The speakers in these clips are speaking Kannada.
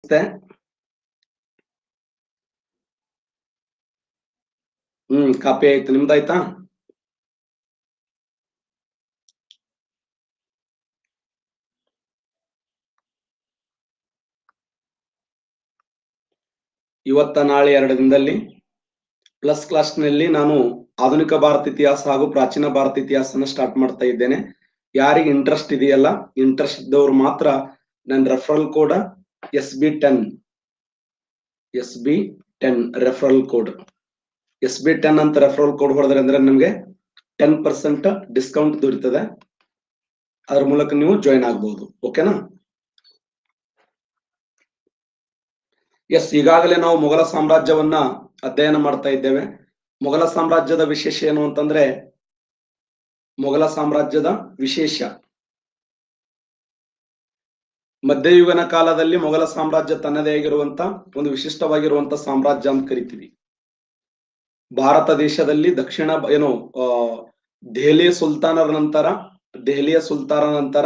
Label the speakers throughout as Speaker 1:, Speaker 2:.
Speaker 1: ನಮಸ್ತೆ ಹ್ಮ್ ಕಾಪಿ ಆಯ್ತು ನಿಮ್ದಾಯ್ತಾ ಇವತ್ತ ನಾಳೆ ಎರಡು ದಿನದಲ್ಲಿ ಪ್ಲಸ್ ಕ್ಲಾಸ್ನಲ್ಲಿ ನಾನು ಆಧುನಿಕ ಭಾರತ ಇತಿಹಾಸ ಹಾಗೂ ಪ್ರಾಚೀನ ಭಾರತ ಇತಿಹಾಸನ ಸ್ಟಾರ್ಟ್ ಮಾಡ್ತಾ ಇದ್ದೇನೆ ಯಾರಿಗೆ ಇಂಟ್ರೆಸ್ಟ್ ಇದೆಯಲ್ಲ ಇಂಟ್ರೆಸ್ಟ್ ಇದ್ದವ್ರು ಮಾತ್ರ ನನ್ನ referral code S B ten S B ten referral code S B ten ಅಂತ ರೆಫರಲ್ ಕೋಡ್ ಹೊಡೆದ್ರೆ ಅಂದ್ರೆ ನಿಮ್ಗೆ ಟೆನ್ ಪರ್ಸೆಂಟ್ ಡಿಸ್ಕೌಂಟ್ ದೊರೀತದೆ ಅದ್ರ ಮೂಲಕ ನೀವು ಜಾಯಿನ್ ಆಗ್ಬಹುದು ಓಕೆನಾ ಎಸ್ ಈಗಾಗಲೇ ನಾವು ಮೊಘಲ ಸಾಮ್ರಾಜ್ಯವನ್ನ ಅಧ್ಯಯನ ಮಾಡ್ತಾ ಇದ್ದೇವೆ ಮೊಘಲ ಸಾಮ್ರಾಜ್ಯದ ವಿಶೇಷ ಏನು ಅಂತಂದ್ರೆ ಮೊಘಲ ಸಾಮ್ರಾಜ್ಯದ ವಿಶೇಷ ಮಧ್ಯಯುಗನ ಕಾಲದಲ್ಲಿ ಮೊಘಲ ಸಾಮ್ರಾಜ್ಯ ತನ್ನದೇ ಆಗಿರುವಂತ ಒಂದು ವಿಶಿಷ್ಟವಾಗಿರುವಂತ ಸಾಮ್ರಾಜ್ಯ ಅಂತ ಕರಿತೀವಿ ಭಾರತ ದೇಶದಲ್ಲಿ ದಕ್ಷಿಣ ಬ- ಏನು ಆ ದೆಹಲಿಯ ಸುಲ್ತಾನರ ನಂತರ ದೆಹಲಿಯ ಸುಲ್ತಾನರ ನಂತರ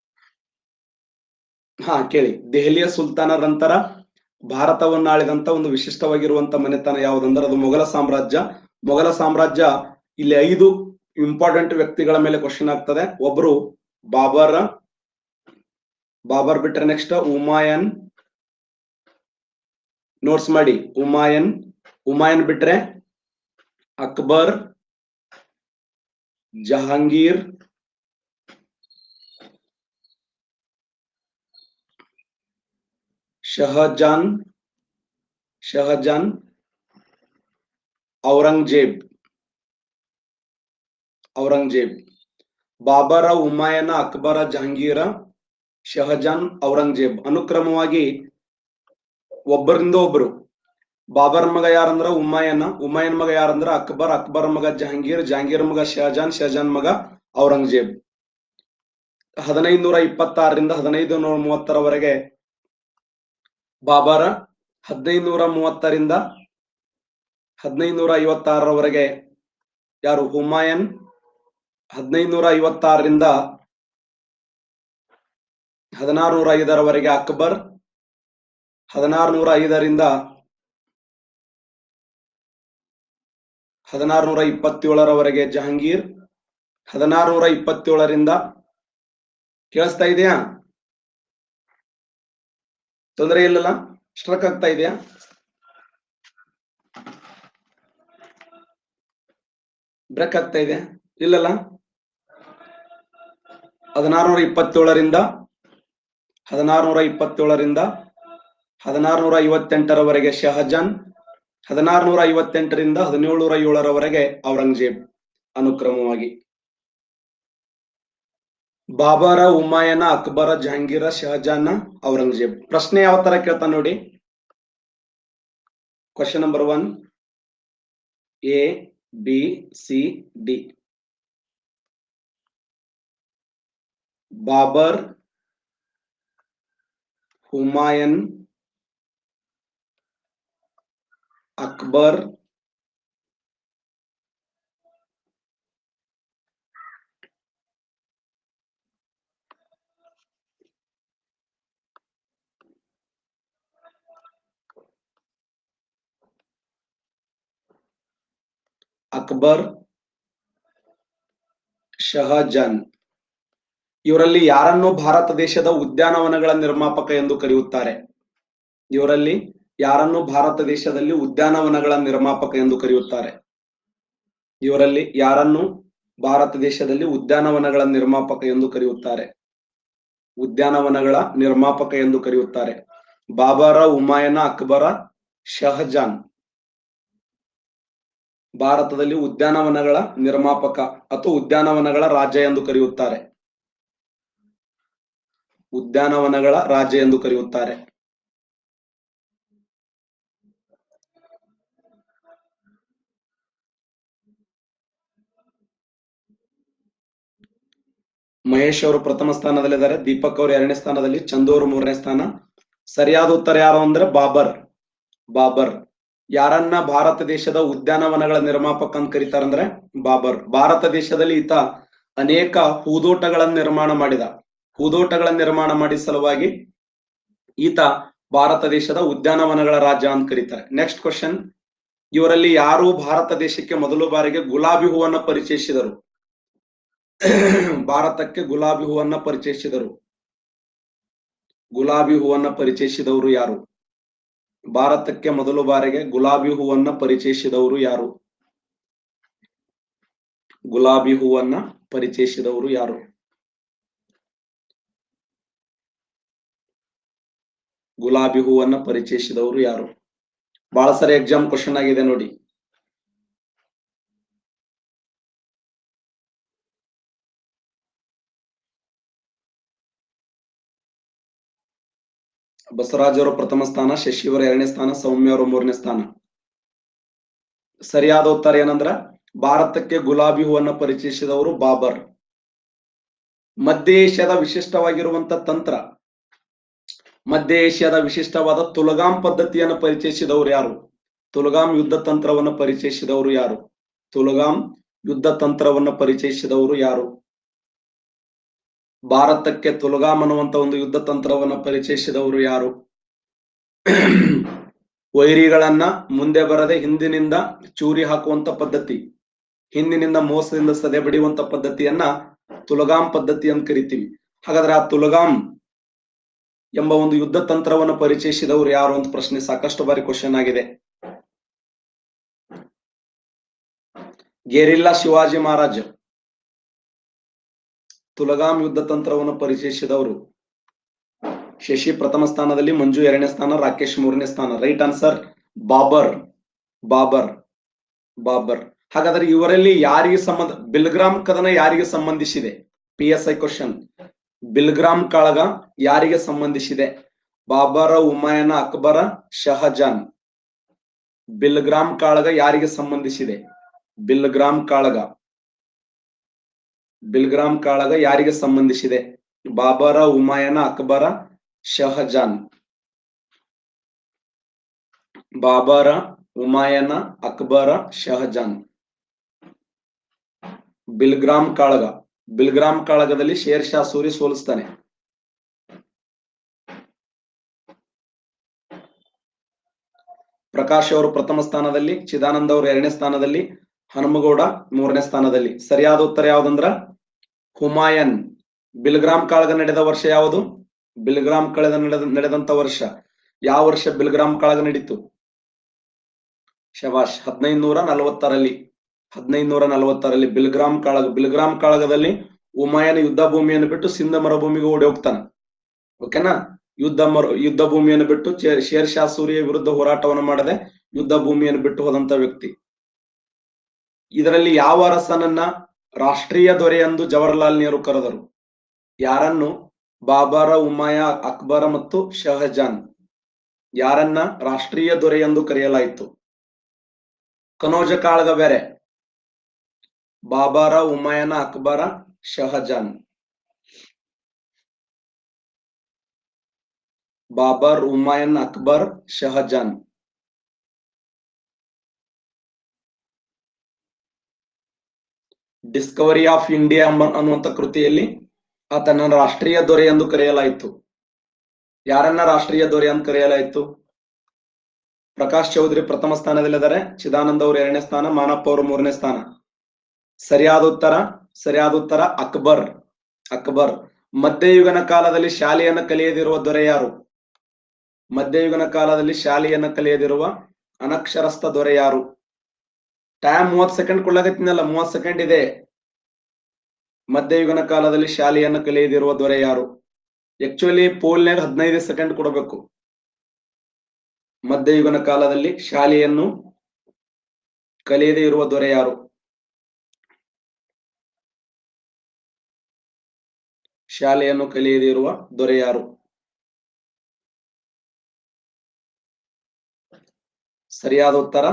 Speaker 1: ಹಾ ಕೇಳಿ ದೆಹಲಿಯ ಸುಲ್ತಾನರ ನಂತರ ಭಾರತವನ್ನ ಆಳಿದಂತ ಒಂದು ವಿಶಿಷ್ಟವಾಗಿರುವಂತ ಮನೆತನ ಯಾವುದಂದ್ರೆ ಅದು ಮೊಘಲ ಸಾಮ್ರಾಜ್ಯ ಮೊಘಲ ಸಾಮ್ರಾಜ್ಯ ಇಲ್ಲಿ ಐದು ಇಂಪಾರ್ಟೆಂಟ್ ವ್ಯಕ್ತಿಗಳ ಮೇಲೆ ಕ್ವಶನ್ ಆಗ್ತದೆ ಒಬ್ರು ಬಾಬರ್ ಬಾಬರ್ ಬಿಟ್ರೆ ನೆಕ್ಸ್ಟ್ ಉಮಾಯನ್ ನೋಟ್ಸ್ ಮಾಡಿ ಉಮಾಯನ್ ಉಮಾಯನ್ ಬಿಟ್ರೆ ಅಕ್ಬರ್ ಜಹಾಂಗೀರ್ ಶಹಜಾನ್ ಶಹಜಾನ್ ಔರಂಗಜೇಬ್ ಔರಂಗಜೇಬ್ ಬಾಬರ ಉಮಾಯನ ಅಕ್ಬರ ಜಹಾಂಗೀರ ಶಹಜಾನ್ ಔರಂಗಜೇಬ್ ಅನುಕ್ರಮವಾಗಿ ಒಬ್ಬರಿಂದ ಒಬ್ರು ಬಾಬರ್ ಮಗ ಯಾರಂದ್ರ ಉಮಾಯನ ಉಮಾಯನ್ ಮಗ ಯಾರಂದ್ರ ಅಕ್ಬರ್ ಅಕ್ಬರ್ ಮಗ ಜಹಾಂಗೀರ್ ಜಹಾಂಗೀರ್ ಮಗ ಶಹಜಾನ್ ಶಹಜಾನ್ ಮಗ ಔರಂಗಜೇಬ್ ಹದಿನೈದು ನೂರ ಇಪ್ಪತ್ತಾರರಿಂದ ಹದಿನೈದು ನೂರ ಮೂವತ್ತರವರೆಗೆ ಬಾಬರ ಹದಿನೈದು ನೂರ ಮೂವತ್ತರಿಂದ ಹದಿನೈದು ನೂರ ಐವತ್ತಾರರವರೆಗೆ ಯಾರು ಹುಮಾಯನ್ ಹದಿನೈದು ನೂರ ಐವತ್ತಾರರಿಂದ ಹದಿನಾರು ನೂರ ಐದರವರೆಗೆ ಅಕ್ಬರ್ ಹದಿನಾರು ನೂರ ಐದರಿಂದ ಹದಿನಾರು ನೂರ ಇಪ್ಪತ್ತೇಳರವರೆಗೆ ಜಹಾಂಗೀರ್ ಹದಿನಾರು ನೂರ ಇಪ್ಪತ್ತೇಳರಿಂದ ಕೇಳಿಸ್ತಾ ಇದೆಯಾ ತೊಂದರೆ ಇಲ್ಲಲ್ಲ ಸ್ಟ್ರಕ್ ಆಗ್ತಾ ಇದೆಯಾ ಬ್ರೇಕ್ ಆಗ್ತಾ ಇದೆ ಇಲ್ಲಲ್ಲ ಹದಿನಾರುನೂರ ಇಪ್ಪತ್ತೇಳರಿಂದ ಹದಿನಾರುನೂರ ಇಪ್ಪತ್ತೇಳರಿಂದ ಹದಿನಾರುನೂರ ಐವತ್ತೆಂಟರವರೆಗೆ ಶಹಜಾನ್ ಹದಿನಾರುನೂರ ಐವತ್ತೆಂಟರಿಂದ ಹದಿನೇಳುನೂರ ಏಳರವರೆಗೆ ಔರಂಗಜೇಬ್ ಅನುಕ್ರಮವಾಗಿ ಬಾಬರ ಉಮಾಯನ ಅಕ್ಬರ ಜಹಾಂಗೀರ ಶಹಜಾನ ಔರಂಗಜೇಬ್ ಪ್ರಶ್ನೆ ಯಾವ ತರ ಕೇಳ್ತಾ ನೋಡಿ question number one A B C D Babur Humayun Akbar Akbar Shahjahan ಇವರಲ್ಲಿ ಯಾರನ್ನು ಭಾರತ ದೇಶದ ಉದ್ಯಾನವನಗಳ ನಿರ್ಮಾಪಕ ಎಂದು ಕರೆಯುತ್ತಾರೆ ಇವರಲ್ಲಿ ಯಾರನ್ನು ಭಾರತ ದೇಶದಲ್ಲಿ ಉದ್ಯಾನವನಗಳ ನಿರ್ಮಾಪಕ ಎಂದು ಕರೆಯುತ್ತಾರೆ ಇವರಲ್ಲಿ ಯಾರನ್ನು ಭಾರತ ದೇಶದಲ್ಲಿ ಉದ್ಯಾನವನಗಳ ನಿರ್ಮಾಪಕ ಎಂದು ಕರೆಯುತ್ತಾರೆ ಉದ್ಯಾನವನಗಳ ನಿರ್ಮಾಪಕ ಎಂದು ಕರೆಯುತ್ತಾರೆ ಬಾಬರ ಉಮಾಯನ ಅಕ್ಬರ ಶಹಜಾನ್ ಭಾರತದಲ್ಲಿ ಉದ್ಯಾನವನಗಳ ನಿರ್ಮಾಪಕ ಅಥವಾ ಉದ್ಯಾನವನಗಳ ರಾಜ ಎಂದು ಕರೆಯುತ್ತಾರೆ ಉದ್ಯಾನವನಗಳ ರಾಜ ಎಂದು ಕರೆಯುತ್ತಾರೆ ಮಹೇಶ್ ಅವರು ಪ್ರಥಮ ಸ್ಥಾನದಲ್ಲಿದ್ದಾರೆ ದೀಪಕ್ ಅವರು ಎರಡನೇ ಸ್ಥಾನದಲ್ಲಿ ಚಂದು ಅವರು ಮೂರನೇ ಸ್ಥಾನ ಸರಿಯಾದ ಉತ್ತರ ಯಾರು ಅಂದ್ರೆ ಬಾಬರ್ ಬಾಬರ್ ಯಾರನ್ನ ಭಾರತ ದೇಶದ ಉದ್ಯಾನವನಗಳ ನಿರ್ಮಾಪಕ ಅಂತ ಕರೀತಾರಂದ್ರೆ ಬಾಬರ್ ಭಾರತ ದೇಶದಲ್ಲಿ ಈತ ಅನೇಕ ಹೂದೋಟಗಳನ್ನ ನಿರ್ಮಾಣ ಮಾಡಿದ ಹೂದೋಟಗಳ ನಿರ್ಮಾಣ ಮಾಡಿದ ಸಲುವಾಗಿ ಈತ ಭಾರತ ದೇಶದ ಉದ್ಯಾನವನಗಳ ರಾಜ್ಯ ಅಂತ ಕರೀತಾರೆ ನೆಕ್ಸ್ಟ್ ಕ್ವಶನ್ ಇವರಲ್ಲಿ ಯಾರು ಭಾರತ ದೇಶಕ್ಕೆ ಮೊದಲು ಬಾರಿಗೆ ಗುಲಾಬಿ ಹೂವನ್ನ ಪರಿಚಯಿಸಿದರು ಭಾರತಕ್ಕೆ ಗುಲಾಬಿ ಹೂವನ್ನ ಪರಿಚಯಿಸಿದರು ಗುಲಾಬಿ ಹೂವನ್ನ ಪರಿಚಯಿಸಿದವರು ಯಾರು ಭಾರತಕ್ಕೆ ಮೊದಲು ಬಾರಿಗೆ ಗುಲಾಬಿ ಹೂವನ್ನ ಪರಿಚಯಿಸಿದವರು ಯಾರು ಗುಲಾಬಿ ಹೂವನ್ನ ಪರಿಚಯಿಸಿದವರು ಯಾರು ಗುಲಾಬಿ ಹೂವನ್ನ ಪರಿಚಯಿಸಿದವರು ಯಾರು ಬಹಳ ಸರಿ ಎಕ್ಸಾಮ್ ಕ್ವಶನ್ ಆಗಿದೆ ನೋಡಿ ಬಸವರಾಜ್ ಅವರು ಪ್ರಥಮ ಸ್ಥಾನ ಶಶಿಯವರ ಎರಡನೇ ಸ್ಥಾನ ಸೌಮ್ಯ ಅವರು ಮೂರನೇ ಸ್ಥಾನ ಸರಿಯಾದ ಉತ್ತರ ಏನಂದ್ರ ಭಾರತಕ್ಕೆ ಗುಲಾಬಿ ಹೂವನ್ನ ಪರಿಚಯಿಸಿದವರು ಬಾಬರ್ ಮಧ್ಯ ಏಷ್ಯಾದ ವಿಶಿಷ್ಟವಾಗಿರುವಂತ ತಂತ್ರ ಮಧ್ಯ ಏಷ್ಯಾದ ವಿಶಿಷ್ಟವಾದ ತುಲಗಾಂ ಪದ್ಧತಿಯನ್ನು ಪರಿಚಯಿಸಿದವರು ಯಾರು ತುಲಗಾಂ ಯುದ್ಧ ತಂತ್ರವನ್ನು ಪರಿಚಯಿಸಿದವರು ಯಾರು ತುಲಗಾಂ ಯುದ್ಧ ತಂತ್ರವನ್ನು ಪರಿಚಯಿಸಿದವರು ಯಾರು ಭಾರತಕ್ಕೆ ತುಲಗಾಂ ಅನ್ನುವಂತ ಒಂದು ಯುದ್ಧ ತಂತ್ರವನ್ನು ಪರಿಚಯಿಸಿದವರು ಯಾರು ವೈರಿಗಳನ್ನ ಮುಂದೆ ಬರದೆ ಹಿಂದಿನಿಂದ ಚೂರಿ ಹಾಕುವಂತ ಪದ್ಧತಿ ಹಿಂದಿನಿಂದ ಮೋಸದಿಂದ ಸದೆ ಬಡಿಯುವಂತ ಪದ್ಧತಿಯನ್ನ ತುಲಗಾಂ ಪದ್ಧತಿ ಅಂತ ಕರಿತೀವಿ ಹಾಗಾದ್ರೆ ಆ ತುಲಗಾಂ ಎಂಬ ಒಂದು ಯುದ್ಧ ತಂತ್ರವನ್ನು ಪರಿಚಯಿಸಿದವರು ಯಾರು ಅಂತ ಪ್ರಶ್ನೆ ಸಾಕಷ್ಟು ಬಾರಿ ಕ್ವಶನ್ ಆಗಿದೆ ಗೆರಿಲ್ಲಾ ಶಿವಾಜಿ ಮಹಾರಾಜ್ ತುಲಗಾಂ ಯುದ್ಧ ತಂತ್ರವನ್ನು ಪರಿಚಯಿಸಿದವರು ಶಶಿ ಪ್ರಥಮ ಸ್ಥಾನದಲ್ಲಿ ಮಂಜು ಎರಡನೇ ಸ್ಥಾನ ರಾಕೇಶ್ ಮೂರನೇ ಸ್ಥಾನ ರೈಟ್ ಆನ್ಸರ್ ಬಾಬರ್ ಬಾಬರ್ ಬಾಬರ್ ಹಾಗಾದ್ರೆ ಇವರಲ್ಲಿ ಯಾರಿಗೆ ಸಂಬಂಧ ಬಿಲ್ಗ್ರಾಮ್ ಕದನ ಯಾರಿಗೆ ಸಂಬಂಧಿಸಿದೆ P S I question Bilgram ಕಾಳಗ ಯಾರಿಗೆ ಸಂಬಂಧಿಸಿದೆ ಬಾಬರ ಉಮಾಯನ ಅಕ್ಬರ ಶಹಜಾನ್ ಬಿಲ್ಗ್ರಾಮ್ ಕಾಳಗ ಯಾರಿಗೆ ಸಂಬಂಧಿಸಿದೆ ಬಿಲ್ಗ್ರಾಮ್ ಕಾಳಗ ಬಿಲ್ಗ್ರಾಮ್ ಕಾಳಗ ಯಾರಿಗೆ ಸಂಬಂಧಿಸಿದೆ ಬಾಬರ ಉಮಾಯನ ಅಕ್ಬರ ಶಹಜಾನ್ ಬಾಬರ ಉಮಾಯನ ಅಕ್ಬರ ಶಹಜಾನ್ ಬಿಲ್ಗ್ರಾಮ್ ಕಾಳಗ ಬಿಲ್ಗ್ರಾಮ್ ಕಾಳಗದಲ್ಲಿ ಶೇರ್ ಶಾ ಸೂರಿ ಸೋಲಿಸ್ತಾನೆ ಪ್ರಕಾಶ್ ಅವರು ಪ್ರಥಮ ಸ್ಥಾನದಲ್ಲಿ ಚಿದಾನಂದ ಅವರು ಎರಡನೇ ಸ್ಥಾನದಲ್ಲಿ ಹನುಮಗೌಡ ಮೂರನೇ ಸ್ಥಾನದಲ್ಲಿ ಸರಿಯಾದ ಉತ್ತರ ಯಾವ್ದಂದ್ರ ಹುಮಾಯನ್ ಬಿಲ್ಗ್ರಾಮ್ ಕಾಳಗ ನಡೆದ ವರ್ಷ ಯಾವುದು ಬಿಲ್ಗ್ರಾಮ್ ಕಳೆದ ನಡೆದ ನಡೆದಂತ ವರ್ಷ ಯಾವ ವರ್ಷ ಬಿಲ್ಗ್ರಾಮ್ ಕಾಳಗ ನಡೀತು ಶಬಾಷ್ ಹದಿನೈದುನೂರ ನಲವತ್ತರಲ್ಲಿ ಹದಿನೈದುನೂರ ನಲವತ್ತರಲ್ಲಿ ಬಿಲ್ಗ್ರಾಮ್ ಕಾಳಗ ಬಿಲ್ಗ್ರಾಮ್ ಕಾಳಗದಲ್ಲಿ ಉಮಾಯನ ಯುದ್ಧ ಭೂಮಿಯನ್ನು ಬಿಟ್ಟು ಸಿಂಧ ಮರುಭೂಮಿಗೆ ಓಡಿ ಹೋಗ್ತಾನ ಓಕೆನಾ ಯುದ್ಧ ಮರು ಯುದ್ಧ ಭೂಮಿಯನ್ನು ಬಿಟ್ಟು ಚೇ- ಶೇರ್ ಶಾ ಸೂರಿಯ ವಿರುದ್ಧ ಹೋರಾಟವನ್ನು ಮಾಡದೆ ಯುದ್ಧ ಭೂಮಿಯನ್ನು ಬಿಟ್ಟು ಹೋದಂತ ವ್ಯಕ್ತಿ ಇದರಲ್ಲಿ ಯಾವ ಅರಸನನ್ನ ರಾಷ್ಟ್ರೀಯ ದೊರೆ ಎಂದು ಜವಾಹರ್ಲಾಲ್ ನೆಹರು ಕರೆದರು ಯಾರನ್ನು ಬಾಬರ ಉಮಾಯ ಅಕ್ಬರ ಮತ್ತು ಶಹಜಾನ್ ಯಾರನ್ನ ರಾಷ್ಟ್ರೀಯ ದೊರೆ ಎಂದು ಕರೆಯಲಾಯಿತು ಕನೋಜ ಕಾಳಗ ಬೇರೆ Babur Humayun Akbar Shahjahan Babur Humayun Akbar Shahjahan discovery of India ಎಂಬ ಅನ್ನುವಂತ ಕೃತಿಯಲ್ಲಿ ಆತನ ರಾಷ್ಟ್ರೀಯ ದೊರೆ ಎಂದು ಕರೆಯಲಾಯಿತು ಯಾರನ್ನ ರಾಷ್ಟ್ರೀಯ ದೊರೆ ಎಂದು ಕರೆಯಲಾಯಿತು ಪ್ರಕಾಶ್ ಚೌಧರಿ ಪ್ರಥಮ ಸ್ಥಾನದಲ್ಲಿದ್ದಾರೆ ಚಿದಾನಂದ ಅವರು ಎರಡನೇ ಸ್ಥಾನ ಮಾನಪ್ಪ ಅವರು ಮೂರನೇ ಸ್ಥಾನ ಸರಿಯಾದ ಉತ್ತರ ಸರಿಯಾದ ಉತ್ತರ ಅಕ್ಬರ್ ಅಕ್ಬರ್ ಮಧ್ಯಯುಗನ ಕಾಲದಲ್ಲಿ ಶಾಲೆಯನ್ನು ಕಲಿಯದಿರುವ ದೊರೆ ಯಾರು ಮಧ್ಯಯುಗನ ಕಾಲದಲ್ಲಿ ಶಾಲೆಯನ್ನು ಕಲಿಯದಿರುವ ಅನಕ್ಷರಸ್ಥ ದೊರೆ ಯಾರು ಟೈಮ್ ಮೂವತ್ ಸೆಕೆಂಡ್ ಕೊಳ್ಳಾಗತ್ತಿನಲ್ಲ ಮೂವತ್ ಸೆಕೆಂಡ್ ಇದೆ ಮಧ್ಯಯುಗನ ಕಾಲದಲ್ಲಿ ಶಾಲೆಯನ್ನು ಕಲಿಯದಿರುವ ದೊರೆ ಯಾರು ಆಕ್ಚುಲಿ ಪೋಲ್ನಾಗ ಹದಿನೈದು ಸೆಕೆಂಡ್ ಕೊಡಬೇಕು ಮಧ್ಯಯುಗನ ಕಾಲದಲ್ಲಿ ಶಾಲೆಯನ್ನು ಕಲಿಯದೇ ಇರುವ ದೊರೆ ಯಾರು ಶಾಲೆಯನ್ನು ಕಲಿಯದೇ ಇರುವ ದೊರೆ ಯಾರು ಸರಿಯಾದ ಉತ್ತರ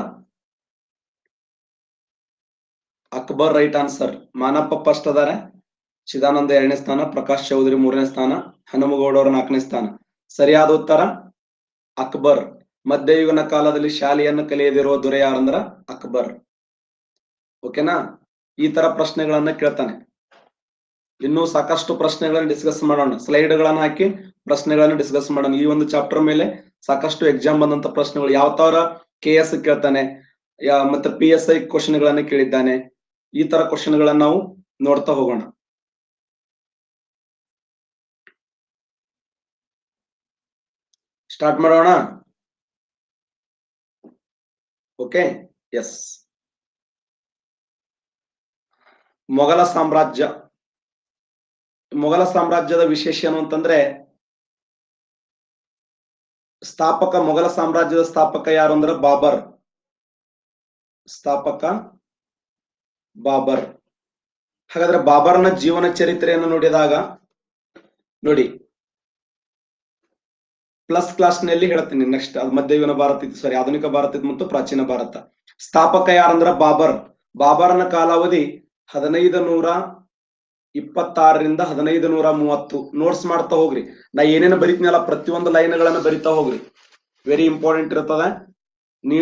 Speaker 1: Akbar right answer Manappa first ಅದಾರೆ ಚಿದಾನಂದ ಎರಡನೇ ಸ್ಥಾನ ಪ್ರಕಾಶ್ ಚೌಧರಿ ಮೂರನೇ ಸ್ಥಾನ ಹನುಮಗೌಡ ಅವರು ನಾಲ್ಕನೇ ಸ್ಥಾನ ಸರಿಯಾದ ಉತ್ತರ ಅಕ್ಬರ್ ಮಧ್ಯಯುಗನ ಕಾಲದಲ್ಲಿ ಶಾಲೆಯನ್ನು ಕಲಿಯದಿರುವ ದೊರೆ ಯಾರಂದ್ರ ಅಕ್ಬರ್ ಓಕೆನಾ ಈ ತರ ಪ್ರಶ್ನೆಗಳನ್ನ ಕೇಳ್ತಾನೆ ಇನ್ನೂ ಸಾಕಷ್ಟು ಪ್ರಶ್ನೆಗಳನ್ನ ಡಿಸ್ಕಸ್ ಮಾಡೋಣ ಸ್ಲೈಡ್ಗಳನ್ನ ಹಾಕಿ ಪ್ರಶ್ನೆಗಳನ್ನ ಡಿಸ್ಕಸ್ ಮಾಡೋಣ ಈ ಒಂದು ಚಾಪ್ಟರ್ ಮೇಲೆ ಸಾಕಷ್ಟು ಎಕ್ಸಾಮ್ ಬಂದಂತ ಪ್ರಶ್ನೆಗಳು ಯಾವ ತರ ಕೆ ಎಸ್ ಕೇಳ್ತಾನೆ ಯಾ- ಮತ್ತೆ ಪಿ ಎಸ್ ಐ ಕ್ವಶನ್ ಗಳನ್ನ ಕೇಳಿದ್ದಾನೆ ಈ ತರ ಕ್ವಶನ್ ಗಳನ್ನ ನಾವು ನೋಡ್ತಾ ಹೋಗೋಣ ಸ್ಟಾರ್ಟ್ ಮಾಡೋಣ ಓಕೆ ಎಸ್ ಮೊಘಲ ಸಾಮ್ರಾಜ್ಯ ಮೊಘಲ ಸಾಮ್ರಾಜ್ಯದ ವಿಶೇಷ ಏನು ಅಂತಂದ್ರೆ ಸ್ಥಾಪಕ ಮೊಘಲ ಸಾಮ್ರಾಜ್ಯದ ಸ್ಥಾಪಕ ಯಾರು ಅಂದ್ರೆ ಬಾಬರ್ ಸ್ಥಾಪಕ ಬಾಬರ್ ಹಾಗಾದ್ರೆ ಬಾಬರ್ನ ಜೀವನ ಚರಿತ್ರೆಯನ್ನು ನೋಡಿದಾಗ ನೋಡಿ ಪ್ಲಸ್ ಕ್ಲಾಸ್ ನಲ್ಲಿ ಹೇಳ್ತೀನಿ ನೆಕ್ಸ್ಟ್ ಅದು ಮಧ್ಯಯುಗನ ಭಾರತ ಇತ್ತು ಸಾರಿ ಆಧುನಿಕ ಭಾರತ ಇತ್ತು ಮತ್ತು ಪ್ರಾಚೀನ ಭಾರತ ಸ್ಥಾಪಕ ಯಾರಂದ್ರ ಬಾಬರ್ ಬಾಬರ್ನ ಕಾಲಾವಧಿ ಹದಿನೈದು ನೂರ ಇಪ್ಪತ್ತಾರರಿಂದ ಹದಿನೈದು ನೂರ ಮೂವತ್ತು ನೋಟ್ಸ್ ಮಾಡ್ತಾ ಹೋಗ್ರಿ ನಾ ಏನೇನು ಬರೀತೀನಲ್ಲ ಪ್ರತಿಯೊಂದು ಲೈನ್ ಗಳನ್ನ ಬರಿತಾ ಹೋಗ್ರಿ ವೆರಿ ಇಂಪಾರ್ಟೆಂಟ್ ಇರ್ತದ ನೀ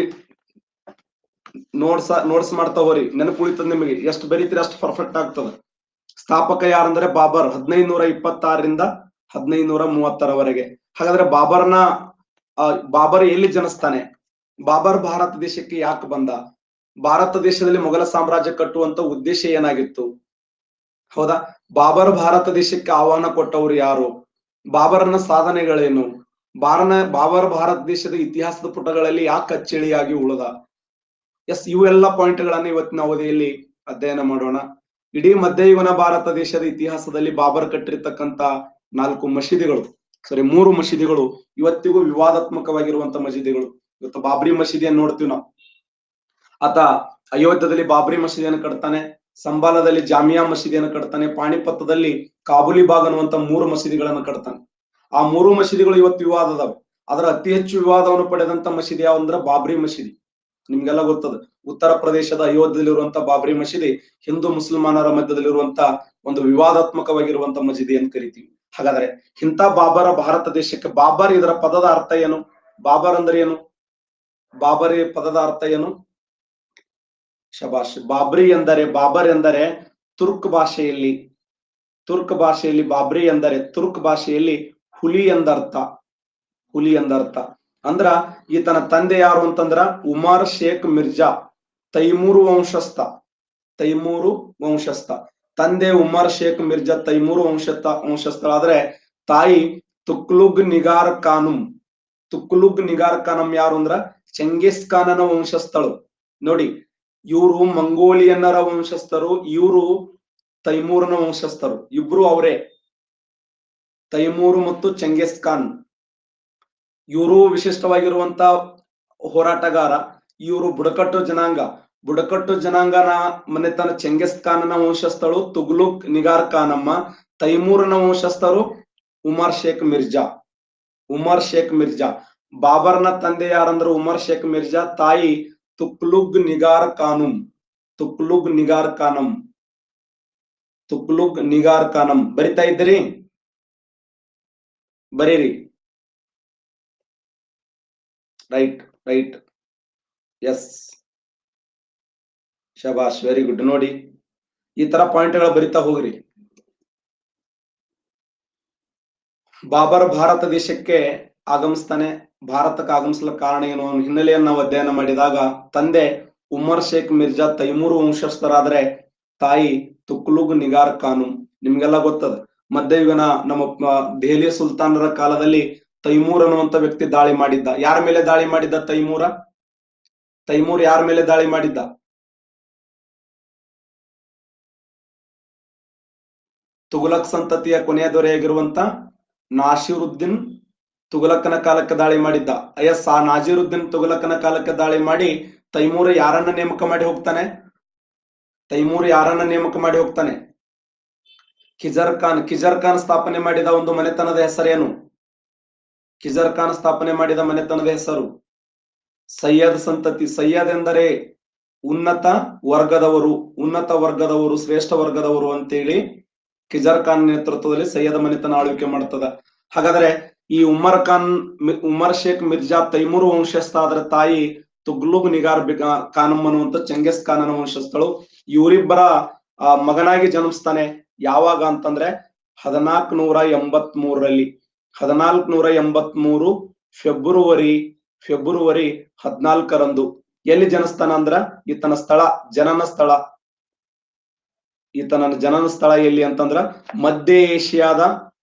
Speaker 1: ನೋಟ್ಸ್ ನೋಟ್ಸ್ ಮಾಡ್ತಾ ಹೋಗ್ರಿ ನೆನಪು ಉಳಿತದ ನಿಮಗೆ ಎಷ್ಟು ಬರೀತೀರಿ ಅಷ್ಟು ಪರ್ಫೆಕ್ಟ್ ಆಗ್ತದ ಸ್ಥಾಪಕ ಯಾರಂದ್ರೆ ಬಾಬರ್ ಹದಿನೈದು ನೂರ ಇಪ್ಪತ್ತಾರರಿಂದ ಹದಿನೈದು ನೂರ ಮೂವತ್ತರವರೆಗೆ ಹಾಗಾದ್ರೆ ಬಾಬರ್ನ ಆ, ಬಾಬರ್ ಎಲ್ಲಿ ಜನಿಸ್ತಾನೆ ಬಾಬರ್ ಭಾರತ ದೇಶಕ್ಕೆ ಯಾಕೆ ಬಂದ ಭಾರತ ದೇಶದಲ್ಲಿ ಮೊಘಲ ಸಾಮ್ರಾಜ್ಯ ಕಟ್ಟುವಂತ ಉದ್ದೇಶ ಏನಾಗಿತ್ತು ಹೌದಾ ಬಾಬರ್ ಭಾರತ ದೇಶಕ್ಕೆ ಆಹ್ವಾನ ಕೊಟ್ಟವರು ಯಾರು ಬಾಬರನ ಸಾಧನೆಗಳೇನು ಬಾರನ ಬಾಬರ್ ಭಾರತ ದೇಶದ ಇತಿಹಾಸದ ಪುಟಗಳಲ್ಲಿ ಯಾಕೆ ಅಚ್ಚಳಿಯಾಗಿ ಉಳಿದ ಎಸ್ ಇವೆಲ್ಲ ಪಾಯಿಂಟ್ ಗಳನ್ನ ಇವತ್ತಿನ ಅವಧಿಯಲ್ಲಿ ಅಧ್ಯಯನ ಮಾಡೋಣ ಇಡೀ ಮಧ್ಯಯುಗನ ಭಾರತ ದೇಶದ ಇತಿಹಾಸದಲ್ಲಿ ಬಾಬರ್ ಕಟ್ಟಿರ್ತಕ್ಕಂತ ನಾಲ್ಕು ಮಸೀದಿಗಳು ಸಾರಿ ಮೂರು ಮಸೀದಿಗಳು ಇವತ್ತಿಗೂ ವಿವಾದಾತ್ಮಕವಾಗಿರುವಂತ ಮಸೀದಿಗಳು ಇವತ್ತು ಬಾಬ್ರಿ ಮಸೀದಿಯನ್ನು ನೋಡ್ತೀವಿ ನಾವು ಆತ ಅಯೋಧ್ಯದಲ್ಲಿ ಬಾಬ್ರಿ ಮಸೀದಿಯನ್ನು ಕಟ್ತಾನೆ ಸಂಬಾಲದಲ್ಲಿ ಜಾಮಿಯಾ ಮಸೀದಿಯನ್ನು ಕಟ್ತಾನೆ ಪಾಣಿಪತ್ತದಲ್ಲಿ ಕಾಬುಲಿ ಬಾಗ್ ಅನ್ನುವಂತ ಮೂರು ಮಸೀದಿಗಳನ್ನು ಕಟ್ತಾನೆ ಆ ಮೂರು ಮಸೀದಿಗಳು ಇವತ್ತು ವಿವಾದದವೆ ಅದರ ಅತಿ ಹೆಚ್ಚು ವಿವಾದವನ್ನು ಪಡೆದಂತ ಮಸೀದಿ ಯಾವಂದ್ರ ಬಾಬ್ರಿ ಮಸೀದಿ ನಿಮ್ಗೆಲ್ಲ ಗೊತ್ತದ ಉತ್ತರ ಪ್ರದೇಶದ ಅಯೋಧ್ಯದಲ್ಲಿರುವಂತ ಬಾಬ್ರಿ ಮಸೀದಿ ಹಿಂದೂ ಮುಸಲ್ಮಾನರ ಮಧ್ಯದಲ್ಲಿರುವಂತ ಒಂದು ವಿವಾದಾತ್ಮಕವಾಗಿರುವಂತ ಮಸೀದಿ ಅಂತ ಕರಿತೀವಿ ಹಾಗಾದ್ರೆ ಇಂಥ ಬಾಬರ ಭಾರತ ದೇಶಕ್ಕೆ ಬಾಬರ್ ಇದರ ಪದದ ಅರ್ಥ ಏನು ಬಾಬರ್ ಅಂದ್ರೆ ಏನು ಬಾಬರಿ ಪದದ ಅರ್ಥ ಏನು ಶಬಾಷ್ ಬಾಬ್ರಿ ಎಂದರೆ ಬಾಬರ್ ಎಂದರೆ ತುರ್ಕ್ ಭಾಷೆಯಲ್ಲಿ ತುರ್ಕ್ ಭಾಷೆಯಲ್ಲಿ ಬಾಬ್ರಿ ಎಂದರೆ ತುರ್ಕ್ ಭಾಷೆಯಲ್ಲಿ ಹುಲಿ ಎಂದರ್ಥ ಹುಲಿ ಎಂದರ್ಥ ಅಂದ್ರ ಈತನ ತಂದೆ ಯಾರು ಅಂತಂದ್ರ ಉಮರ್ ಶೇಖ್ ಮಿರ್ಜಾ ತೈಮೂರು ವಂಶಸ್ಥ ತೈಮೂರು ವಂಶಸ್ಥ ತಂದೆ ಉಮರ್ ಶೇಖ್ ಮಿರ್ಜಾ ತೈಮೂರು ವಂಶಸ್ಥ ವಂಶಸ್ಥಳಾದ್ರೆ ತಾಯಿ ತುಕ್ಲುಗ್ ನಿಗಾರ್ ಖಾನುಮ್ ತುಕ್ಲುಗ್ ನಿಗಾರ್ ಖಾನಂ ಯಾರು ಅಂದ್ರ ಚೆಂಗಿಸ್ ಖಾನನ ವಂಶಸ್ಥಳು ನೋಡಿ ಇವರು ಮಂಗೋಲಿಯನ್ನರ ವಂಶಸ್ಥರು ಇವರು ತೈಮೂರನ ವಂಶಸ್ಥರು ಇಬ್ರು ಅವರೇ ತೈಮೂರು ಮತ್ತು ಚೆಂಗಿಸ್ ಖಾನ್ ಇವರು ವಿಶಿಷ್ಟವಾಗಿರುವಂತ ಹೋರಾಟಗಾರ ಇವರು ಬುಡಕಟ್ಟು ಜನಾಂಗ ಬುಡಕಟ್ಟು ಜನಾಂಗನ ಮನೆತನ ಚೆಂಗಿಸ್ ಖಾನನ ವಂಶಸ್ಥಳು ತುಗ್ಲುಕ್ ನಿಗಾರ್ ಖಾನಮ್ಮ ತೈಮೂರನ ವಂಶಸ್ಥರು ಉಮರ್ ಶೇಖ್ ಮಿರ್ಜಾ ಉಮರ್ ಶೇಖ್ ಮಿರ್ಜಾ ಬಾಬರ್ನ ತಂದೆ ಯಾರಂದ್ರೆ ಉಮರ್ ಶೇಖ್ ಮಿರ್ಜಾ ತಾಯಿ ತುಕ್ಲುಗ್ ನಿಗಾರ್ ಖಾನುಂ ತುಕ್ಲುಗ್ ನಿಗಾರ್ ಖಾನಂ ತುಕ್ಲುಗ್ ನಿಗಾರ್ ಖಾನಂ ಬರಿತಾ ಇದ್ದೀರಿ ಬರೀರಿ ರೈಟ್ ರೈಟ್ ಎಸ್ ಶಬಾಷ್ ವೆರಿ ಗುಡ್ ನೋಡಿ ಈ ತರ ಪಾಯಿಂಟ್ಗಳು ಬರಿತಾ ಹೋಗ್ರಿ ಬಾಬರ್ ಭಾರತ ದೇಶಕ್ಕೆ ಆಗಮಿಸ್ತಾನೆ ಭಾರತಕ್ಕೆ ಆಗಮಿಸಲ ಕಾರಣ ಏನು ಅನ್ನೋ ಹಿನ್ನೆಲೆಯನ್ನು ನಾವು ಅಧ್ಯಯನ ಮಾಡಿದಾಗ ತಂದೆ ಉಮರ್ ಶೇಖ್ ಮಿರ್ಜಾ ತೈಮೂರು ವಂಶಸ್ಥರಾದ್ರೆ ತಾಯಿ ತುಕ್ಲುಗ್ ನಿಗಾರ್ ಖಾನು ನಿಮ್ಗೆಲ್ಲ ಗೊತ್ತದ ಮಧ್ಯಯುಗನ ನಮ್ಮ ಪ- ದೆಹಲಿ ಸುಲ್ತಾನರ ಕಾಲದಲ್ಲಿ ತೈಮೂರ್ ಅನ್ನುವಂತ ವ್ಯಕ್ತಿ ದಾಳಿ ಮಾಡಿದ್ದ ಯಾರ ಮೇಲೆ ದಾಳಿ ಮಾಡಿದ್ದ ತೈಮೂರ ತೈಮೂರ್ ಯಾರ ಮೇಲೆ ದಾಳಿ ಮಾಡಿದ್ದ ತುಘಲಕ್ ಸಂತತಿಯ ಕೊನೆಯ ದೊರೆಯಾಗಿರುವಂತ ನಾಸಿರುದ್ದೀನ್ ತುಘಲಕ್ಕನ ಕಾಲಕ್ಕೆ ದಾಳಿ ಮಾಡಿದ್ದ ಎಸ್ ಆ ನಾಜಿರುದ್ದೀನ್ ತುಘಲಕ್ಕನ ಕಾಲಕ್ಕೆ ದಾಳಿ ಮಾಡಿ ತೈಮೂರ್ ಯಾರನ್ನ ನೇಮಕ ಮಾಡಿ ಹೋಗ್ತಾನೆ ತೈಮೂರ್ ಯಾರನ್ನ ನೇಮಕ ಮಾಡಿ ಹೋಗ್ತಾನೆ ಖಿಜರ್ ಖಾನ್ ಖಿಜರ್ ಖಾನ್ ಸ್ಥಾಪನೆ ಮಾಡಿದ ಒಂದು ಮನೆತನದ ಹೆಸರೇನು ಖಿಜರ್ ಖಾನ್ ಸ್ಥಾಪನೆ ಮಾಡಿದ ಮನೆತನದ ಹೆಸರು ಸೈಯದ್ ಸಂತತಿ ಸೈಯದ್ ಎಂದರೆ ಉನ್ನತ ವರ್ಗದವರು ಉನ್ನತ ವರ್ಗದವರು ಶ್ರೇಷ್ಠ ವರ್ಗದವರು ಅಂತೇಳಿ ಖಿಜರ್ ಖಾನ್ ನೇತೃತ್ವದಲ್ಲಿ ಸೈಯದ ಮನೆತನ ಆಳ್ವಿಕೆ ಮಾಡ್ತದ ಹಾಗಾದ್ರೆ ಈ ಉಮರ್ ಖಾನ್ ಮಿ- ಉಮರ್ ಶೇಖ್ ಮಿರ್ಜಾ ತೈಮೂರು ವಂಶಸ್ಥ ಆದ್ರೆ ತಾಯಿ ತುಗ್ಲುಗ್ ನಿಗಾರ್ ಬಿಗಾ ಖಾನಂ ಅನ್ನುವಂತ ಚೆಂಗಿಸ್ ಖಾನನ ವಂಶಸ್ಥಳು ಇವರಿಬ್ಬರ ಆ, ಮಗನಾಗಿ ಜನ್ಮಿಸ್ತಾನೆ ಯಾವಾಗ ಅಂತಂದ್ರೆ ಹದಿನಾಲ್ಕು ನೂರ ಎಂಬತ್ ಮೂರರಲ್ಲಿ ಹದಿನಾಲ್ಕು ನೂರ ಎಂಬತ್ ಮೂರು ಫೆಬ್ರವರಿ ಫೆಬ್ರವರಿ ಹದ್ನಾಲ್ಕರಂದು ಎಲ್ಲಿ ಜನಿಸ್ತಾನ ಅಂದ್ರ ಈತನ ಸ್ಥಳ ಜನನ ಸ್ಥಳ ಈತನ ಜನನ ಸ್ಥಳ ಎಲ್ಲಿ ಅಂತಂದ್ರ ಮಧ್ಯ ಏಷ್ಯಾದ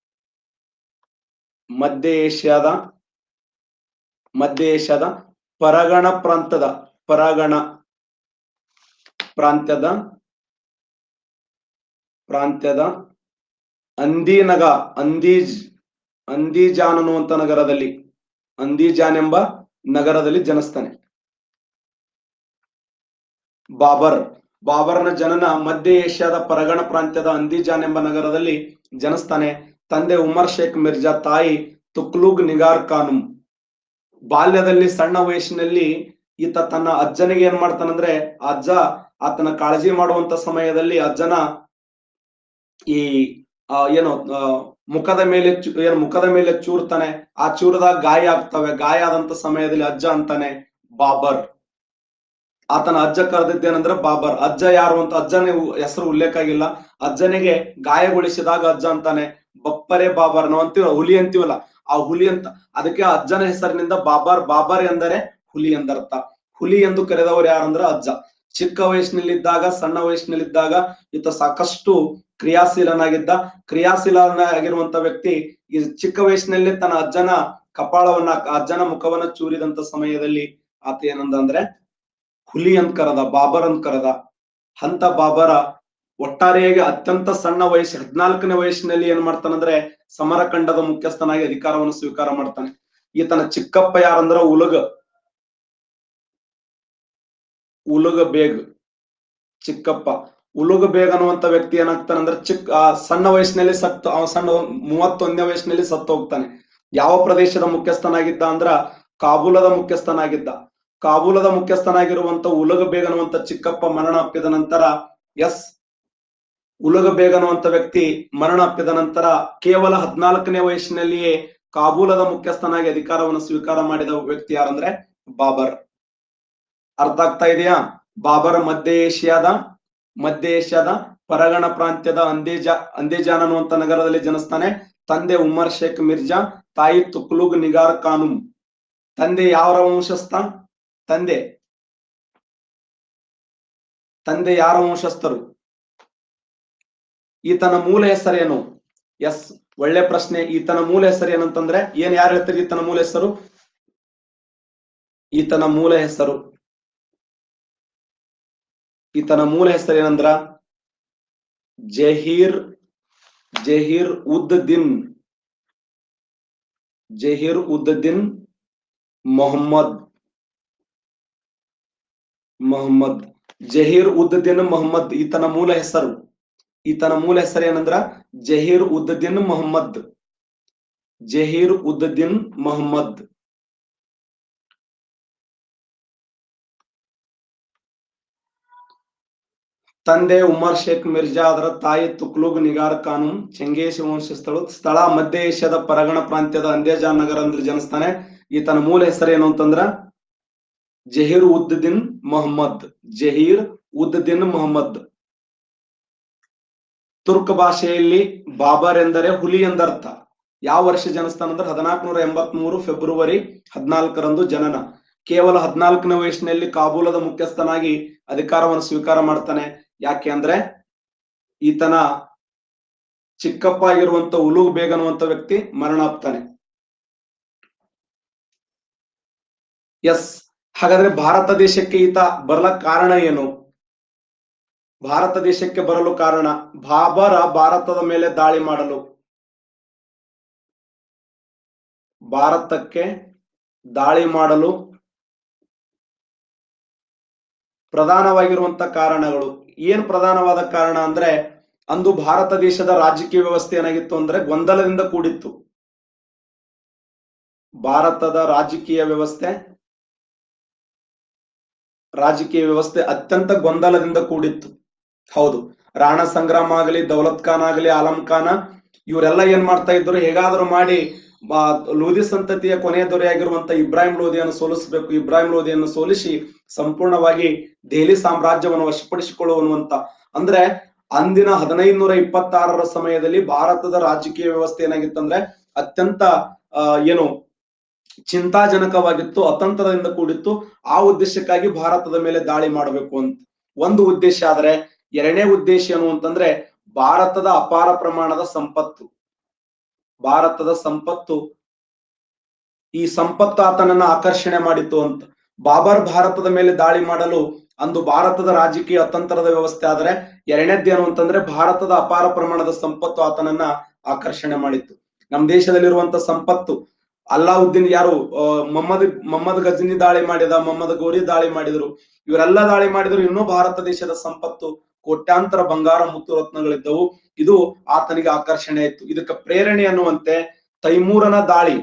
Speaker 1: ಮಧ್ಯ ಏಷ್ಯಾದ ಮಧ್ಯ ಏಷ್ಯಾದ ಪರಗಣ ಪ್ರಾಂತದ ಪರಗಣ ಪ್ರಾಂತ್ಯದ ಪ್ರಾಂತ್ಯದ ಅಂದಿನಗ ಅಂದೀಜ್ ಅಂದಿಜಾನ್ ಅನ್ನುವಂತ ನಗರದಲ್ಲಿ ಅಂದಿಜಾನ್ ಎಂಬ ನಗರದಲ್ಲಿ ಜನಿಸ್ತಾನೆ ಬಾಬರ್ ಬಾಬರ್ನ ಜನನ ಮಧ್ಯ ಏಷ್ಯಾದ ಪರಗಣ ಪ್ರಾಂತ್ಯದ ಅಂದಿಜಾನ್ ಎಂಬ ನಗರದಲ್ಲಿ ಜನಿಸ್ತಾನೆ ತಂದೆ ಉಮರ್ ಶೇಖ್ ಮಿರ್ಜಾ ತಾಯಿ ತುಕ್ಲುಗ್ ನಿಗಾರ್ ಖಾನುಂ ಬಾಲ್ಯದಲ್ಲಿ ಸಣ್ಣ ವಯಸ್ಸಿನಲ್ಲಿ ಈತ ತನ್ನ ಅಜ್ಜನಿಗೆ ಏನ್ ಮಾಡ್ತಾನಂದ್ರೆ ಆ ಅಜ್ಜ ಆತನ ಕಾಳಜಿ ಮಾಡುವಂತ ಸಮಯದಲ್ಲಿ ಅಜ್ಜನ ಈ ಆ, ಏನು ಆ, ಮುಖದ ಮೇಲೆ ಚು- ಏನು ಮುಖದ ಮೇಲೆ ಚೂರ್ತಾನೆ ಆ ಚೂರದಾಗ ಗಾಯ ಆಗ್ತವೆ ಗಾಯ ಆದಂತ ಸಮಯದಲ್ಲಿ ಅಜ್ಜ ಅಂತಾನೆ ಬಾಬರ್ ಆತನ ಅಜ್ಜ ಕರೆದಿದ್ದೇನೆಂದ್ರೆ ಬಾಬರ್ ಅಜ್ಜ ಯಾರು ಅಂತ ಅಜ್ಜನ ಹೆಸರು ಉಲ್ಲೇಖ ಆಗಿಲ್ಲ ಅಜ್ಜನಿಗೆ ಗಾಯಗೊಳಿಸಿದಾಗ ಅಜ್ಜ ಅಂತಾನೆ ಬಪ್ಪರೆ ಬಾಬರ್ ನಾವು ಅಂತೀವ ಹುಲಿ ಅಂತೀವಲ್ಲ ಆ ಹುಲಿ ಅಂತ ಅದಕ್ಕೆ ಆ ಅಜ್ಜನ ಹೆಸರಿನಿಂದ ಬಾಬರ್ ಬಾಬರ್ ಎಂದರೆ ಹುಲಿ ಎಂದರ್ಥ ಹುಲಿ ಎಂದು ಕರೆದವರು ಯಾರಂದ್ರ ಅಜ್ಜ ಚಿಕ್ಕ ವಯಸ್ಸಿನಲ್ಲಿದ್ದಾಗ ಸಣ್ಣ ವಯಸ್ಸಿನಲ್ಲಿದ್ದಾಗ ಈತ ಸಾಕಷ್ಟು ಕ್ರಿಯಾಶೀಲನಾಗಿದ್ದ ಕ್ರಿಯಾಶೀಲನಾಗಿರುವಂತ ವ್ಯಕ್ತಿ ಈ ಚಿಕ್ಕ ವಯಸ್ಸಿನಲ್ಲಿ ತನ್ನ ಅಜ್ಜನ ಕಪಾಳವನ್ನ ಅಜ್ಜನ ಮುಖವನ್ನ ಚೂರಿದಂತ ಸಮಯದಲ್ಲಿ ಆತ ಏನಂದ ಅಂದ್ರೆ ಹುಲಿ ಅಂತ ಕರೆದ ಬಾಬರ್ ಅಂತ ಕರೆದ ಅಂತ ಬಾಬರ ಒಟ್ಟಾರೆಯಾಗಿ ಅತ್ಯಂತ ಸಣ್ಣ ವಯಸ್ಸು ಹದಿನಾಲ್ಕನೇ ವಯಸ್ಸಿನಲ್ಲಿ ಏನ್ ಮಾಡ್ತಾನಂದ್ರೆ ಸಮರಖಂಡದ ಮುಖ್ಯಸ್ಥನಾಗಿ ಅಧಿಕಾರವನ್ನು ಸ್ವೀಕಾರ ಮಾಡ್ತಾನೆ ಈತನ ಚಿಕ್ಕಪ್ಪ ಯಾರಂದ್ರ ಉಲಗ ಉಲಗ ಬೇಗ್ ಚಿಕ್ಕಪ್ಪ ಉಲುಗ ಬೇಗ್ ಅನ್ನುವಂತ ವ್ಯಕ್ತಿ ಏನಾಗ್ತಾನಂದ್ರೆ ಚಿಕ್ಕ ಆ ಸಣ್ಣ ವಯಸ್ಸಿನಲ್ಲಿ ಸತ್ತು ಅವ ಸಣ್ಣ ಮೂವತ್ತೊಂದನೇ ವಯಸ್ಸಿನಲ್ಲಿ ಸತ್ತು ಹೋಗ್ತಾನೆ ಯಾವ ಪ್ರದೇಶದ ಮುಖ್ಯಸ್ಥನಾಗಿದ್ದ ಅಂದ್ರ ಕಾಬೂಲದ ಮುಖ್ಯಸ್ಥನಾಗಿದ್ದ ಕಾಬೂಲದ ಮುಖ್ಯಸ್ಥನಾಗಿರುವಂತ ಉಲಗ ಬೇಗ್ ಅನ್ನುವಂತ ಚಿಕ್ಕಪ್ಪ ಮರಣ ಅಪ್ಪಿದ ನಂತರ ಎಸ್ ಉಲಗ ಬೇಗ್ ಅನ್ನುವಂತ ವ್ಯಕ್ತಿ ಮರಣ ಅಪ್ಪಿದ ನಂತರ ಕೇವಲ ಹದಿನಾಲ್ಕನೇ ವಯಸ್ಸಿನಲ್ಲಿಯೇ ಕಾಬೂಲದ ಮುಖ್ಯಸ್ಥನಾಗಿ ಅಧಿಕಾರವನ್ನು ಸ್ವೀಕಾರ ಮಾಡಿದ ವ್ಯಕ್ತಿ ಯಾರಂದ್ರೆ ಬಾಬರ್ ಅರ್ಥ ಆಗ್ತಾ ಇದೆಯಾ ಬಾಬರ್ ಮಧ್ಯ ಏಷ್ಯಾದ ಮಧ್ಯ ಏಷ್ಯಾದ ಪರಗಣ ಪ್ರಾಂತ್ಯದ ಅಂದೇಜಾ ಅಂದೇಜಾನ್ ಅನ್ನುವಂತ ನಗರದಲ್ಲಿ ಜನಿಸ್ತಾನೆ ತಂದೆ ಉಮರ್ ಶೇಖ್ ಮಿರ್ಜಾ ತಾಯಿ ತುಕ್ಲುಗ್ ನಿಗಾರ್ ಖಾನುಂ ತಂದೆ ಯಾವರ ವಂಶಸ್ಥ ತಂದೆ ತಂದೆ ಯಾರ ವಂಶಸ್ಥರು ಈತನ ಮೂಲ ಹೆಸರೇನು ಎಸ್ ಒಳ್ಳೆ ಪ್ರಶ್ನೆ ಈತನ ಮೂಲ ಹೆಸರು ಏನಂತಂದ್ರೆ ಏನ್ ಯಾರು ಹೇಳ್ತಾರೆ ಈತನ ಮೂಲ ಹೆಸರು ಈತನ ಮೂಲ ಹೆಸರು ಈತನ ಮೂಲ ಹೆಸರು ಏನಂದ್ರ ಜಹೀರ್ ಜಹೀರ್ ಉದ್ ದಿನ್ ಜಹೀರ್ ಉದ್ ದಿನ್ ಮೊಹಮ್ಮದ್ ಮೊಹಮ್ಮದ್ ಜಹೀರ್ ಉದ್ ದಿನ್ ಮೊಹಮ್ಮದ್ ಈತನ ಮೂಲ ಹೆಸರು ಈತನ ಮೂಲ ಹೆಸರು ಏನಂದ್ರ ಜಹೀರ್ ಉದ್ ದಿನ್ ಮೊಹಮ್ಮದ್ ಜಹೀರ್ ಉದ್ ದಿನ್ ಮೊಹಮ್ಮದ್ ತಂದೆ ಉಮರ್ ಶೇಖ್ ಮಿರ್ಜಾ ಅದರ ತಾಯಿ ತುಕ್ಲುಗ್ ನಿಗಾರ್ ಖಾನುಂ ಚೆಂಗೇಶಿ ವಂಶಸ್ಥಳು ಸ್ಥಳ ಮಧ್ಯ ಏಷ್ಯಾದ ಪರಗಣ ಪ್ರಾಂತ್ಯದ ಅಂದೇಜಾನ್ ನಗರದಲ್ಲಿ ಜನಿಸ್ತಾನೆ ಈತನ ಮೂಲ ಹೆಸರು ಏನು ಅಂತಂದ್ರ ಜಹೀರ್ ಉದ್ ದಿನ್ ಮೊಹಮ್ಮದ್ ಜಹೀರ್ ಉದ್ ದಿನ್ ಮೊಹಮ್ಮದ್ ತುರ್ಕ್ ಭಾಷೆಯಲ್ಲಿ ಬಾಬರ್ ಎಂದರೆ ಹುಲಿ ಎಂದರ್ಥ ಯಾವ ವರ್ಷ ಜನಿಸ್ತಾನ ಅಂದ್ರೆ ಹದಿನಾಲ್ಕನೂರ ಎಂಬತ್ ಮೂರು ಫೆಬ್ರವರಿ ಹದಿನಾಲ್ಕರಂದು ಜನನ ಕೇವಲ ಹದಿನಾಲ್ಕನೇ ವಯಸ್ಸಿನಲ್ಲಿ ಕಾಬೂಲದ ಮುಖ್ಯಸ್ಥನಾಗಿ ಅಧಿಕಾರವನ್ನು ಸ್ವೀಕಾರ ಮಾಡ್ತಾನೆ ಯಾಕೆ ಅಂದ್ರೆ ಈತನ ಚಿಕ್ಕಪ್ಪ ಆಗಿರುವಂತ ಉಲುಗ್ ಬೇಗ್ ಅನ್ನುವಂತ ವ್ಯಕ್ತಿ ಮರಣ ಆಗ್ತಾನೆ ಎಸ್ ಹಾಗಾದ್ರೆ ಭಾರತ ದೇಶಕ್ಕೆ ಈತ ಬರಲಕ್ ಕಾರಣ ಏನು ಭಾರತ ದೇಶಕ್ಕೆ ಬರಲು ಕಾರಣ ಬಾಬರ ಭಾರತದ ಮೇಲೆ ದಾಳಿ ಮಾಡಲು ಭಾರತಕ್ಕೆ ದಾಳಿ ಮಾಡಲು ಪ್ರಧಾನವಾಗಿರುವಂತ ಕಾರಣಗಳು ಏನ್ ಪ್ರಧಾನವಾದ ಕಾರಣ ಅಂದ್ರೆ ಅಂದು ಭಾರತ ದೇಶದ ರಾಜಕೀಯ ವ್ಯವಸ್ಥೆ ಏನಾಗಿತ್ತು ಅಂದ್ರೆ ಗೊಂದಲದಿಂದ ಕೂಡಿತ್ತು ಭಾರತದ ರಾಜಕೀಯ ವ್ಯವಸ್ಥೆ ರಾಜಕೀಯ ವ್ಯವಸ್ಥೆ ಅತ್ಯಂತ ಗೊಂದಲದಿಂದ ಕೂಡಿತ್ತು ಹೌದು ರಾಣಾ ಸಂಗ್ರಾಮ ಆಗಲಿ ದೌಲತ್ ಖಾನ್ ಆಗಲಿ ಆಲಂ ಖಾನ ಇವರೆಲ್ಲ ಏನ್ ಮಾಡ್ತಾ ಇದ್ರು ಹೇಗಾದ್ರೂ ಮಾಡಿ ಬಾ- ಲೋಧಿ ಸಂತತಿಯ ಕೊನೆಯ ದೊರೆಯಾಗಿರುವಂತ ಇಬ್ರಾಹಿಂ ಲೋಧಿಯನ್ನು ಸೋಲಿಸಬೇಕು ಇಬ್ರಾಹಿಂ ಲೋಧಿಯನ್ನು ಸೋಲಿಸಿ ಸಂಪೂರ್ಣವಾಗಿ ದೆಹಲಿ ಸಾಮ್ರಾಜ್ಯವನ್ನು ವಶಪಡಿಸಿಕೊಳ್ಳುವಂತ ಅಂದ್ರೆ ಅಂದಿನ ಹದಿನೈದು ನೂರ ಇಪ್ಪತ್ತಾರರ ಸಮಯದಲ್ಲಿ ಭಾರತದ ರಾಜಕೀಯ ವ್ಯವಸ್ಥೆ ಏನಾಗಿತ್ತಂದ್ರೆ ಅತ್ಯಂತ ಆ, ಏನು ಚಿಂತಾಜನಕವಾಗಿತ್ತು ಅತಂತ್ರದಿಂದ ಕೂಡಿತ್ತು ಆ ಉದ್ದೇಶಕ್ಕಾಗಿ ಭಾರತದ ಮೇಲೆ ದಾಳಿ ಮಾಡಬೇಕು ಅಂತ ಒಂದು ಉದ್ದೇಶ ಆದ್ರೆ ಎರಡನೇ ಉದ್ದೇಶ ಏನು ಅಂತಂದ್ರೆ ಭಾರತದ ಅಪಾರ ಪ್ರಮಾಣದ ಸಂಪತ್ತು ಭಾರತದ ಸಂಪತ್ತು ಈ ಸಂಪತ್ತು ಆತನನ್ನ ಆಕರ್ಷಣೆ ಮಾಡಿತ್ತು ಅಂತ ಬಾಬರ್ ಭಾರತದ ಮೇಲೆ ದಾಳಿ ಮಾಡಲು ಅಂದು ಭಾರತದ ರಾಜಕೀಯ ಅತಂತ್ರದ ವ್ಯವಸ್ಥೆ ಆದ್ರೆ ಎರಡನೇದ್ದು ಏನು ಅಂತಂದ್ರೆ ಭಾರತದ ಅಪಾರ ಪ್ರಮಾಣದ ಸಂಪತ್ತು ಆತನನ್ನ ಆಕರ್ಷಣೆ ಮಾಡಿತ್ತು ನಮ್ಮ ದೇಶದಲ್ಲಿರುವಂತ ಸಂಪತ್ತು ಅಲ್ಲಾವುದ್ದೀನ್ ಯಾರು ಆ, ಮೊಹಮ್ಮದ್ ಮೊಹಮ್ಮದ್ ಗಜನಿ ದಾಳಿ ಮಾಡಿದ ಮೊಹಮ್ಮದ್ ಗೋರಿ ದಾಳಿ ಮಾಡಿದ್ರು ಇವರೆಲ್ಲ ದಾಳಿ ಮಾಡಿದ್ರು ಇನ್ನೂ ಭಾರತ ದೇಶದ ಸಂಪತ್ತು ಕೋಟ್ಯಾಂತರ ಬಂಗಾರ ಮುತ್ತು ರತ್ನಗಳಿದ್ದವು ಇದು ಆತನಿಗೆ ಆಕರ್ಷಣೆ ಆಯ್ತು ಇದಕ್ಕೆ ಪ್ರೇರಣೆ ಅನ್ನುವಂತೆ ತೈಮೂರನ ದಾಳಿ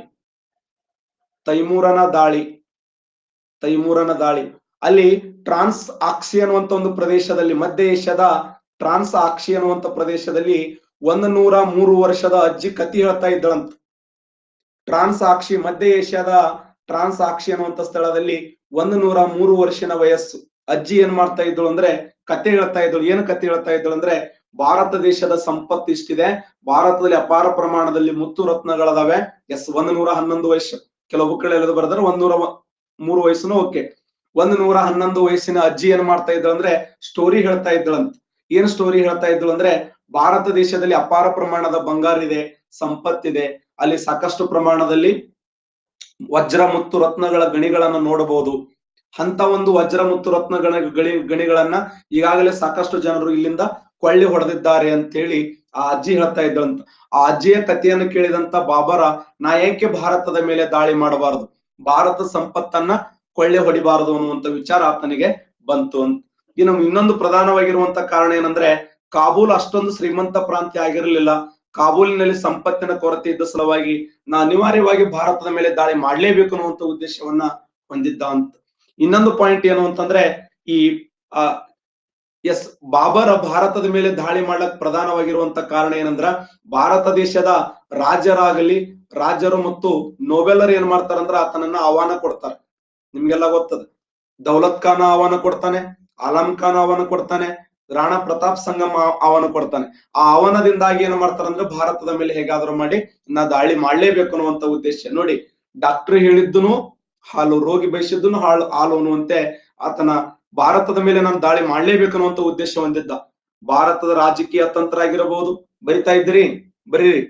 Speaker 1: ತೈಮೂರನ ದಾಳಿ ತೈಮೂರನ ದಾಳಿ ಅಲ್ಲಿ ಟ್ರಾನ್ಸ್ ಆಕ್ಸಿ ಅನ್ನುವಂತ ಒಂದು ಪ್ರದೇಶದಲ್ಲಿ ಮಧ್ಯ ಏಷ್ಯಾದ ಟ್ರಾನ್ಸ್ ಆಕ್ಸಿ ಅನ್ನುವಂತ ಪ್ರದೇಶದಲ್ಲಿ ಒಂದು ನೂರ ಮೂರು ವರ್ಷದ ಅಜ್ಜಿ ಕತಿ ಹೇಳ್ತಾ ಇದ್ದಳಂತ ಟ್ರಾನ್ಸ್ ಆಕ್ಷಿ ಮಧ್ಯ ಏಷ್ಯಾದ ಟ್ರಾನ್ಸ್ ಆಕ್ಷಿ ಅನ್ನುವಂತ ಸ್ಥಳದಲ್ಲಿ ಒಂದು ನೂರ ಮೂರು ವರ್ಷನ ವಯಸ್ಸು ಅಜ್ಜಿ ಏನ್ ಮಾಡ್ತಾ ಇದ್ದಳು ಅಂದ್ರೆ ಕತೆ ಹೇಳ್ತಾ ಇದ್ದಳು ಏನ್ ಕತೆ ಹೇಳ್ತಾ ಇದ್ದಳು ಅಂದ್ರೆ ಭಾರತ ದೇಶದ ಸಂಪತ್ತು ಇಷ್ಟಿದೆ ಭಾರತದಲ್ಲಿ ಅಪಾರ ಪ್ರಮಾಣದಲ್ಲಿ ಮುತ್ತು ರತ್ನಗಳದಾವೆ ಎಸ್ ಒಂದು ನೂರ ಹನ್ನೊಂದು ವಯಸ್ಸು ಕೆಲವು ಬುಕ್ಗಳು ಎಳೆದು ಬರೆದ್ರೆ ಒಂದ್ ನೂರ ವ- ಮೂರು ವಯಸ್ಸುನು ಓಕೆ ಒಂದು ನೂರ ಹನ್ನೊಂದು ವಯಸ್ಸಿನ ಅಜ್ಜಿ ಏನ್ ಮಾಡ್ತಾ ಇದ್ದಳು ಅಂದ್ರೆ ಸ್ಟೋರಿ ಹೇಳ್ತಾ ಇದ್ದಳಂತ ಏನ್ ಸ್ಟೋರಿ ಹೇಳ್ತಾ ಇದ್ದಳು ಅಂದ್ರೆ ಭಾರತ ದೇಶದಲ್ಲಿ ಅಪಾರ ಪ್ರಮಾಣದ ಬಂಗಾರ ಇದೆ ಸಂಪತ್ತಿದೆ ಅಲ್ಲಿ ಸಾಕಷ್ಟು ಪ್ರಮಾಣದಲ್ಲಿ ವಜ್ರ ಮತ್ತು ರತ್ನಗಳ ಗಣಿಗಳನ್ನ ನೋಡಬಹುದು ಅಂತ ಒಂದು ವಜ್ರ ಮತ್ತು ರತ್ನಗಳ ಗಣಿ ಗಣಿಗಳನ್ನ ಈಗಾಗಲೇ ಸಾಕಷ್ಟು ಜನರು ಇಲ್ಲಿಂದ ಕೊಳ್ಳಿ ಹೊಡೆದಿದ್ದಾರೆ ಅಂತೇಳಿ ಆ ಅಜ್ಜಿ ಹೇಳ್ತಾ ಇದ್ದಂತ ಆ ಅಜ್ಜಿಯ ಕಥೆಯನ್ನು ಕೇಳಿದಂತ ಬಾಬರ ನಾ ಏಕೆ ಭಾರತದ ಮೇಲೆ ದಾಳಿ ಮಾಡಬಾರದು ಭಾರತ ಸಂಪತ್ತನ್ನ ಕೊಳ್ಳೆ ಹೊಡಿಬಾರದು ಅನ್ನುವಂತ ವಿಚಾರ ಆತನಿಗೆ ಬಂತು ಅಂತ ಇನ್ನು ಇನ್ನೊಂದು ಪ್ರಧಾನವಾಗಿರುವಂತ ಕಾರಣ ಏನಂದ್ರೆ ಕಾಬೂಲ್ ಅಷ್ಟೊಂದು ಶ್ರೀಮಂತ ಪ್ರಾಂತ್ಯ ಆಗಿರಲಿಲ್ಲ ಕಾಬೂಲಿನಲ್ಲಿ ಸಂಪತ್ತಿನ ಕೊರತೆ ಇದ್ದ ಸಲುವಾಗಿ ನಾ ಅನಿವಾರ್ಯವಾಗಿ ಭಾರತದ ಮೇಲೆ ದಾಳಿ ಮಾಡ್ಲೇಬೇಕು ಅನ್ನುವಂತ ಉದ್ದೇಶವನ್ನ ಹೊಂದಿದ್ದ ಅಂತ ಇನ್ನೊಂದು ಪಾಯಿಂಟ್ ಏನು ಅಂತಂದ್ರೆ ಈ ಆ ಎಸ್ ಬಾಬರ ಭಾರತದ ಮೇಲೆ ದಾಳಿ ಮಾಡ್ಲಕ್ ಪ್ರಧಾನವಾಗಿರುವಂತ ಕಾರಣ ಏನಂದ್ರ ಭಾರತ ದೇಶದ ರಾಜರಾಗಲಿ ರಾಜರು ಮತ್ತು ನೋಬೆಲರ್ ಏನ್ ಮಾಡ್ತಾರಂದ್ರ ಆತನನ್ನ ಆಹ್ವಾನ ಕೊಡ್ತಾರೆ ನಿಮ್ಗೆಲ್ಲ ಗೊತ್ತದ ದೌಲತ್ ಖಾನ್ ಆಹ್ವಾನ ಕೊಡ್ತಾನೆ ಆಲಂ ಖಾನ್ ಆಹ್ವಾನ ಕೊಡ್ತಾನೆ ರಾಣಾ ಪ್ರತಾಪ್ ಸಂಗಮ ಆ- ಆಹ್ವಾನ ಕೊಡ್ತಾನೆ ಆ ಆಹ್ವಾನದಿಂದಾಗಿ ಏನ್ ಮಾಡ್ತಾರಂದ್ರೆ ಭಾರತದ ಮೇಲೆ ಹೇಗಾದ್ರೂ ಮಾಡಿ ನಾ ದಾಳಿ ಮಾಡ್ಲೇಬೇಕು ಅನ್ನುವಂತ ಉದ್ದೇಶ ನೋಡಿ ಡಾಕ್ಟರ್ ಹೇಳಿದ್ದನು ಹಾಲು ರೋಗಿ ಬಯಸಿದ್ದನು ಹಾಳು ಹಾಲು ಅನ್ನುವಂತೆ ಆತನ ಭಾರತದ ಮೇಲೆ ನಾನು ದಾಳಿ ಮಾಡ್ಲೇಬೇಕು ಅನ್ನುವಂತ ಉದ್ದೇಶ ಹೊಂದಿದ್ದ ಭಾರತದ ರಾಜಕೀಯ ತಂತ್ರ ಆಗಿರಬಹುದು ಬರಿತಾ ಇದ್ರಿ ಬರೀರಿ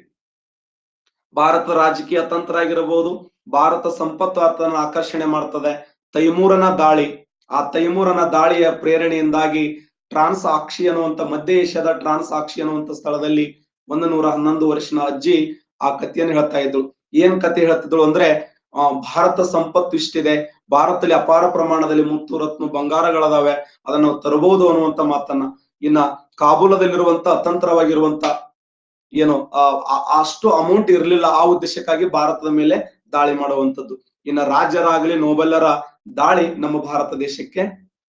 Speaker 1: ಭಾರತ ರಾಜಕೀಯ ತಂತ್ರ ಆಗಿರಬಹುದು ಭಾರತ ಸಂಪತ್ತು ಆತನ ಆಕರ್ಷಣೆ ಮಾಡ್ತದೆ ತೈಮೂರನ ದಾಳಿ ಆ ತೈಮೂರನ ದಾಳಿಯ ಪ್ರೇರಣೆಯಿಂದಾಗಿ ಟ್ರಾನ್ಸ್ ಆಕ್ಷಿ ಅನ್ನುವಂತ ಮಧ್ಯ ಏಷ್ಯಾದ ಟ್ರಾನ್ಸ್ ಆಕ್ಷಿ ಅನ್ನುವಂತ ಸ್ಥಳದಲ್ಲಿ ಒಂದು ನೂರ ಹನ್ನೊಂದು ವರ್ಷನ ಅಜ್ಜಿ ಆ ಕಥೆಯನ್ನು ಹೇಳ್ತಾ ಇದ್ರು ಏನ್ ಕಥೆ ಹೇಳ್ತಿದ್ರು ಅಂದ್ರೆ ಆ ಭಾರತ ಸಂಪತ್ತು ಇಷ್ಟಿದೆ ಭಾರತದಲ್ಲಿ ಅಪಾರ ಪ್ರಮಾಣದಲ್ಲಿ ಮುತ್ತು ರತ್ನ ಬಂಗಾರಗಳದಾವೆ ಅದನ್ನ ನಾವು ತರಬಹುದು ಅನ್ನುವಂತ ಮಾತನ್ನ ಇನ್ನ ಕಾಬೂಲದಲ್ಲಿರುವಂತ ಅತಂತ್ರವಾಗಿರುವಂತ ಏನು ಆ ಆ- ಅಷ್ಟು ಅಮೌಂಟ್ ಇರಲಿಲ್ಲ ಆ ಉದ್ದೇಶಕ್ಕಾಗಿ ಭಾರತದ ಮೇಲೆ ದಾಳಿ ಮಾಡುವಂತದ್ದು ಇನ್ನ ರಾಜ್ಯರಾಗಲಿ ನೋಬೆಲ್ಲರ ದಾಳಿ ನಮ್ಮ ಭಾರತ ದೇಶಕ್ಕೆ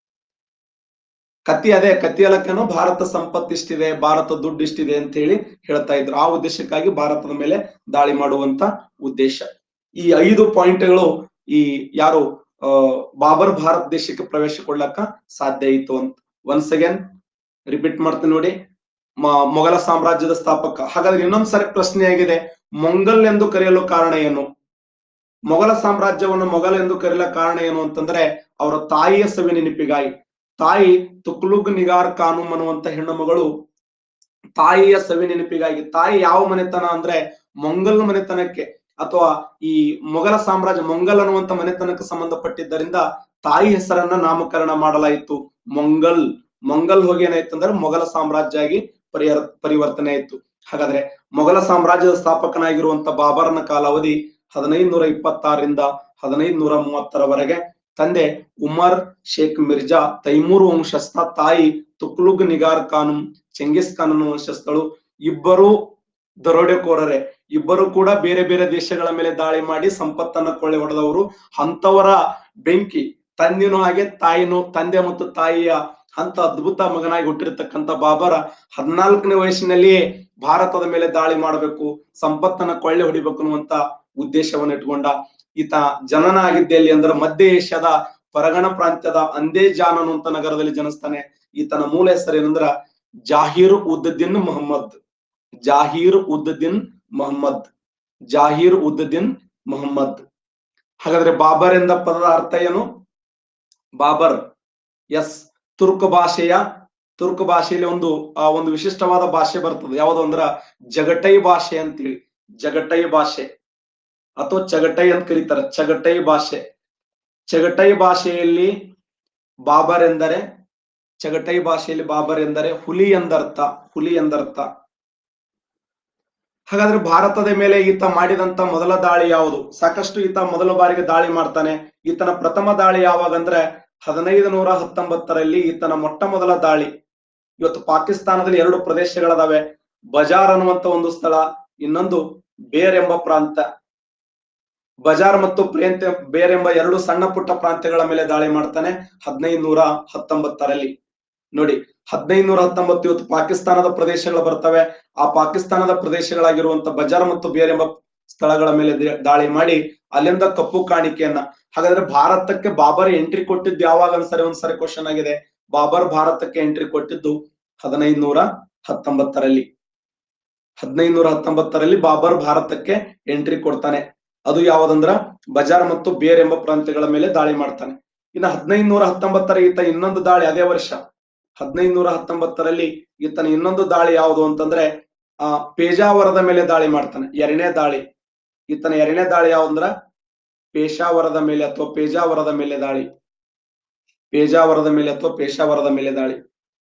Speaker 1: ಕತ್ತಿ ಅದೇ ಕತ್ತಿ ಅಲಕ್ಕೇನೋ ಭಾರತ ಸಂಪತ್ತು ಇಷ್ಟಿದೆ ಭಾರತ ದುಡ್ಡು ಇಷ್ಟಿದೆ ಅಂತ ಹೇಳಿ ಹೇಳ್ತಾ ಇದ್ರು ಆ ಉದ್ದೇಶಕ್ಕಾಗಿ ಭಾರತದ ಮೇಲೆ ದಾಳಿ ಮಾಡುವಂತ ಉದ್ದೇಶ ಈ ಐದು ಪಾಯಿಂಟ್ಗಳು ಈ ಯಾರು ಆ ಬಾಬರ್ ಭಾರತ ದೇಶಕ್ಕೆ ಪ್ರವೇಶ ಕೊಡ್ಲಕ್ಕ ಸಾಧ್ಯ ಇತ್ತು ಅಂತ ಒನ್ಸ್ ಅಗೇನ್ ರಿಪೀಟ್ ಮಾಡ್ತೀನಿ ನೋಡಿ ಮ- ಮೊಘಲ ಸಾಮ್ರಾಜ್ಯದ ಸ್ಥಾಪಕ ಹಾಗಾದ್ರೆ ಇನ್ನೊಂದ್ ಸರಿ ಪ್ರಶ್ನೆ ಆಗಿದೆ ಮೊಂಗಲ್ ಎಂದು ಕರೆಯಲು ಕಾರಣ ಏನು ಮೊಘಲ ಸಾಮ್ರಾಜ್ಯವನ್ನು ಮೊಘಲ್ ಎಂದು ಕರೆಯಲ ಕಾರಣ ಏನು ಅಂತಂದ್ರೆ ಅವರ ತಾಯಿಯ ಸವಿ ನೆನಪಿಗಾಗಿ ತಾಯಿ ತುಕ್ಲುಗ್ ನಿಗಾರ್ ಕಾನೂಮ್ ಅನ್ನುವಂತ ಹೆಣ್ಣು ಮಗಳು ತಾಯಿಯ ಸವಿ ನೆನಪಿಗಾಗಿ ತಾಯಿ ಯಾವ ಮನೆತನ ಅಂದ್ರೆ ಮೊಂಗಲ್ ಮನೆತನಕ್ಕೆ ಅಥವಾ ಈ ಮೊಘಲ ಸಾಮ್ರಾಜ್ಯ ಮೊಂಗಲ್ ಅನ್ನುವಂತ ಮನೆತನಕ್ಕೆ ಸಂಬಂಧಪಟ್ಟಿದ್ದರಿಂದ ತಾಯಿ ಹೆಸರನ್ನ ನಾಮಕರಣ ಮಾಡಲಾಯಿತು ಮೊಂಗಲ್ ಮೊಂಗಲ್ ಹೋಗಿ ಏನಾಯ್ತು ಅಂದ್ರೆ ಮೊಘಲ ಸಾಮ್ರಾಜ್ಯ ಆಗಿ ಪರಿವರ್ ಪರಿವರ್ತನೆ ಆಯ್ತು ಹಾಗಾದ್ರೆ ಮೊಘಲ ಸಾಮ್ರಾಜ್ಯದ ಸ್ಥಾಪಕನಾಗಿರುವಂತ ಬಾಬರನ ಕಾಲಾವಧಿ ಹದಿನೈದು ನೂರ ಇಪ್ಪತ್ತಾರರಿಂದ ಹದಿನೈದು ನೂರ ಮೂವತ್ತರವರೆಗೆ ತಂದೆ ಉಮರ್ ಶೇಖ್ ಮಿರ್ಜಾ ತೈಮೂರ್ ವಂಶಸ್ಥ ತಾಯಿ ತುಕ್ಲುಗ್ ನಿಗಾರ್ ಖಾನುಮ್ ಚೆಂಗಿಸ್ ಖಾನ್ ಅನ್ನೋ ವಂಶಸ್ಥಳು ಇಬ್ಬರು ದರೋಡೆಕೋರರೇ ಇಬ್ಬರು ಕೂಡ ಬೇರೆ ಬೇರೆ ದೇಶಗಳ ಮೇಲೆ ದಾಳಿ ಮಾಡಿ ಸಂಪತ್ತನ್ನ ಕೊಳ್ಳೆ ಹೊಡೆದವರು ಅಂತವರ ಬೆಂಕಿ ತಂದೆನೂ ಹಾಗೆ ತಾಯಿನೂ ತಂದೆ ಮತ್ತು ತಾಯಿಯ ಅಂತ ಅದ್ಭುತ ಮಗನಾಗಿ ಹುಟ್ಟಿರ್ತಕ್ಕಂಥ ಬಾಬರ ಹದಿನಾಲ್ಕನೇ ವಯಸ್ಸಿನಲ್ಲಿಯೇ ಭಾರತದ ಮೇಲೆ ದಾಳಿ ಮಾಡಬೇಕು ಸಂಪತ್ತನ್ನ ಕೊಳ್ಳೆ ಹೊಡಿಬೇಕು ಅನ್ನುವಂತ ಉದ್ದೇಶವನ್ನು ಇಟ್ಕೊಂಡ ಈತ ಜನನ ಆಗಿದ್ದೆ ಎಲ್ಲಿ ಅಂದ್ರೆ ಮಧ್ಯ ಏಷ್ಯಾದ ಪರಗಣ ಪ್ರಾಂತ್ಯದ ಅಂದೇಜಾನ್ ಅನ್ನುವಂತ ನಗರದಲ್ಲಿ ಜನಿಸ್ತಾನೆ ಈತನ ಮೂಲ ಹೆಸರು ಏನಂದ್ರ ಜಾಹೀರ್ ಉದ್ದೀನ್ ಮೊಹಮ್ಮದ್ ಜಾಹೀರ್ ಉದ್ದೀನ್ ಮೊಹಮ್ಮದ್ ಜಾಹೀರ್ ಉದ್ದೀನ್ ಮೊಹಮ್ಮದ್ ಹಾಗಾದ್ರೆ ಬಾಬರ್ ಎಂದ ಪದದ ಅರ್ಥ ಏನು ಬಾಬರ್ ಎಸ್ ತುರ್ಕ್ ಭಾಷೆಯ ತುರ್ಕ್ ಭಾಷೆಯಲ್ಲಿ ಒಂದು ಆ ಒಂದು ವಿಶಿಷ್ಟವಾದ ಭಾಷೆ ಬರ್ತದೆ ಯಾವುದು ಅಂದ್ರ ಜಗಟೈ ಭಾಷೆ ಅಂತೇಳಿ ಜಗಟೈ ಭಾಷೆ ಅಥವಾ ಚಗಟೈ ಅಂತ ಕರೀತಾರೆ ಚಗಟೈ ಭಾಷೆ ಚಗಟೈ ಭಾಷೆಯಲ್ಲಿ ಬಾಬರ್ ಎಂದರೆ ಚಗಟೈ ಭಾಷೆಯಲ್ಲಿ ಬಾಬರ್ ಎಂದರೆ ಹುಲಿ ಎಂದರ್ಥ ಹುಲಿ ಎಂದರ್ಥ ಹಾಗಾದ್ರೆ ಭಾರತದ ಮೇಲೆ ಈತ ಮಾಡಿದಂತ ಮೊದಲ ದಾಳಿ ಯಾವುದು ಸಾಕಷ್ಟು ಈತ ಮೊದಲ ಬಾರಿಗೆ ದಾಳಿ ಮಾಡ್ತಾನೆ ಈತನ ಪ್ರಥಮ ದಾಳಿ ಯಾವಾಗ ಅಂದ್ರೆ ಹದಿನೈದು ನೂರ ಹತ್ತೊಂಬತ್ತರಲ್ಲಿ ಈತನ ಮೊಟ್ಟ ಮೊದಲ ದಾಳಿ ಇವತ್ತು ಪಾಕಿಸ್ತಾನದಲ್ಲಿ ಎರಡು ಪ್ರದೇಶಗಳದಾವೆ ಬಜಾರ್ ಅನ್ನುವಂತ ಒಂದು ಸ್ಥಳ ಇನ್ನೊಂದು ಬೇರ್ ಎಂಬ ಪ್ರಾಂತ ಬಜಾರ್ ಮತ್ತು ಪ್ರೇಂತ ಬೇರ್ ಎಂಬ ಎರಡು ಸಣ್ಣ ಪುಟ್ಟ ಪ್ರಾಂತ್ಯಗಳ ಮೇಲೆ ದಾಳಿ ಮಾಡ್ತಾನೆ ಹದಿನೈದು ನೂರ ಹತ್ತೊಂಬತ್ತರಲ್ಲಿ ನೋಡಿ ಹದಿನೈದು ನೂರ ಹತ್ತೊಂಬತ್ತು ಇವತ್ತು ಪಾಕಿಸ್ತಾನದ ಪ್ರದೇಶಗಳು ಬರ್ತವೆ ಆ ಪಾಕಿಸ್ತಾನದ ಪ್ರದೇಶಗಳಾಗಿರುವಂತ ಬಜಾರ್ ಮತ್ತು ಬೇರ್ ಎಂಬ ಸ್ಥಳಗಳ ಮೇಲೆ ದೇ- ದಾಳಿ ಮಾಡಿ ಅಲ್ಲಿಂದ ಕಪ್ಪು ಕಾಣಿಕೆಯನ್ನ ಹಾಗಾದ್ರೆ ಭಾರತಕ್ಕೆ ಬಾಬರ್ ಎಂಟ್ರಿ ಕೊಟ್ಟಿದ್ದು ಯಾವಾಗ ಅನ್ಸರಿ ಒಂದ್ಸರಿ ಕ್ವಶನ್ ಆಗಿದೆ ಬಾಬರ್ ಭಾರತಕ್ಕೆ ಎಂಟ್ರಿ ಕೊಟ್ಟಿದ್ದು ಹದಿನೈದು ನೂರ ಹತ್ತೊಂಬತ್ತರಲ್ಲಿ ಹದಿನೈದು ನೂರ ಹತ್ತೊಂಬತ್ತರಲ್ಲಿ ಬಾಬರ್ ಭಾರತಕ್ಕೆ ಎಂಟ್ರಿ ಕೊಡ್ತಾನೆ ಅದು ಯಾವ್ದಂದ್ರ ಬಜಾರ್ ಮತ್ತು ಬೇರ್ ಎಂಬ ಪ್ರಾಂತ್ಯಗಳ ಮೇಲೆ ದಾಳಿ ಮಾಡ್ತಾನೆ ಇನ್ನು ಹದಿನೈದು ನೂರ ಹತ್ತೊಂಬತ್ತರ ಈತ ಇನ್ನೊಂದು ದಾಳಿ ಅದೇ ವರ್ಷ ಹದಿನೈದು ನೂರ ಹತ್ತೊಂಬತ್ತರಲ್ಲಿ ಈತನ ಇನ್ನೊಂದು ದಾಳಿ ಯಾವುದು ಅಂತಂದ್ರೆ ಆ ಪೇಜಾವರದ ಮೇಲೆ ದಾಳಿ ಮಾಡ್ತಾನೆ ಎರಡನೇ ದಾಳಿ ಈತನ ಎರಡನೇ ದಾಳಿ ಯಾವಂದ್ರ ಪೇಶಾವರದ ಮೇಲೆ ಅಥವಾ ಪೇಜಾವರದ ಮೇಲೆ ದಾಳಿ ಪೇಜಾವರದ ಮೇಲೆ ಅಥವಾ ಪೇಶಾವರದ ಮೇಲೆ ದಾಳಿ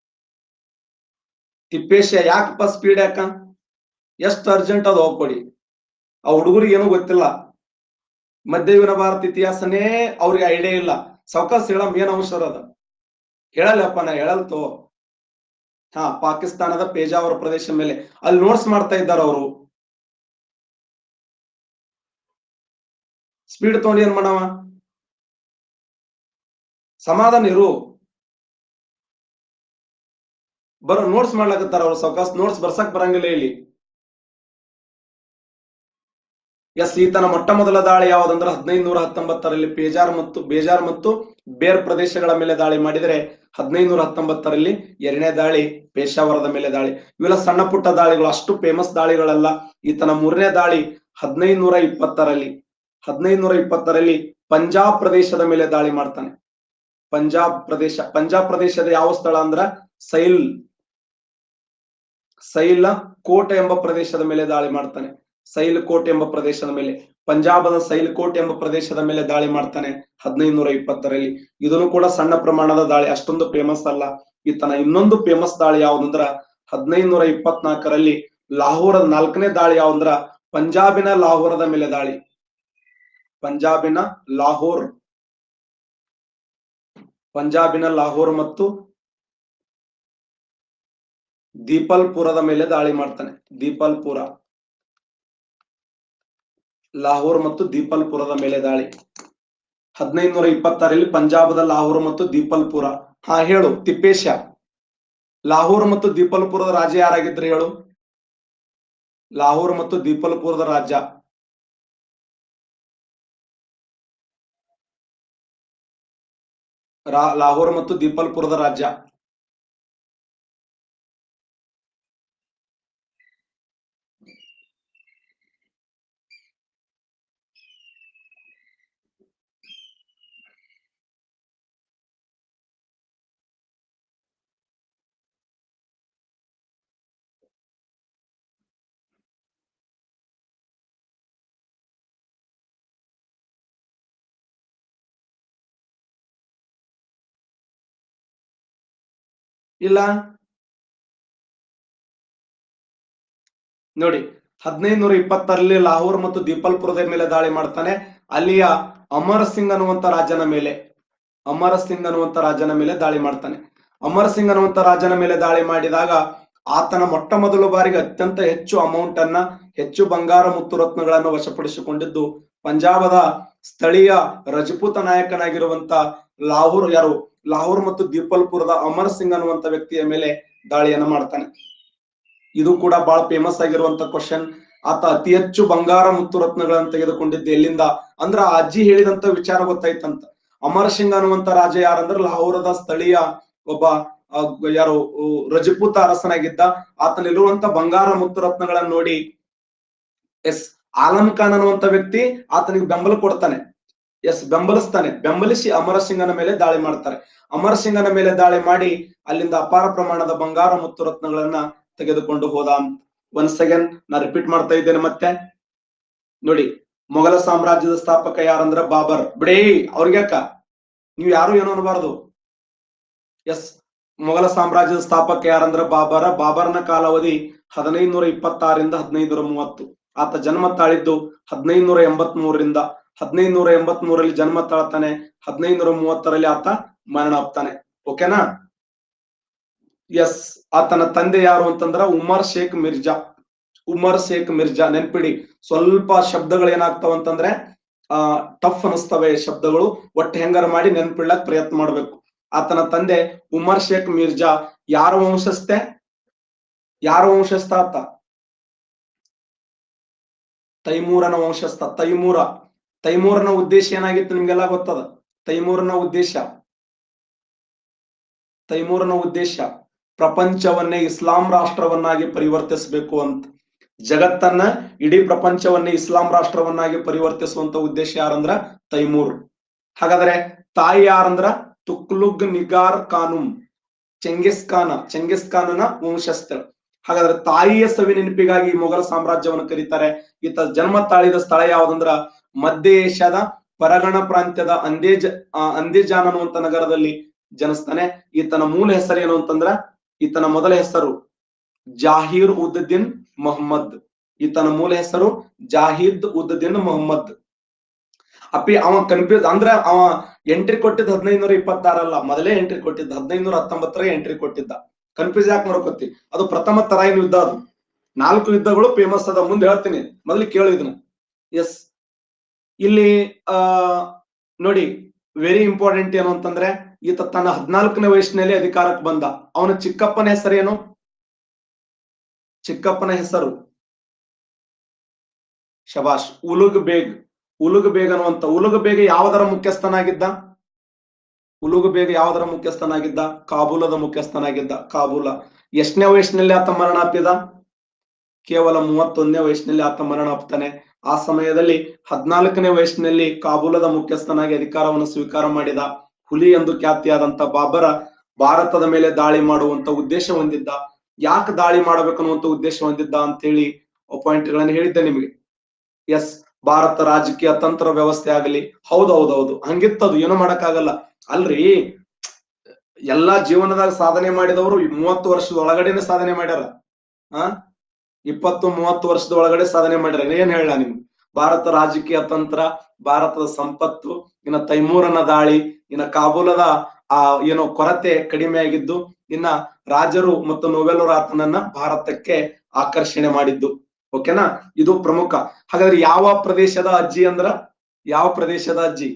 Speaker 1: ತಿಪ್ಪೇಶ ಯಾಕಪ್ಪ ಸ್ಪೀಡ್ ಯಾಕ ಎಷ್ಟು ಅರ್ಜೆಂಟ್ ಅದು ಹೋಗ್ಕೊಡಿ ಆ ಹುಡುಗರಿಗೆ ಏನೂ ಗೊತ್ತಿಲ್ಲ ಮಧ್ಯಯುಗನ ಭಾರತ ಇತಿಹಾಸನೇ ಅವ್ರಿಗೆ ಐಡಿಯಾ ಇಲ್ಲ ಸಾವಕಾಶ ಹೇಳಮ್ ಏನ್ ಅವಸರ ಅದ ಹೇಳಲ್ಲಪ್ಪ ನಾ ಹೇಳಲ್ತೋ ಹಾ ಪಾಕಿಸ್ತಾನದ ಪೇಜಾವರ ಪ್ರದೇಶ ಮೇಲೆ ಅಲ್ಲಿ ನೋಟ್ಸ್ ಮಾಡ್ತಾ ಇದ್ದಾರೆ ಅವರು ಸ್ಪೀಡ್ ತಗೊಂಡು ಏನ್ ಮಾಡವ ಸಮಾಧಾನ ಇರು ಬರೋ ನೋಟ್ಸ್ ಮಾಡ್ಲಕತ್ತಾರ ಅವ್ರು ಸಾವಕಾಶ ನೋಟ್ಸ್ ಬರ್ಸಕ್ ಬರಂಗಿಲ್ಲ ಇಲ್ಲಿ ಎಸ್ ಈತನ ಮೊಟ್ಟ ಮೊದಲ ದಾಳಿ ಯಾವ್ದಂದ್ರೆ ಹದಿನೈದು ನೂರ ಹತ್ತೊಂಬತ್ತರಲ್ಲಿ ಪೇಜಾರ್ ಮತ್ತು ಬೇಜಾರ್ ಮತ್ತು ಬೇರ್ ಪ್ರದೇಶಗಳ ಮೇಲೆ ದಾಳಿ ಮಾಡಿದರೆ ಹದಿನೈದು ನೂರ ಹತ್ತೊಂಬತ್ತರಲ್ಲಿ ಎರಡನೇ ದಾಳಿ ಪೇಶಾವರದ ಮೇಲೆ ದಾಳಿ ಇವೆಲ್ಲ ಸಣ್ಣ ಪುಟ್ಟ ದಾಳಿಗಳು ಅಷ್ಟು ಫೇಮಸ್ ದಾಳಿಗಳಲ್ಲ ಈತನ ಮೂರನೇ ದಾಳಿ ಹದಿನೈದು ನೂರ ಇಪ್ಪತ್ತರಲ್ಲಿ ಹದಿನೈದು ನೂರ ಇಪ್ಪತ್ತರಲ್ಲಿ ಪಂಜಾಬ್ ಪ್ರದೇಶದ ಮೇಲೆ ದಾಳಿ ಮಾಡ್ತಾನೆ ಪಂಜಾಬ್ ಪ್ರದೇಶ ಪಂಜಾಬ್ ಪ್ರದೇಶದ ಯಾವ ಸ್ಥಳ ಅಂದ್ರ ಸೈಲ್ ಸೈಲ ಕೋಟೆ ಎಂಬ ಪ್ರದೇಶದ ಮೇಲೆ ದಾಳಿ ಮಾಡ್ತಾನೆ ಸೈಲ್ ಕೋಟ್ ಎಂಬ ಪ್ರದೇಶದ ಮೇಲೆ ಪಂಜಾಬದ ಸೈಲ್ ಕೋಟ್ ಎಂಬ ಪ್ರದೇಶದ ಮೇಲೆ ದಾಳಿ ಮಾಡ್ತಾನೆ ಹದಿನೈದು ನೂರ ಇಪ್ಪತ್ತರಲ್ಲಿ ಇದನ್ನು ಕೂಡ ಸಣ್ಣ ಪ್ರಮಾಣದ ದಾಳಿ ಅಷ್ಟೊಂದು ಫೇಮಸ್ ಅಲ್ಲ ಈತನ ಇನ್ನೊಂದು ಫೇಮಸ್ ದಾಳಿ ಯಾವ್ದಂದ್ರ ಹದಿನೈದು ನೂರ ಇಪ್ಪತ್ನಾಲ್ಕರಲ್ಲಿ ಲಾಹೋರದ ನಾಲ್ಕನೇ ದಾಳಿ ಯಾವಂದ್ರ ಪಂಜಾಬಿನ ಲಾಹೋರದ ಮೇಲೆ ದಾಳಿ ಪಂಜಾಬಿನ ಲಾಹೋರ್ ಪಂಜಾಬಿನ ಲಾಹೋರ್ ಮತ್ತು ದೀಪಲ್ಪುರದ ಮೇಲೆ ದಾಳಿ ಮಾಡ್ತಾನೆ ದೀಪಲ್ಪುರ ಲಾಹೋರ್ ಮತ್ತು ದೀಪಲ್ಪುರದ ಮೇಲೆ ದಾಳಿ ಹದಿನೈದು ನೂರ ಇಪ್ಪತ್ತಾರಲ್ಲಿ ಪಂಜಾಬದ ಲಾಹೋರ್ ಮತ್ತು ದೀಪಲ್ಪುರ ಹಾ ಹೇಳು ತಿಪ್ಪೇಶ ಲಾಹೋರ್ ಮತ್ತು ದೀಪಲ್ಪುರದ ರಾಜ್ಯ ಯಾರಾಗಿದ್ರು ಹೇಳು ಲಾಹೋರ್ ಮತ್ತು ದೀಪಲ್ಪುರದ ರಾಜ್ಯ ರಾ- ಲಾಹೋರ್ ಮತ್ತು ದೀಪಲ್ಪುರದ ರಾಜ್ಯ ಇಲ್ಲ ನೋಡಿ ಹದಿನೈದು ನೂರ ಇಪ್ಪತ್ತರಲ್ಲಿ ಲಾಹೋರ್ ಮತ್ತು ದೀಪಲ್ಪುರದ ಮೇಲೆ ದಾಳಿ ಮಾಡ್ತಾನೆ ಅಲ್ಲಿಯ ಅಮರ್ ಸಿಂಗ್ ಅನ್ನುವಂತ ರಾಜನ ಮೇಲೆ ಅಮರ ಸಿಂಗ್ ಅನ್ನುವಂತ ರಾಜನ ಮೇಲೆ ದಾಳಿ ಮಾಡ್ತಾನೆ ಅಮರ್ ಸಿಂಗ್ ಅನ್ನುವಂತ ರಾಜನ ಮೇಲೆ ದಾಳಿ ಮಾಡಿದಾಗ ಆತನ ಮೊಟ್ಟ ಮೊದಲ ಬಾರಿಗೆ ಅತ್ಯಂತ ಹೆಚ್ಚು ಅಮೌಂಟ್ ಅನ್ನ ಹೆಚ್ಚು ಬಂಗಾರ ಮುತ್ತು ರತ್ನಗಳನ್ನು ವಶಪಡಿಸಿಕೊಂಡಿದ್ದು ಪಂಜಾಬದ ಸ್ಥಳೀಯ ರಜಪೂತ ನಾಯಕನಾಗಿರುವಂತ ಲಾಹೋರ್ ಯಾರು ಲಾಹೋರ್ ಮತ್ತು ದೀಪಲ್ಪುರದ ಅಮರ್ ಸಿಂಗ್ ಅನ್ನುವಂತ ವ್ಯಕ್ತಿಯ ಮೇಲೆ ದಾಳಿಯನ್ನ ಮಾಡ್ತಾನೆ ಇದು ಕೂಡ ಬಹಳ ಫೇಮಸ್ ಆಗಿರುವಂತ ಕ್ವಶನ್ ಆತ ಅತಿ ಹೆಚ್ಚು ಬಂಗಾರ ಮತ್ತು ರತ್ನಗಳನ್ನು ತೆಗೆದುಕೊಂಡಿದ್ದು ಎಲ್ಲಿಂದ ಅಂದ್ರ ಆ ಅಜ್ಜಿ ಹೇಳಿದಂತ ವಿಚಾರ ಗೊತ್ತಾಯ್ತಂತ ಅಮರ್ ಸಿಂಗ್ ಅನ್ನುವಂತ ರಾಜ ಯಾರಂದ್ರ ಲಾಹೋರದ ಸ್ಥಳೀಯ ಒಬ್ಬ ಆ, ಯಾರು ಉ, ರಜಪೂತ ಅರಸನಾಗಿದ್ದ ಆತನಲ್ಲಿರುವಂತ ಬಂಗಾರ ಮತ್ತು ರತ್ನಗಳನ್ನ ನೋಡಿ ಎಸ್ ಆಲಂ ಖಾನ್ ಅನ್ನುವಂತ ವ್ಯಕ್ತಿ ಆತನಿಗೆ ಬೆಂಬಲ ಕೊಡ್ತಾನೆ ಎಸ್ ಬೆಂಬಲಿಸ್ತಾನೆ ಬೆಂಬಲಿಸಿ ಅಮರಸಿಂಗನ ಮೇಲೆ ದಾಳಿ ಮಾಡ್ತಾರೆ ಅಮರಸಿಂಗನ ಮೇಲೆ ದಾಳಿ ಮಾಡಿ ಅಲ್ಲಿಂದ ಅಪಾರ ಪ್ರಮಾಣದ ಬಂಗಾರ ಮತ್ತು ರತ್ನಗಳನ್ನ ತೆಗೆದುಕೊಂಡು ಹೋದ ಒನ್ಸ್ ಅಗೇನ್ ನಾ ರಿಪೀಟ್ ಮಾಡ್ತಾ ಇದ್ದೇನೆ ಮತ್ತೆ ನೋಡಿ ಮೊಘಲ ಸಾಮ್ರಾಜ್ಯದ ಸ್ಥಾಪಕ ಯಾರಂದ್ರ ಬಾಬರ್ ಬಿಡೇ ಅವ್ರಿಗ್ಯಾಕ ನೀವು ಯಾರು ಏನು ಅನ್ನಬಾರದು ಎಸ್ ಮೊಘಲ ಸಾಮ್ರಾಜ್ಯದ ಸ್ಥಾಪಕ ಯಾರಂದ್ರ ಬಾಬರ ಬಾಬರ್ನ ಕಾಲಾವಧಿ ಹದಿನೈದುನೂರ ಇಪ್ಪತ್ತಾರರಿಂದ ಹದಿನೈದುನೂರ ಮೂವತ್ತು ಆತ ಜನ್ಮ ತಾಳಿದ್ದು ಹದಿನೈದುನೂರ ಎಂಬತ್ ಮೂರರಿಂದ ಹದಿನೈದುನೂರ ಎಂಬತ್ ಮೂರಲ್ಲಿ ಜನ್ಮ ತಾಳ್ತಾನೆ ಹದಿನೈದುನೂರ ಮೂವತ್ತರಲ್ಲಿ ಆತ ಮರಣ ಆಗ್ತಾನೆ ಓಕೆನಾ ಎಸ್ ಆತನ ತಂದೆ ಯಾರು ಅಂತಂದ್ರ ಉಮರ್ ಶೇಖ್ ಮಿರ್ಜಾ ಉಮರ್ ಶೇಖ್ ಮಿರ್ಜಾ ನೆನ್ಪಿಡಿ ಸ್ವಲ್ಪ ಶಬ್ದಗಳು ಏನಾಗ್ತಾವ ಅಂತಂದ್ರೆ ಆ ಟಫ್ ಅನಿಸ್ತವೆ ಶಬ್ದಗಳು ಒಟ್ಟು ಹೆಂಗಾರ ಮಾಡಿ ನೆನ್ಪಿಡ್ಲಕ್ ಪ್ರಯತ್ನ ಮಾಡ್ಬೇಕು ಆತನ ತಂದೆ ಉಮರ್ ಶೇಖ್ ಮಿರ್ಜಾ ಯಾರ ವಂಶಸ್ಥೆ ಯಾರ ವಂಶಸ್ಥ ಆತ ತೈಮೂರನ ವಂಶಸ್ಥ ತೈಮೂರ ತೈಮೂರನ ಉದ್ದೇಶ ಏನಾಗಿತ್ತು ನಿಮ್ಗೆಲ್ಲ ಗೊತ್ತದ ತೈಮೂರನ ಉದ್ದೇಶ ತೈಮೂರನ ಉದ್ದೇಶ ಪ್ರಪಂಚವನ್ನೇ ಇಸ್ಲಾಂ ರಾಷ್ಟ್ರವನ್ನಾಗಿ ಪರಿವರ್ತಿಸಬೇಕು ಅಂತ ಜಗತ್ತನ್ನ ಇಡೀ ಪ್ರಪಂಚವನ್ನೇ ಇಸ್ಲಾಂ ರಾಷ್ಟ್ರವನ್ನಾಗಿ ಪರಿವರ್ತಿಸುವಂತ ಉದ್ದೇಶ ಯಾರಂದ್ರ ತೈಮೂರ್ ಹಾಗಾದ್ರೆ ತಾಯಿ ಯಾರಂದ್ರ ತುಕ್ಲುಗ್ ನಿಗಾರ್ ಖಾನುಂ ಚೆಂಗಿಸ್ ಖಾನ ಚೆಂಗಿಸ್ ಖಾನನ ವಂಶಸ್ಥರು ಹಾಗಾದ್ರೆ ತಾಯಿಯ ಸವಿ ನೆನಪಿಗಾಗಿ ಮೊಘಲ ಸಾಮ್ರಾಜ್ಯವನ್ನು ಕರೀತಾರೆ ಈತ ಜನ್ಮ ತಾಳಿದ ಸ್ಥಳ ಯಾವ್ದಂದ್ರ ಮಧ್ಯ ಏಷ್ಯಾದ ಪರಗಣ ಪ್ರಾಂತ್ಯದ ಅಂದೇಜ್ ಆ, ಅಂದೇಜಾನ್ ಅನ್ನುವಂತ ನಗರದಲ್ಲಿ ಜನಿಸ್ತಾನೆ ಈತನ ಮೂಲ ಹೆಸರು ಏನು ಅಂತಂದ್ರ ಈತನ ಮೊದಲ ಹೆಸರು ಜಾಹೀರ್ ಉದ್ ದಿನ್ ಮೊಹಮ್ಮದ್ ಈತನ ಮೂಲ ಹೆಸರು ಜಾಹಿದ್ ಉದ್ ದಿನ್ ಮೊಹಮ್ಮದ್ ಅಪ್ಪಿ ಅವ ಕನ್ಫ್ಯೂಸ್ ಅಂದ್ರ ಅವ ಎಂಟ್ರಿ ಕೊಟ್ಟಿದ್ದ ಹದಿನೈದುನೂರ ಇಪ್ಪತ್ತಾರಲ್ಲ ಮೊದಲೇ ಎಂಟ್ರಿ ಕೊಟ್ಟಿದ್ದ ಹದಿನೈದುನೂರ ಹತ್ತೊಂಬತ್ತರ ಎಂಟ್ರಿ ಕೊಟ್ಟಿದ್ದ ಕನ್ಫ್ಯೂಸ್ ಯಾಕೆ ಮಾಡ್ಕೊತಿ ಅದು ಪ್ರಥಮ ತರಾಯಿನ ಯುದ್ಧ ಅದು ನಾಲ್ಕು ಯುದ್ಧಗಳು ಫೇಮಸ್ ಅದ ಮುಂದೆ ಹೇಳ್ತೀನಿ ಮೊದಲು ಕೇಳು ಇದನ್ನ ಎಸ್ ಇಲ್ಲಿ ಆ ನೋಡಿ ವೆರಿ ಇಂಪಾರ್ಟೆಂಟ್ ಏನು ಅಂತಂದ್ರೆ ಈತ ತನ್ನ ಹದಿನಾಲ್ಕನೇ ವಯಸ್ಸಿನಲ್ಲಿ ಅಧಿಕಾರಕ್ಕೆ ಬಂದ ಅವನ ಚಿಕ್ಕಪ್ಪನ ಹೆಸರೇನು ಚಿಕ್ಕಪ್ಪನ ಹೆಸರು ಶಬಾಷ್ ಉಲುಗ್ ಬೇಗ್ ಉಲುಗ್ ಬೇಗ್ ಅನ್ನುವಂತ ಉಲುಗ್ ಬೇಗ ಯಾವದರ ಮುಖ್ಯಸ್ಥನಾಗಿದ್ದ ಉಲುಗ್ ಬೇಗ ಯಾವದರ ಮುಖ್ಯಸ್ಥನಾಗಿದ್ದ ಕಾಬೂಲದ ಮುಖ್ಯಸ್ಥನಾಗಿದ್ದ ಕಾಬೂಲ ಎಷ್ಟನೇ ವಯಸ್ಸಿನಲ್ಲಿ ಆತ ಮರಣ ಅಪ್ಪಿದ ಕೇವಲ ಮೂವತ್ತೊಂದನೇ ವಯಸ್ಸಿನಲ್ಲಿ ಆತ ಮರಣ ಅಪ್ತಾನೆ ಆ ಸಮಯದಲ್ಲಿ ಹದಿನಾಲ್ಕನೇ ವಯಸ್ಸಿನಲ್ಲಿ ಕಾಬೂಲದ ಮುಖ್ಯಸ್ಥನಾಗಿ ಅಧಿಕಾರವನ್ನು ಸ್ವೀಕಾರ ಮಾಡಿದ ಹುಲಿ ಎಂದು ಖ್ಯಾತಿಯಾದಂತ ಬಾಬರ ಭಾರತದ ಮೇಲೆ ದಾಳಿ ಮಾಡುವಂತ ಉದ್ದೇಶ ಹೊಂದಿದ್ದ ಯಾಕೆ ದಾಳಿ ಮಾಡಬೇಕನ್ನುವಂತ ಉದ್ದೇಶ ಹೊಂದಿದ್ದ ಅಂತ ಹೇಳಿ ಪಾಯಿಂಟ್ ಗಳನ್ನ ಹೇಳಿದ್ದೆ ನಿಮಗೆ ಎಸ್ ಭಾರತ ರಾಜಕೀಯ ತಂತ್ರ ವ್ಯವಸ್ಥೆ ಆಗಲಿ ಹೌದೌದೌದು ಹಂಗಿತ್ತದು ಏನು ಮಾಡಕ್ಕಾಗಲ್ಲ ಅಲ್ರಿ ಎಲ್ಲಾ ಜೀವನದಾಗ ಸಾಧನೆ ಮಾಡಿದವರು ಮೂವತ್ತು ವರ್ಷದ ಒಳಗಡೆನೆ ಸಾಧನೆ ಮಾಡ್ಯಾರ ಆ ಇಪ್ಪತ್ತು ಮೂವತ್ತು ವರ್ಷದ ಒಳಗಡೆ ಸಾಧನೆ ಮಾಡ್ಯಾರ ಏನ್ ಹೇಳ ನಿಮ್ಗೆ ಭಾರತ ರಾಜಕೀಯ ತಂತ್ರ ಭಾರತದ ಸಂಪತ್ತು ಇನ್ನ ತೈಮೂರನ ದಾಳಿ ಇನ್ನ ಕಾಬೂಲದ ಆ ಏನೋ ಕೊರತೆ ಕಡಿಮೆ ಆಗಿದ್ದು ಇನ್ನ ರಾಜರು ಮತ್ತು ನೋವೆಲ್ಲರು ಆತನನ್ನ ಭಾರತಕ್ಕೆ ಆಕರ್ಷಣೆ ಮಾಡಿದ್ದು ಓಕೆನಾ ಇದು ಪ್ರಮುಖ ಹಾಗಾದ್ರೆ ಯಾವ ಪ್ರದೇಶದ ಅಜ್ಜಿ ಅಂದ್ರ ಯಾವ ಪ್ರದೇಶದ ಅಜ್ಜಿ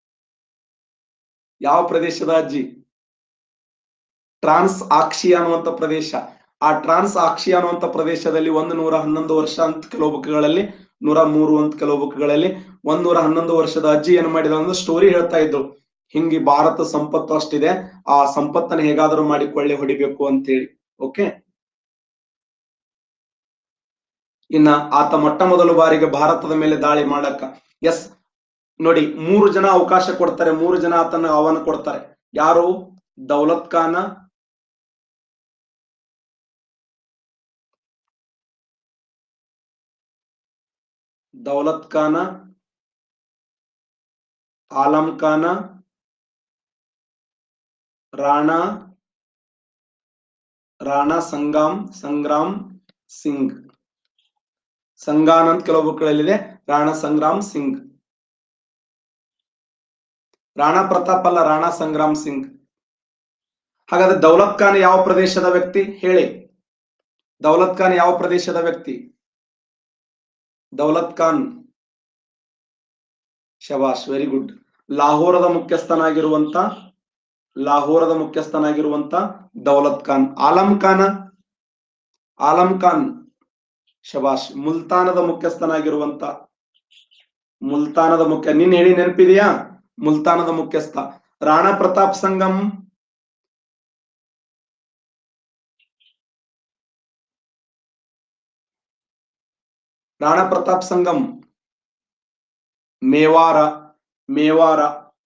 Speaker 1: ಯಾವ ಪ್ರದೇಶದ ಅಜ್ಜಿ ಟ್ರಾನ್ಸ್ ಆಕ್ಷಿ ಅನ್ನುವಂತ ಪ್ರದೇಶ ಆ ಟ್ರಾನ್ಸ್ ಆಕ್ಷಿ ಅನ್ನುವಂತ ಪ್ರದೇಶದಲ್ಲಿ ಒಂದು ನೂರ ಹನ್ನೊಂದು ವರ್ಷ ಅಂತ ಕೆಲವು ಬುಕ್ಗಳಲ್ಲಿ ನೂರ ಮೂರು ಅಂತ ಕೆಲವು ಬುಕ್ಗಳಲ್ಲಿ ಒಂದ್ ನೂರ ಹನ್ನೊಂದು ವರ್ಷದ ಅಜ್ಜಿ ಏನ್ ಮಾಡಿದ ಅಂದ್ರೆ ಸ್ಟೋರಿ ಹೇಳ್ತಾ ಇದ್ರು ಹಿಂಗಿ ಭಾರತ ಸಂಪತ್ತು ಅಷ್ಟಿದೆ ಆ ಸಂಪತ್ತನ್ನ ಹೇಗಾದ್ರೂ ಮಾಡಿ ಕೊಳ್ಳೆ ಹೊಡಿಬೇಕು ಅಂತೇಳಿ ಓಕೆ ಇನ್ನ ಆತ ಮೊಟ್ಟ ಮೊದಲ ಬಾರಿಗೆ ಭಾರತದ ಮೇಲೆ ದಾಳಿ ಮಾಡಕ್ಕ ಎಸ್ ನೋಡಿ ಮೂರು ಜನ ಅವಕಾಶ ಕೊಡ್ತಾರೆ ಮೂರು ಜನ ಆತನ ಆಹ್ವಾನ ಕೊಡ್ತಾರೆ ಯಾರು ದೌಲತ್ ಖಾನ ದೌಲತ್ ಖಾನ ಆಲಂ ಖಾನ ರಾಣಾ ರಾಣಾ ಸಂಗಾಮ್ ಸಂಗ್ರಾಮ್ ಸಿಂಗ್ ಸಂಗಾನ್ ಅಂತ ಕೆಲವು ಬುಕ್ಗಳಲ್ಲಿದೆ ರಾಣಾ ಸಂಗ್ರಾಮ್ ಸಿಂಗ್ ರಾಣಾ ಪ್ರತಾಪ್ ಅಲ್ಲ ರಾಣಾ ಸಂಗ್ರಾಮ್ ಸಿಂಗ್ ಹಾಗಾದ್ರೆ ದೌಲತ್ ಖಾನ್ ಯಾವ ಪ್ರದೇಶದ ವ್ಯಕ್ತಿ ಹೇಳಿ ದೌಲತ್ ಖಾನ್ ಯಾವ ಪ್ರದೇಶದ ವ್ಯಕ್ತಿ ದೌಲತ್ ಖಾನ್ ಶಬಾಷ್ ವೆರಿ ಗುಡ್ ಲಾಹೋರದ ಮುಖ್ಯಸ್ಥನಾಗಿರುವಂತ ಲಾಹೋರದ ಮುಖ್ಯಸ್ಥನಾಗಿರುವಂತ ದೌಲತ್ ಖಾನ್ ಆಲಂ ಖಾನ ಆಲಂ ಖಾನ್ ಶಬಾಷ್ ಮುಲ್ತಾನದ ಮುಖ್ಯಸ್ಥನಾಗಿರುವಂತ ಮುಲ್ತಾನದ ಮುಖ್ಯ ನಿನ್ ಹೇಳಿ ನೆನಪಿದೆಯಾ ಮುಲ್ತಾನದ ಮುಖ್ಯಸ್ಥ ರಾಣಾ ಪ್ರತಾಪ್ ಸಂಗಮ್ ರಾಣಾ ಪ್ರತಾಪ್ ಸಂಗಮ್ ಮೇವಾರ ಮೇವಾರ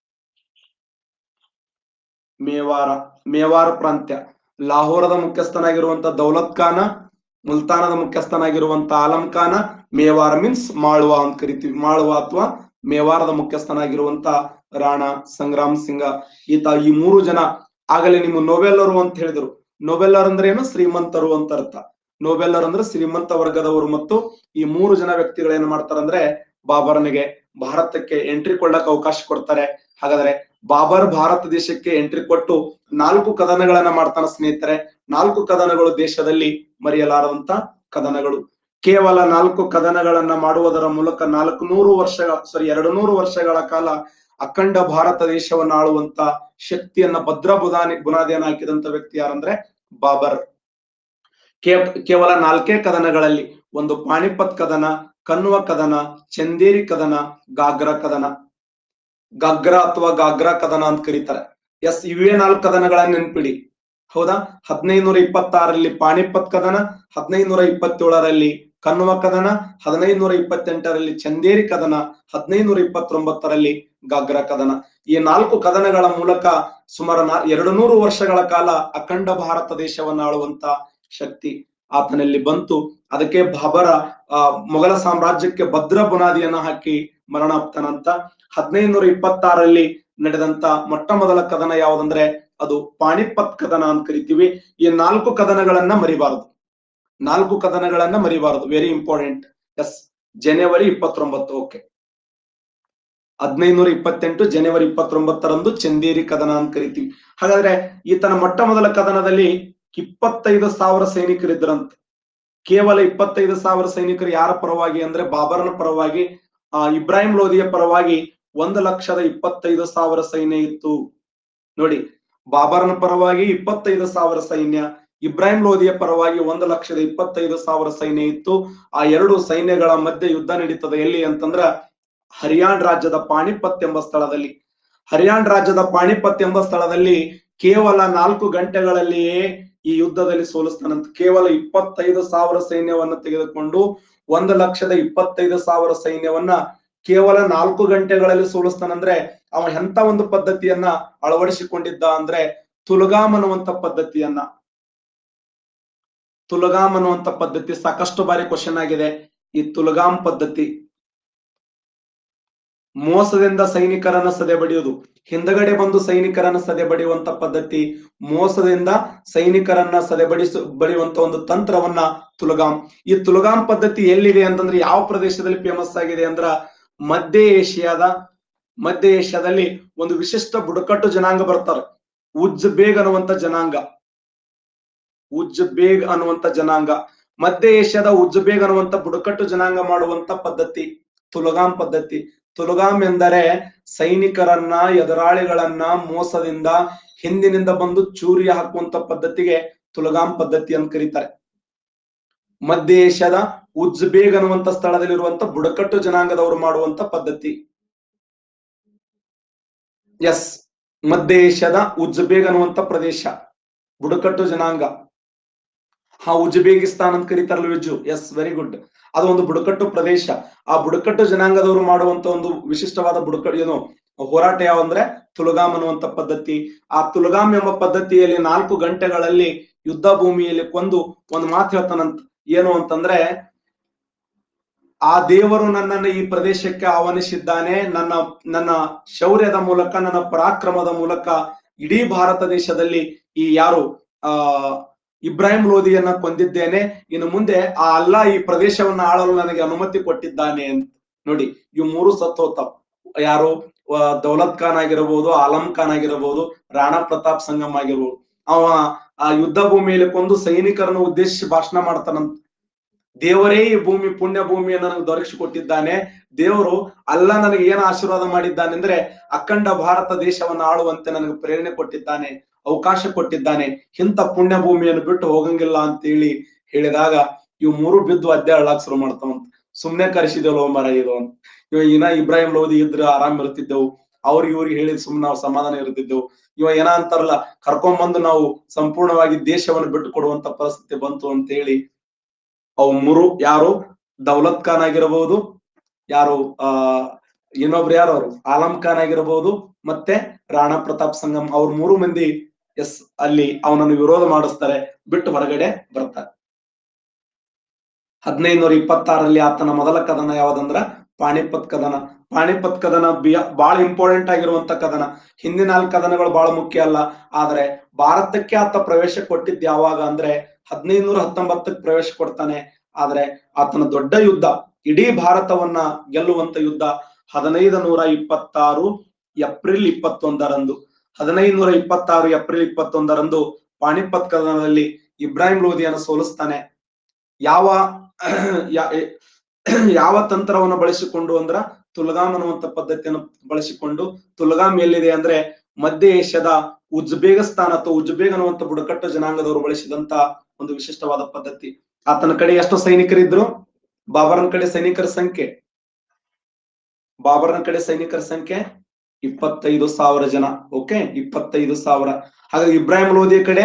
Speaker 1: ಮೇವಾರ ಮೇವಾರ ಪ್ರಾಂತ್ಯ ಲಾಹೋರದ ಮುಖ್ಯಸ್ಥನಾಗಿರುವಂತ ದೌಲತ್ ಖಾನ ಮುಲ್ತಾನದ ಮುಖ್ಯಸ್ಥನಾಗಿರುವಂತ ಆಲಂ ಖಾನ ಮೇವಾರ ಮೀನ್ಸ್ ಮಾಳ್ವಾ ಅಂತ ಕರಿತೀವಿ ಮಾಳ್ವಾ ಅಥವಾ ಮೇವಾರದ ಮುಖ್ಯಸ್ಥನಾಗಿರುವಂತ ರಾಣಾ ಸಂಗ್ರಾಮ್ ಸಿಂಗ ಈತ ಈ ಮೂರು ಜನ ಆಗಲೇ ನಿಮ್ಮ ನೊವೆಲ್ಲರು ಅಂತ ಹೇಳಿದ್ರು ನೊವೆಲ್ಲರ್ ಅಂದ್ರೆ ಏನು ಶ್ರೀಮಂತರು ಅಂತ ಅರ್ಥ ನೊವೆಲ್ಲರ್ ಅಂದ್ರೆ ಶ್ರೀಮಂತ ವರ್ಗದವರು ಮತ್ತು ಈ ಮೂರು ಜನ ವ್ಯಕ್ತಿಗಳು ಏನ್ ಮಾಡ್ತಾರಂದ್ರೆ ಬಾಬರನಿಗೆ ಭಾರತಕ್ಕೆ ಎಂಟ್ರಿ ಕೊಳ್ಳಕ್ ಅವಕಾಶ ಕೊಡ್ತಾರೆ ಹಾಗಾದ್ರೆ ಬಾಬರ್ ಭಾರತ ದೇಶಕ್ಕೆ ಎಂಟ್ರಿ ಕೊಟ್ಟು ನಾಲ್ಕು ಕದನಗಳನ್ನ ಮಾಡ್ತಾನ ಸ್ನೇಹಿತರೆ ನಾಲ್ಕು ಕದನಗಳು ದೇಶದಲ್ಲಿ ಮರೆಯಲಾರದಂತ ಕದನಗಳು ಕೇವಲ ನಾಲ್ಕು ಕದನಗಳನ್ನ ಮಾಡುವುದರ ಮೂಲಕ ನಾಲ್ಕು ನೂರು ವರ್ಷಗಳ ಸಾರಿ ಎರಡು ನೂರು ವರ್ಷಗಳ ಕಾಲ ಅಖಂಡ ಭಾರತ ದೇಶವನ್ನು ಆಳುವಂತ ಶಕ್ತಿಯನ್ನ ಭದ್ರ ಬುದಾನಿ ಬುನಾದಿಯನ್ನ ಹಾಕಿದಂತ ವ್ಯಕ್ತಿ ಯಾರಂದ್ರೆ ಬಾಬರ್ ಕೇ ಕೇವಲ ನಾಲ್ಕೇ ಕದನಗಳಲ್ಲಿ ಒಂದು ಪಾಣಿಪತ್ ಕದನ ಕನ್ವ ಕದನ ಚಂದೇರಿ ಕದನ ಗಾಗ್ರಾ ಕದನ ಗಗ್ರ ಅಥವಾ ಗಾಗ್ರಾ ಕದನ ಅಂತ ಕರೀತಾರೆ ಎಸ್ ಇವೇ ನಾಲ್ಕು ಕದನಗಳನ್ನ ನೆನ್ಪಿಡಿ ಹೌದಾ ಹದಿನೈದುನೂರ ಇಪ್ಪತ್ತಾರರಲ್ಲಿ ಪಾಣಿಪತ್ ಕದನ ಹದಿನೈದುನೂರ ಇಪ್ಪತ್ತೇಳರಲ್ಲಿ ಕನ್ವ ಕದನ ಹದಿನೈದುನೂರ ಇಪ್ಪತ್ತೆಂಟರಲ್ಲಿ ಚಂದೇರಿ ಕದನ ಹದಿನೈದುನೂರ ಇಪ್ಪತ್ತೊಂಬತ್ತರಲ್ಲಿ ಗಾಗ್ರಾ ಕದನ ಈ ನಾಲ್ಕು ಕದನಗಳ ಮೂಲಕ ಸುಮಾರು ನಾ ಎರಡು ನೂರು ವರ್ಷಗಳ ಕಾಲ ಅಖಂಡ ಭಾರತ ದೇಶವನ್ನು ಆಳುವಂತ ಶಕ್ತಿ ಆತನಲ್ಲಿ ಬಂತು ಅದಕ್ಕೆ ಬಾಬರ ಆ ಮೊಘಲ ಸಾಮ್ರಾಜ್ಯಕ್ಕೆ ಭದ್ರ ಬುನಾದಿಯನ್ನ ಹಾಕಿ ಮರಣಾಪ್ತನಂತ ಹದಿನೈದುನೂರ ಇಪ್ಪತ್ತಾರಲ್ಲಿ ನಡೆದಂತ ಮೊಟ್ಟ ಮೊದಲ ಕದನ ಯಾವುದಂದ್ರೆ ಅದು ಪಾಣಿಪತ್ ಕದನ ಅಂತ ಕರಿತೀವಿ ಈ ನಾಲ್ಕು ಕದನಗಳನ್ನ ಮರಿಬಾರದು ನಾಲ್ಕು ಕದನಗಳನ್ನ ಮರಿಬಾರದು ವೆರಿ ಇಂಪಾರ್ಟೆಂಟ್ ಎಸ್ ಜನವರಿ ಇಪ್ಪತ್ತೊಂಬತ್ತು ಓಕೆ ಹದಿನೈದುನೂರ ಇಪ್ಪತ್ತೆಂಟು ಜನವರಿ ಇಪ್ಪತ್ತೊಂಬತ್ತರಂದು ಚಂದೇರಿ ಕದನ ಅಂತ ಕರಿತೀವಿ ಹಾಗಾದ್ರೆ ಈತನ ಮೊಟ್ಟ ಮೊದಲ ಕದನದಲ್ಲಿ ಇಪ್ಪತ್ತೈದು ಸಾವಿರ ಸೈನಿಕರಿದ್ರಂತೆ ಕೇವಲ ಇಪ್ಪತ್ತೈದು ಸಾವಿರ ಸೈನಿಕರು ಯಾರ ಪರವಾಗಿ ಅಂದ್ರೆ ಬಾಬರನ ಪರವಾಗಿ ಆ ಇಬ್ರಾಹಿಂ ಲೋಧಿಯ ಪರವಾಗಿ ಒಂದು ಲಕ್ಷದ ಇಪ್ಪತ್ತೈದು ಸಾವಿರ ಸೈನ್ಯ ಇತ್ತು ನೋಡಿ ಬಾಬರನ ಪರವಾಗಿ ಇಪ್ಪತ್ತೈದು ಸಾವಿರ ಸೈನ್ಯ ಇಬ್ರಾಹಿಂ ಲೋಧಿಯ ಪರವಾಗಿ ಒಂದು ಲಕ್ಷದ ಇಪ್ಪತ್ತೈದು ಸಾವಿರ ಸೈನ್ಯ ಇತ್ತು ಆ ಎರಡು ಸೈನ್ಯಗಳ ಮಧ್ಯೆ ಯುದ್ಧ ನಡೀತದೆ ಎಲ್ಲಿ ಅಂತಂದ್ರ ಹರಿಯಾಣ ರಾಜ್ಯದ ಪಾಣಿಪತ್ ಎಂಬ ಸ್ಥಳದಲ್ಲಿ ಹರಿಯಾಣ ರಾಜ್ಯದ ಪಾಣಿಪತ್ ಎಂಬ ಸ್ಥಳದಲ್ಲಿ ಕೇವಲ ನಾಲ್ಕು ಗಂಟೆಗಳಲ್ಲಿಯೇ ಈ ಯುದ್ಧದಲ್ಲಿ ಸೋಲಿಸ್ತಾನಂತ ಕೇವಲ ಇಪ್ಪತ್ತೈದು ಸಾವಿರ ಸೈನ್ಯವನ್ನ ತೆಗೆದುಕೊಂಡು ಒಂದು ಲಕ್ಷದ ಇಪ್ಪತ್ತೈದು ಸಾವಿರ ಸೈನ್ಯವನ್ನ ಕೇವಲ ನಾಲ್ಕು ಗಂಟೆಗಳಲ್ಲಿ ಸೋಲಿಸ್ತಾನಂದ್ರೆ ಅವ ಎಂತ ಒಂದು ಪದ್ಧತಿಯನ್ನ ಅಳವಡಿಸಿಕೊಂಡಿದ್ದ ಅಂದ್ರೆ ತುಲಗಾಮ್ ಅನ್ನುವಂತ ಪದ್ಧತಿಯನ್ನ ತುಲಗಾಮ್ ಅನ್ನುವಂತ ಪದ್ಧತಿ ಸಾಕಷ್ಟು ಬಾರಿ ಕ್ವಶನ್ ಆಗಿದೆ ಈ ತುಲಗಾಮ್ ಪದ್ಧತಿ ಮೋಸದಿಂದ ಸೈನಿಕರನ್ನ ಸದೆ ಬಡಿಯುವುದು ಹಿಂದಗಡೆ ಬಂದು ಸೈನಿಕರನ್ನ ಸದೆ ಬಡಿಯುವಂತ ಪದ್ಧತಿ ಮೋಸದಿಂದ ಸೈನಿಕರನ್ನ ಸದೆ ಬಡಿಸು ಬಡಿಯುವಂತ ಒಂದು ತಂತ್ರವನ್ನ ತುಲಗಾಮ್ ಈ ತುಲಗಾಮ್ ಪದ್ಧತಿ ಎಲ್ಲಿದೆ ಅಂತಂದ್ರೆ ಯಾವ ಪ್ರದೇಶದಲ್ಲಿ ಫೇಮಸ್ ಆಗಿದೆ ಅಂದ್ರ ಮಧ್ಯ ಏಷ್ಯಾದ ಮಧ್ಯ ಏಷ್ಯಾದಲ್ಲಿ ಒಂದು ವಿಶಿಷ್ಟ ಬುಡಕಟ್ಟು ಜನಾಂಗ ಬರ್ತಾರೆ ಉಜ್ ಬೇಗ್ ಅನ್ನುವಂತ ಜನಾಂಗ ಉಜ್ ಬೇಗ್ ಅನ್ನುವಂತ ಜನಾಂಗ ಮಧ್ಯ ಏಷ್ಯಾದ ಉಜ್ ಬೇಗ್ ಅನ್ನುವಂತ ಬುಡಕಟ್ಟು ಜನಾಂಗ ಮಾಡುವಂತ ಪದ್ಧತಿ ತುಲಗಾಮ್ ಪದ್ಧತಿ ತುಲಗಾಮ್ ಎಂದರೆ ಸೈನಿಕರನ್ನ ಎದುರಾಳಿಗಳನ್ನ ಮೋಸದಿಂದ ಹಿಂದಿನಿಂದ ಬಂದು ಚೂರಿ ಹಾಕುವಂತ ಪದ್ಧತಿಗೆ ತುಲಗಾಮ್ ಪದ್ಧತಿ ಅಂತ ಕರೀತಾರೆ ಮಧ್ಯ ಏಷ್ಯಾದ ಉಜ್ಬೇಗ್ ಅನ್ನುವಂತ ಸ್ಥಳದಲ್ಲಿರುವಂತ ಬುಡಕಟ್ಟು ಜನಾಂಗದವರು ಮಾಡುವಂತ ಪದ್ಧತಿ ಎಸ್ ಮಧ್ಯ ಏಷ್ಯಾದ ಉಜ್ಬೇಗ್ ಅನ್ನುವಂತ ಪ್ರದೇಶ ಬುಡಕಟ್ಟು ಜನಾಂಗ ಹಾ ಉಜ್ಬೇಕಿಸ್ತಾನ್ ಅಂತ ಕರೀತಾರಲ್ಲ ವಿಜ್ಜು ಎಸ್ ವೆರಿ ಗುಡ್ ಅದು ಒಂದು ಬುಡಕಟ್ಟು ಪ್ರದೇಶ ಆ ಬುಡಕಟ್ಟು ಜನಾಂಗದವರು ಮಾಡುವಂತ ಒಂದು ವಿಶಿಷ್ಟವಾದ ಬುಡಕಟ್ಟು ಏನು ಹೋರಾಟ ಯಾವಂದ್ರೆ ತುಲಗಾಮ್ ಅನ್ನುವಂತ ಪದ್ಧತಿ ಆ ತುಲಗಾಮ್ ಎಂಬ ಪದ್ಧತಿಯಲ್ಲಿ ನಾಲ್ಕು ಗಂಟೆಗಳಲ್ಲಿ ಯುದ್ಧ ಭೂಮಿಯಲ್ಲಿ ಕೊಂದು ಒಂದು ಮಾತು ಹೇಳ್ತಾನಂತ ಏನು ಅಂತಂದ್ರೆ ಆ ದೇವರು ನನ್ನನ್ನು ಈ ಪ್ರದೇಶಕ್ಕೆ ಆಹ್ವಾನಿಸಿದ್ದಾನೆ ನನ್ನ ನನ್ನ ಶೌರ್ಯದ ಮೂಲಕ ನನ್ನ ಪರಾಕ್ರಮದ ಮೂಲಕ ಇಡೀ ಭಾರತ ದೇಶದಲ್ಲಿ ಈ ಯಾರು ಆ ಇಬ್ರಾಹಿಂ ಲೋಧಿಯನ್ನ ಕೊಂದಿದ್ದೇನೆ ಇನ್ನು ಮುಂದೆ ಆ ಅಲ್ಲಾ ಈ ಪ್ರದೇಶವನ್ನ ಆಳಲು ನನಗೆ ಅನುಮತಿ ಕೊಟ್ಟಿದ್ದಾನೆ ಅಂತ ನೋಡಿ ಇವು ಮೂರು ಸತ್ತು ಹೋತಾವ್ ಯಾರು ಆ, ದೌಲತ್ ಖಾನ್ ಆಗಿರಬಹುದು ಆಲಂ ಖಾನ್ ಆಗಿರಬಹುದು ರಾಣಾ ಪ್ರತಾಪ್ ಸಂಗಮ್ ಆಗಿರ್ಬೋದು ಅವ ಆ ಯುದ್ಧ ಭೂಮಿಯಲ್ಲಿ ಕೊಂದು ಸೈನಿಕರನ್ನು ಉದ್ದೇಶಿಸಿ ಭಾಷಣ ಮಾಡ್ತಾನಂತ ದೇವರೇ ಈ ಭೂಮಿ ಪುಣ್ಯ ಭೂಮಿಯನ್ನು ನನಗೆ ದೊರಕಿಸಿಕೊಟ್ಟಿದ್ದಾನೆ ದೇವರು ಅಲ್ಲ ನನಗೆ ಏನು ಆಶೀರ್ವಾದ ಮಾಡಿದ್ದಾನೆ ಅಂದ್ರೆ ಅಖಂಡ ಭಾರತ ದೇಶವನ್ನು ಆಳುವಂತೆ ನನಗೆ ಪ್ರೇರಣೆ ಕೊಟ್ಟಿದ್ದಾನೆ ಅವಕಾಶ ಕೊಟ್ಟಿದ್ದಾನೆ ಇಂಥ ಪುಣ್ಯ ಭೂಮಿಯನ್ನು ಬಿಟ್ಟು ಹೋಗಂಗಿಲ್ಲ ಅಂತ ಹೇಳಿ ಹೇಳಿದಾಗ ಇವು ಮೂರು ಬಿದ್ದು ಅಡ್ಡಾಡ್ಲಾಕ್ ಶುರು ಮಾಡ್ತಾವಂತ ಸುಮ್ನೆ ಕರೆಸಿದೇವೋ ಮರ ಇದು ಅಂತ ಇವ ಇನ್ನ ಇಬ್ರಾಹಿಂ ಲೋದಿ ಇದ್ರ ಆರಾಮ್ ಇರ್ತಿದ್ದೆವು ಅವ್ರಿಗೆ ಇವ್ರಿಗೆ ಹೇಳಿದ್ ಸುಮ್ನೆ ನಾವು ಸಮಾಧಾನ ಇರ್ತಿದ್ದೆವು ಇವ ಏನ ಅಂತಾರಲ್ಲ ಕರ್ಕೊಂಬಂದು ನಾವು ಸಂಪೂರ್ಣವಾಗಿ ದೇಶವನ್ನು ಬಿಟ್ಟು ಕೊಡುವಂತ ಪರಿಸ್ಥಿತಿ ಬಂತು ಅಂತ ಹೇಳಿ ಅವು ಮೂರು ಯಾರು ದೌಲತ್ ಖಾನ್ ಆಗಿರಬಹುದು ಯಾರು ಆ ಇನ್ನೊಬ್ರು ಯಾರು ಅವರು ಆಲಂ ಖಾನ್ ಆಗಿರಬಹುದು ಮತ್ತೆ ರಾಣಾ ಪ್ರತಾಪ್ ಸಂಗಮ್ ಅವ್ರ ಮೂರು ಮಂದಿ ಎಸ್ ಅಲ್ಲಿ ಅವನನ್ನು ವಿರೋಧ ಮಾಡಿಸ್ತಾರೆ ಬಿಟ್ಟು ಹೊರಗಡೆ ಬರ್ತಾರೆ ಹದಿನೈದುನೂರ ಇಪ್ಪತ್ತಾರಲ್ಲಿ ಆತನ ಮೊದಲ ಕದನ ಯಾವ್ದಂದ್ರ ಪಾಣಿಪತ್ ಕದನ ಪಾಣಿಪತ್ ಕದನ ಬಿ- ಬಹಳ ಇಂಪಾರ್ಟೆಂಟ್ ಆಗಿರುವಂತ ಕದನ ಹಿಂದಿನ ನಾಲ್ಕು ಕದನಗಳು ಬಹಳ ಮುಖ್ಯ ಅಲ್ಲ ಆದ್ರೆ ಭಾರತಕ್ಕೆ ಆತ ಪ್ರವೇಶ ಕೊಟ್ಟಿದ್ ಯಾವಾಗ ಅಂದ್ರೆ ಹದಿನೈದುನೂರ ಹತ್ತೊಂಬತ್ತಕ್ಕೆ ಪ್ರವೇಶ ಕೊಡ್ತಾನೆ ಆದ್ರೆ ಆತನ ದೊಡ್ಡ ಯುದ್ಧ ಇಡೀ ಭಾರತವನ್ನ ಗೆಲ್ಲುವಂತ ಯುದ್ಧ ಹದಿನೈದು ನೂರ ಇಪ್ಪತ್ತಾರು ಏಪ್ರಿಲ್ ಇಪ್ಪತ್ತೊಂದರಂದು ಹದಿನೈದು ನೂರ ಇಪ್ಪತ್ತಾರು ಏಪ್ರಿಲ್ ಇಪ್ಪತ್ತೊಂದರಂದು ಪಾಣಿಪತ್ ಕದನದಲ್ಲಿ ಇಬ್ರಾಹಿಂ ಲೋಧಿಯನ್ನು ಸೋಲಿಸ್ತಾನೆ ಯಾವ ಯಾ- ಯಾವ ತಂತ್ರವನ್ನು ಬಳಸಿಕೊಂಡು ಅಂದ್ರ ತುಲ್ಗಾಮ್ ಅನ್ನುವಂತ ಪದ್ಧತಿಯನ್ನು ಬಳಸಿಕೊಂಡು ತುಲ್ಗಾಮ್ ಎಲ್ಲಿದೆ ಅಂದ್ರೆ ಮಧ್ಯ ಏಷ್ಯಾದ ಉಜ್ಬೇಗಸ್ತಾನ್ ಅಥವಾ ಉಜ್ಬೇಗ್ ಅನ್ನುವಂತ ಬುಡಕಟ್ಟು ಜನಾಂಗದವರು ಬಳಸಿದಂತ ಒಂದು ವಿಶಿಷ್ಟವಾದ ಪದ್ಧತಿ ಆತನ ಕಡೆ ಎಷ್ಟು ಸೈನಿಕರಿದ್ರು ಬಾಬರನ ಕಡೆ ಸೈನಿಕರ ಸಂಖ್ಯೆ ಬಾಬರನ ಕಡೆ ಸೈನಿಕರ ಸಂಖ್ಯೆ ಇಪ್ಪತ್ತೈದು ಸಾವಿರ ಜನ ಓಕೆ ಇಪ್ಪತ್ತೈದು ಸಾವಿರ ಹಾಗಾಗಿ ಇಬ್ರಾಹಿಂ ಲೋಧಿ ಕಡೆ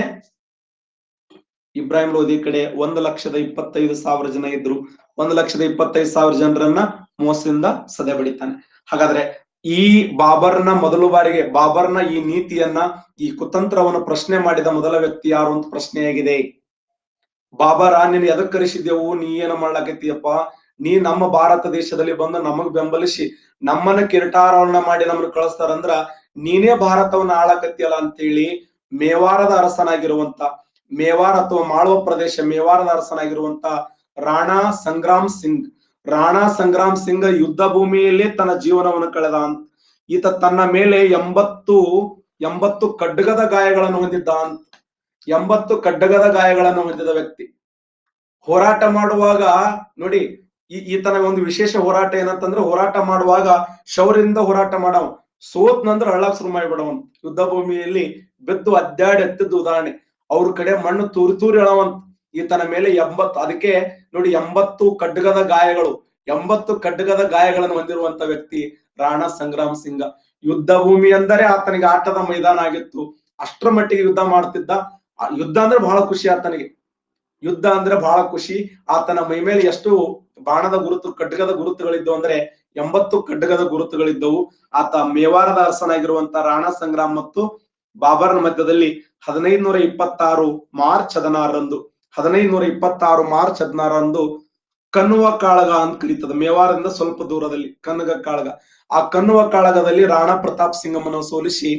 Speaker 1: ಇಬ್ರಾಹಿಂ ಲೋಧಿ ಕಡೆ ಒಂದು ಲಕ್ಷದ ಇಪ್ಪತ್ತೈದು ಸಾವಿರ ಜನ ಇದ್ರು ಒಂದು ಲಕ್ಷದ ಇಪ್ಪತ್ತೈದು ಸಾವಿರ ಜನರನ್ನ ಮೋಸದಿಂದ ಸದೆ ಬಡಿತಾನೆ ಹಾಗಾದ್ರೆ ಈ ಬಾಬರ್ನ ಮೊದಲು ಬಾರಿಗೆ ಬಾಬರ್ನ ಈ ನೀತಿಯನ್ನ ಈ ಕುತಂತ್ರವನ್ನು ಪ್ರಶ್ನೆ ಮಾಡಿದ ಮೊದಲ ವ್ಯಕ್ತಿ ಯಾರು ಅಂತ ಪ್ರಶ್ನೆಯಾಗಿದೆ ಬಾಬರ ನೀನ್ ಎದಕ್ ಕರೆಸಿದೆವು ನೀ ಏನ ಮಾಡ್ಲಾಕತ್ತೀಯಪ್ಪ ನೀ ನಮ್ಮ ಭಾರತ ದೇಶದಲ್ಲಿ ಬಂದು ನಮಗ್ ಬೆಂಬಲಿಸಿ ನಮ್ಮನ್ನ ಕಿರೀಟಾರೋಹಣ ಮಾಡಿ ನಮ್ಮನ್ನ ಕಳಿಸ್ತಾರಂದ್ರ ನೀನೇ ಭಾರತವನ್ನ ಆಳಕತ್ತಿಯಲ್ಲ ಅಂತೇಳಿ ಮೇವಾರದ ಅರಸನಾಗಿರುವಂತ ಮೇವಾರ ಅಥವಾ ಮಾಳ್ವ ಪ್ರದೇಶ ಮೇವಾರದ ಅರಸನಾಗಿರುವಂತ ರಾಣಾ ಸಂಗ್ರಾಮ್ ಸಿಂಗ್ ರಾಣಾ ಸಂಗ್ರಾಮ್ ಸಿಂಗ್ ಯುದ್ಧ ಭೂಮಿಯಲ್ಲೇ ತನ್ನ ಜೀವನವನ್ನು ಕಳೆದ ಅಂತ ಈತ ತನ್ನ ಮೇಲೆ ಎಂಬತ್ತು ಎಂಬತ್ತು ಖಡ್ಗದ ಗಾಯಗಳನ್ನು ಹೊಂದಿದ್ದ ಅಂತ ಎಂಬತ್ತು ಖಡ್ಗದ ಗಾಯಗಳನ್ನು ಹೊಂದಿದ ವ್ಯಕ್ತಿ ಹೋರಾಟ ಮಾಡುವಾಗ ನೋಡಿ ಈ ಈತನ ಒಂದು ವಿಶೇಷ ಹೋರಾಟ ಏನಂತಂದ್ರೆ ಹೋರಾಟ ಮಾಡುವಾಗ ಶೌರ್ಯದಿಂದ ಹೋರಾಟ ಮಾಡವ ಸೋತ್ ನಂತರ ಹಳ್ಳಾಕ್ ಶುರು ಮಾಡಿಬಿಡವಂತ ಯುದ್ಧ ಭೂಮಿಯಲ್ಲಿ ಬಿದ್ದು ಅಡ್ಡಾಡಿ ಎತ್ತಿದ್ದು ಉದಾಹರಣೆ ಅವ್ರ ಕಡೆ ಮಣ್ಣು ತೂರಿ ತೂರಿ ಎಳವಂತ ಈತನ ಮೇಲೆ ಎಂಬತ್ತು ಅದಕ್ಕೆ ನೋಡಿ ಎಂಬತ್ತು ಖಡ್ಗದ ಗಾಯಗಳು ಎಂಬತ್ತು ಖಡ್ಗದ ಗಾಯಗಳನ್ನು ಹೊಂದಿರುವಂತ ವ್ಯಕ್ತಿ ರಾಣಾ ಸಂಗ್ರಾಮ್ ಸಿಂಗ ಯುದ್ಧ ಭೂಮಿ ಅಂದರೆ ಆತನಿಗೆ ಆಟದ ಮೈದಾನ ಆಗಿತ್ತು ಅಷ್ಟರ ಮಟ್ಟಿಗೆ ಯುದ್ಧ ಮಾಡ್ತಿದ್ದ ಆ ಯುದ್ಧ ಅಂದ್ರೆ ಬಹಳ ಖುಷಿ ಆತನಿಗೆ ಯುದ್ಧ ಅಂದ್ರೆ ಬಹಳ ಖುಷಿ ಆತನ ಮೈ ಮೇಲೆ ಎಷ್ಟು ಬಾಣದ ಗುರುತು ಖಡ್ಗದ ಗುರುತುಗಳಿದ್ದವು ಅಂದ್ರೆ ಎಂಬತ್ತು ಖಡ್ಗದ ಗುರುತುಗಳಿದ್ದವು ಆತ ಮೇವಾರದ ಅರಸನಾಗಿರುವಂತ ರಾಣಾ ಸಂಗ್ರಾಮ್ ಮತ್ತು ಬಾಬರ್ನ ಮಧ್ಯದಲ್ಲಿ ಹದಿನೈದು ನೂರ ಇಪ್ಪತ್ತಾರು ಮಾರ್ಚ್ ಹದಿನಾರರಂದು ಹದಿನೈದು ನೂರ ಇಪ್ಪತ್ತಾರು ಮಾರ್ಚ್ ಹದಿನಾರರಂದು ಕನ್ನುವ ಕಾಳಗ ಅಂತ ಕರೀತದ ಮೇವಾರದಿಂದ ಸ್ವಲ್ಪ ದೂರದಲ್ಲಿ ಕನ್ನಗ ಕಾಳಗ ಆ ಕನ್ನುವ ಕಾಳಗದಲ್ಲಿ ರಾಣಾ ಪ್ರತಾಪ್ ಸಿಂಗಮ್ಮನ ಸೋಲಿಸಿ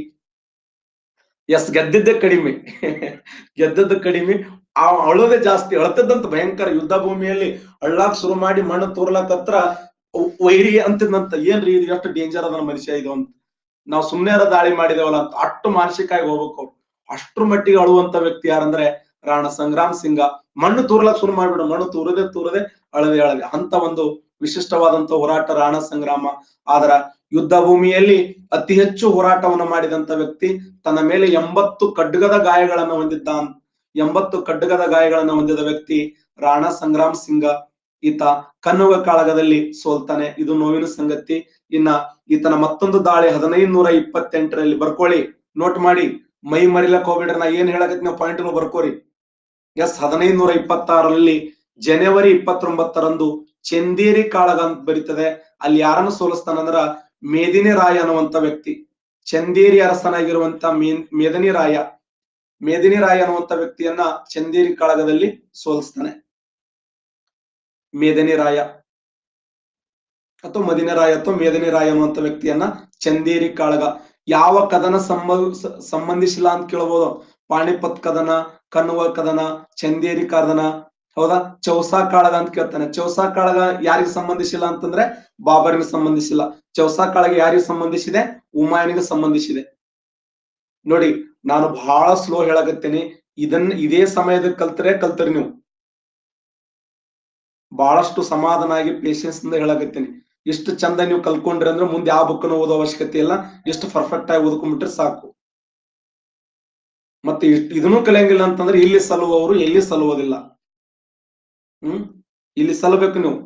Speaker 1: ಎಸ್ ಗೆದ್ದಿದ್ದೆ ಕಡಿಮೆ ಗೆದ್ದದ್ದು ಕಡಿಮೆ ಆ ಅಳೋದೇ ಜಾಸ್ತಿ ಅಳತದ್ದಂತ ಭಯಂಕರ ಯುದ್ಧ ಭೂಮಿಯಲ್ಲಿ ಅಳ್ಳಾಕ್ ಶುರು ಮಾಡಿ ಮಣ್ಣು ತೋರ್ಲಾಕ್ ಹತ್ರ ವೈರಿ ಅಂತಿದ್ದಂತ ಏನ್ರಿ ಇದು ಎಷ್ಟು ಡೇಂಜರ್ ಅದ ಮನುಷ್ಯ ಇದು ಅಂತ ನಾವು ಸುಮ್ನೆ ಅದ ದಾಳಿ ಮಾಡಿದೇವಲ್ಲ ಅಂತ ಅಷ್ಟು ಮಾನಸಿಕ ಆಗಿ ಹೋಗ್ಬೇಕು ಅವ್ರು ಅಷ್ಟ್ರ ಮಟ್ಟಿಗೆ ಅಳುವಂತ ವ್ಯಕ್ತಿ ಯಾರಂದ್ರೆ ರಾಣ ಸಂಗ್ರಾಮ್ ಸಿಂಗ ಮಣ್ಣು ತೂರ್ಲಕ್ ಶುರು ಮಾಡ್ಬಿಡು ಮಣ್ಣು ತೂರದೆ ತೂರದೆ ಅಳದೆ ಅಳದೆ ಅಂತ ಒಂದು ವಿಶಿಷ್ಟವಾದಂತ ಹೋರಾಟ ರಾಣ ಸಂಗ್ರಾಮ ಆದ್ರ ಯುದ್ಧ ಭೂಮಿಯಲ್ಲಿ ಅತಿ ಹೆಚ್ಚು ಹೋರಾಟವನ್ನು ಮಾಡಿದಂತ ವ್ಯಕ್ತಿ ತನ್ನ ಮೇಲೆ ಎಂಬತ್ತು ಖಡ್ಗದ ಗಾಯಗಳನ್ನು ಹೊಂದಿದ್ದ ಅಂತ. ಎಂಬತ್ತು ಖಡ್ಗದ ಗಾಯಗಳನ್ನು ಹೊಂದಿದ ವ್ಯಕ್ತಿ ರಾಣಾ ಸಂಗ್ರಾಮ್ ಸಿಂಗ ಈತ ಕನ್ನುಗ ಕಾಳಗದಲ್ಲಿ ಸೋಲ್ತಾನೆ ಇದು ನೋವಿನ ಸಂಗತಿ ಇನ್ನ ಈತನ ಮತ್ತೊಂದು ದಾಳಿ ಹದಿನೈದು ನೂರ ಇಪ್ಪತ್ತೆಂಟರಲ್ಲಿ ಬರ್ಕೊಳ್ಳಿ ನೋಟ್ ಮಾಡಿ ಮೈ ಮರಿಲಕ್ ಹೋಗ್ಬಿಡ್ರಿ ನಾ ಏನ್ ಹೇಳಕತ್ತಿ ನೀವು ಪಾಯಿಂಟ್ ಬರ್ಕೋರಿ ಎಸ್ ಹದಿನೈದು ನೂರ ಇಪ್ಪತ್ತಾರರಲ್ಲಿ ಜನವರಿ ಇಪ್ಪತ್ತೊಂಬತ್ತರಂದು ಚಂದೇರಿ ಕಾಳಗ ಅಂತ ಬರೀತದೆ ಅಲ್ಲಿ ಯಾರನ್ನು ಸೋಲಿಸ್ತಾನಂದ್ರ ಮೇದಿನಿ ರಾಯ ಅನ್ನುವಂತ ವ್ಯಕ್ತಿ ಚಂದೇರಿ ಅರಸನಾಗಿರುವಂತ ಮೇ- ಮೇದಿನಿ ರಾಯ ಮೇದಿನಿ ರಾಯ ಅನ್ನುವಂತ ವ್ಯಕ್ತಿಯನ್ನ ಚಂದೇರಿ ಕಾಳಗದಲ್ಲಿ ಸೋಲಿಸ್ತಾನೆ ಮೇದಿನಿ ರಾಯ ಅಥವಾ ಮದಿನ ರಾಯ ಅಥವಾ ಮೇದಿನಿ ರಾಯ ಅನ್ನುವಂತ ವ್ಯಕ್ತಿಯನ್ನ ಚಂದೇರಿ ಕಾಳಗ ಯಾವ ಕದನ ಸಂಬ ಸ- ಸಂಬಂಧಿಸಿಲ್ಲ ಅಂತ ಕೇಳ್ಬೋದು ಪಾಣಿಪತ್ ಕದನ ಕನ್ನುವ ಕದನ ಚಂದೇರಿ ಕದನ ಹೌದಾ ಚೌಸಾ ಕಾಳಗ ಅಂತ ಕೇಳ್ತಾನೆ ಚೌಸಾ ಕಾಳಗ ಯಾರಿಗೆ ಸಂಬಂಧಿಸಿಲ್ಲ ಅಂತಂದ್ರೆ ಬಾಬರ್ಗೆ ಸಂಬಂಧಿಸಿಲ್ಲ ಚೌಸಾ ಕಾಳಗ ಯಾರಿಗೆ ಸಂಬಂಧಿಸಿದೆ ಉಮಾಯನಿಗೆ ಸಂಬಂಧಿಸಿದೆ ನೋಡಿ ನಾನು ಬಹಳ ಸ್ಲೋ ಹೇಳಕತ್ತೇನೆ ಇದನ್ನ ಇದೇ ಸಮಯದ ಕಲ್ತರೆ ಕಲ್ತರಿ ನೀವು ಬಹಳಷ್ಟು ಸಮಾಧಾನ ಆಗಿ ಪೇಶನ್ಸ್ ಇಂದ ಹೇಳಕತ್ತೀನಿ ಇಷ್ಟು ಚಂದ ನೀವು ಕಲ್ಕೊಂಡ್ರಿ ಅಂದ್ರೆ ಮುಂದೆ ಯಾವ ಬುಕ್ನು ಓದೋ ಅವಶ್ಯಕತೆ ಇಲ್ಲ ಎಷ್ಟು ಪರ್ಫೆಕ್ಟ್ ಆಗಿ ಓದ್ಕೊಂಡ್ಬಿಟ್ರೆ ಸಾಕು ಮತ್ತೆ ಇಷ್ಟ್ ಇದನ್ನು ಕಲಿಯಂಗಿಲ್ಲ ಅಂತಂದ್ರೆ ಇಲ್ಲಿ ಸಲುವವರು ಎಲ್ಲಿ ಸಲುವುದಿಲ್ಲ ಹ್ಮ್ ಇಲ್ಲಿ ಸಲಬೇಕು ನೀವು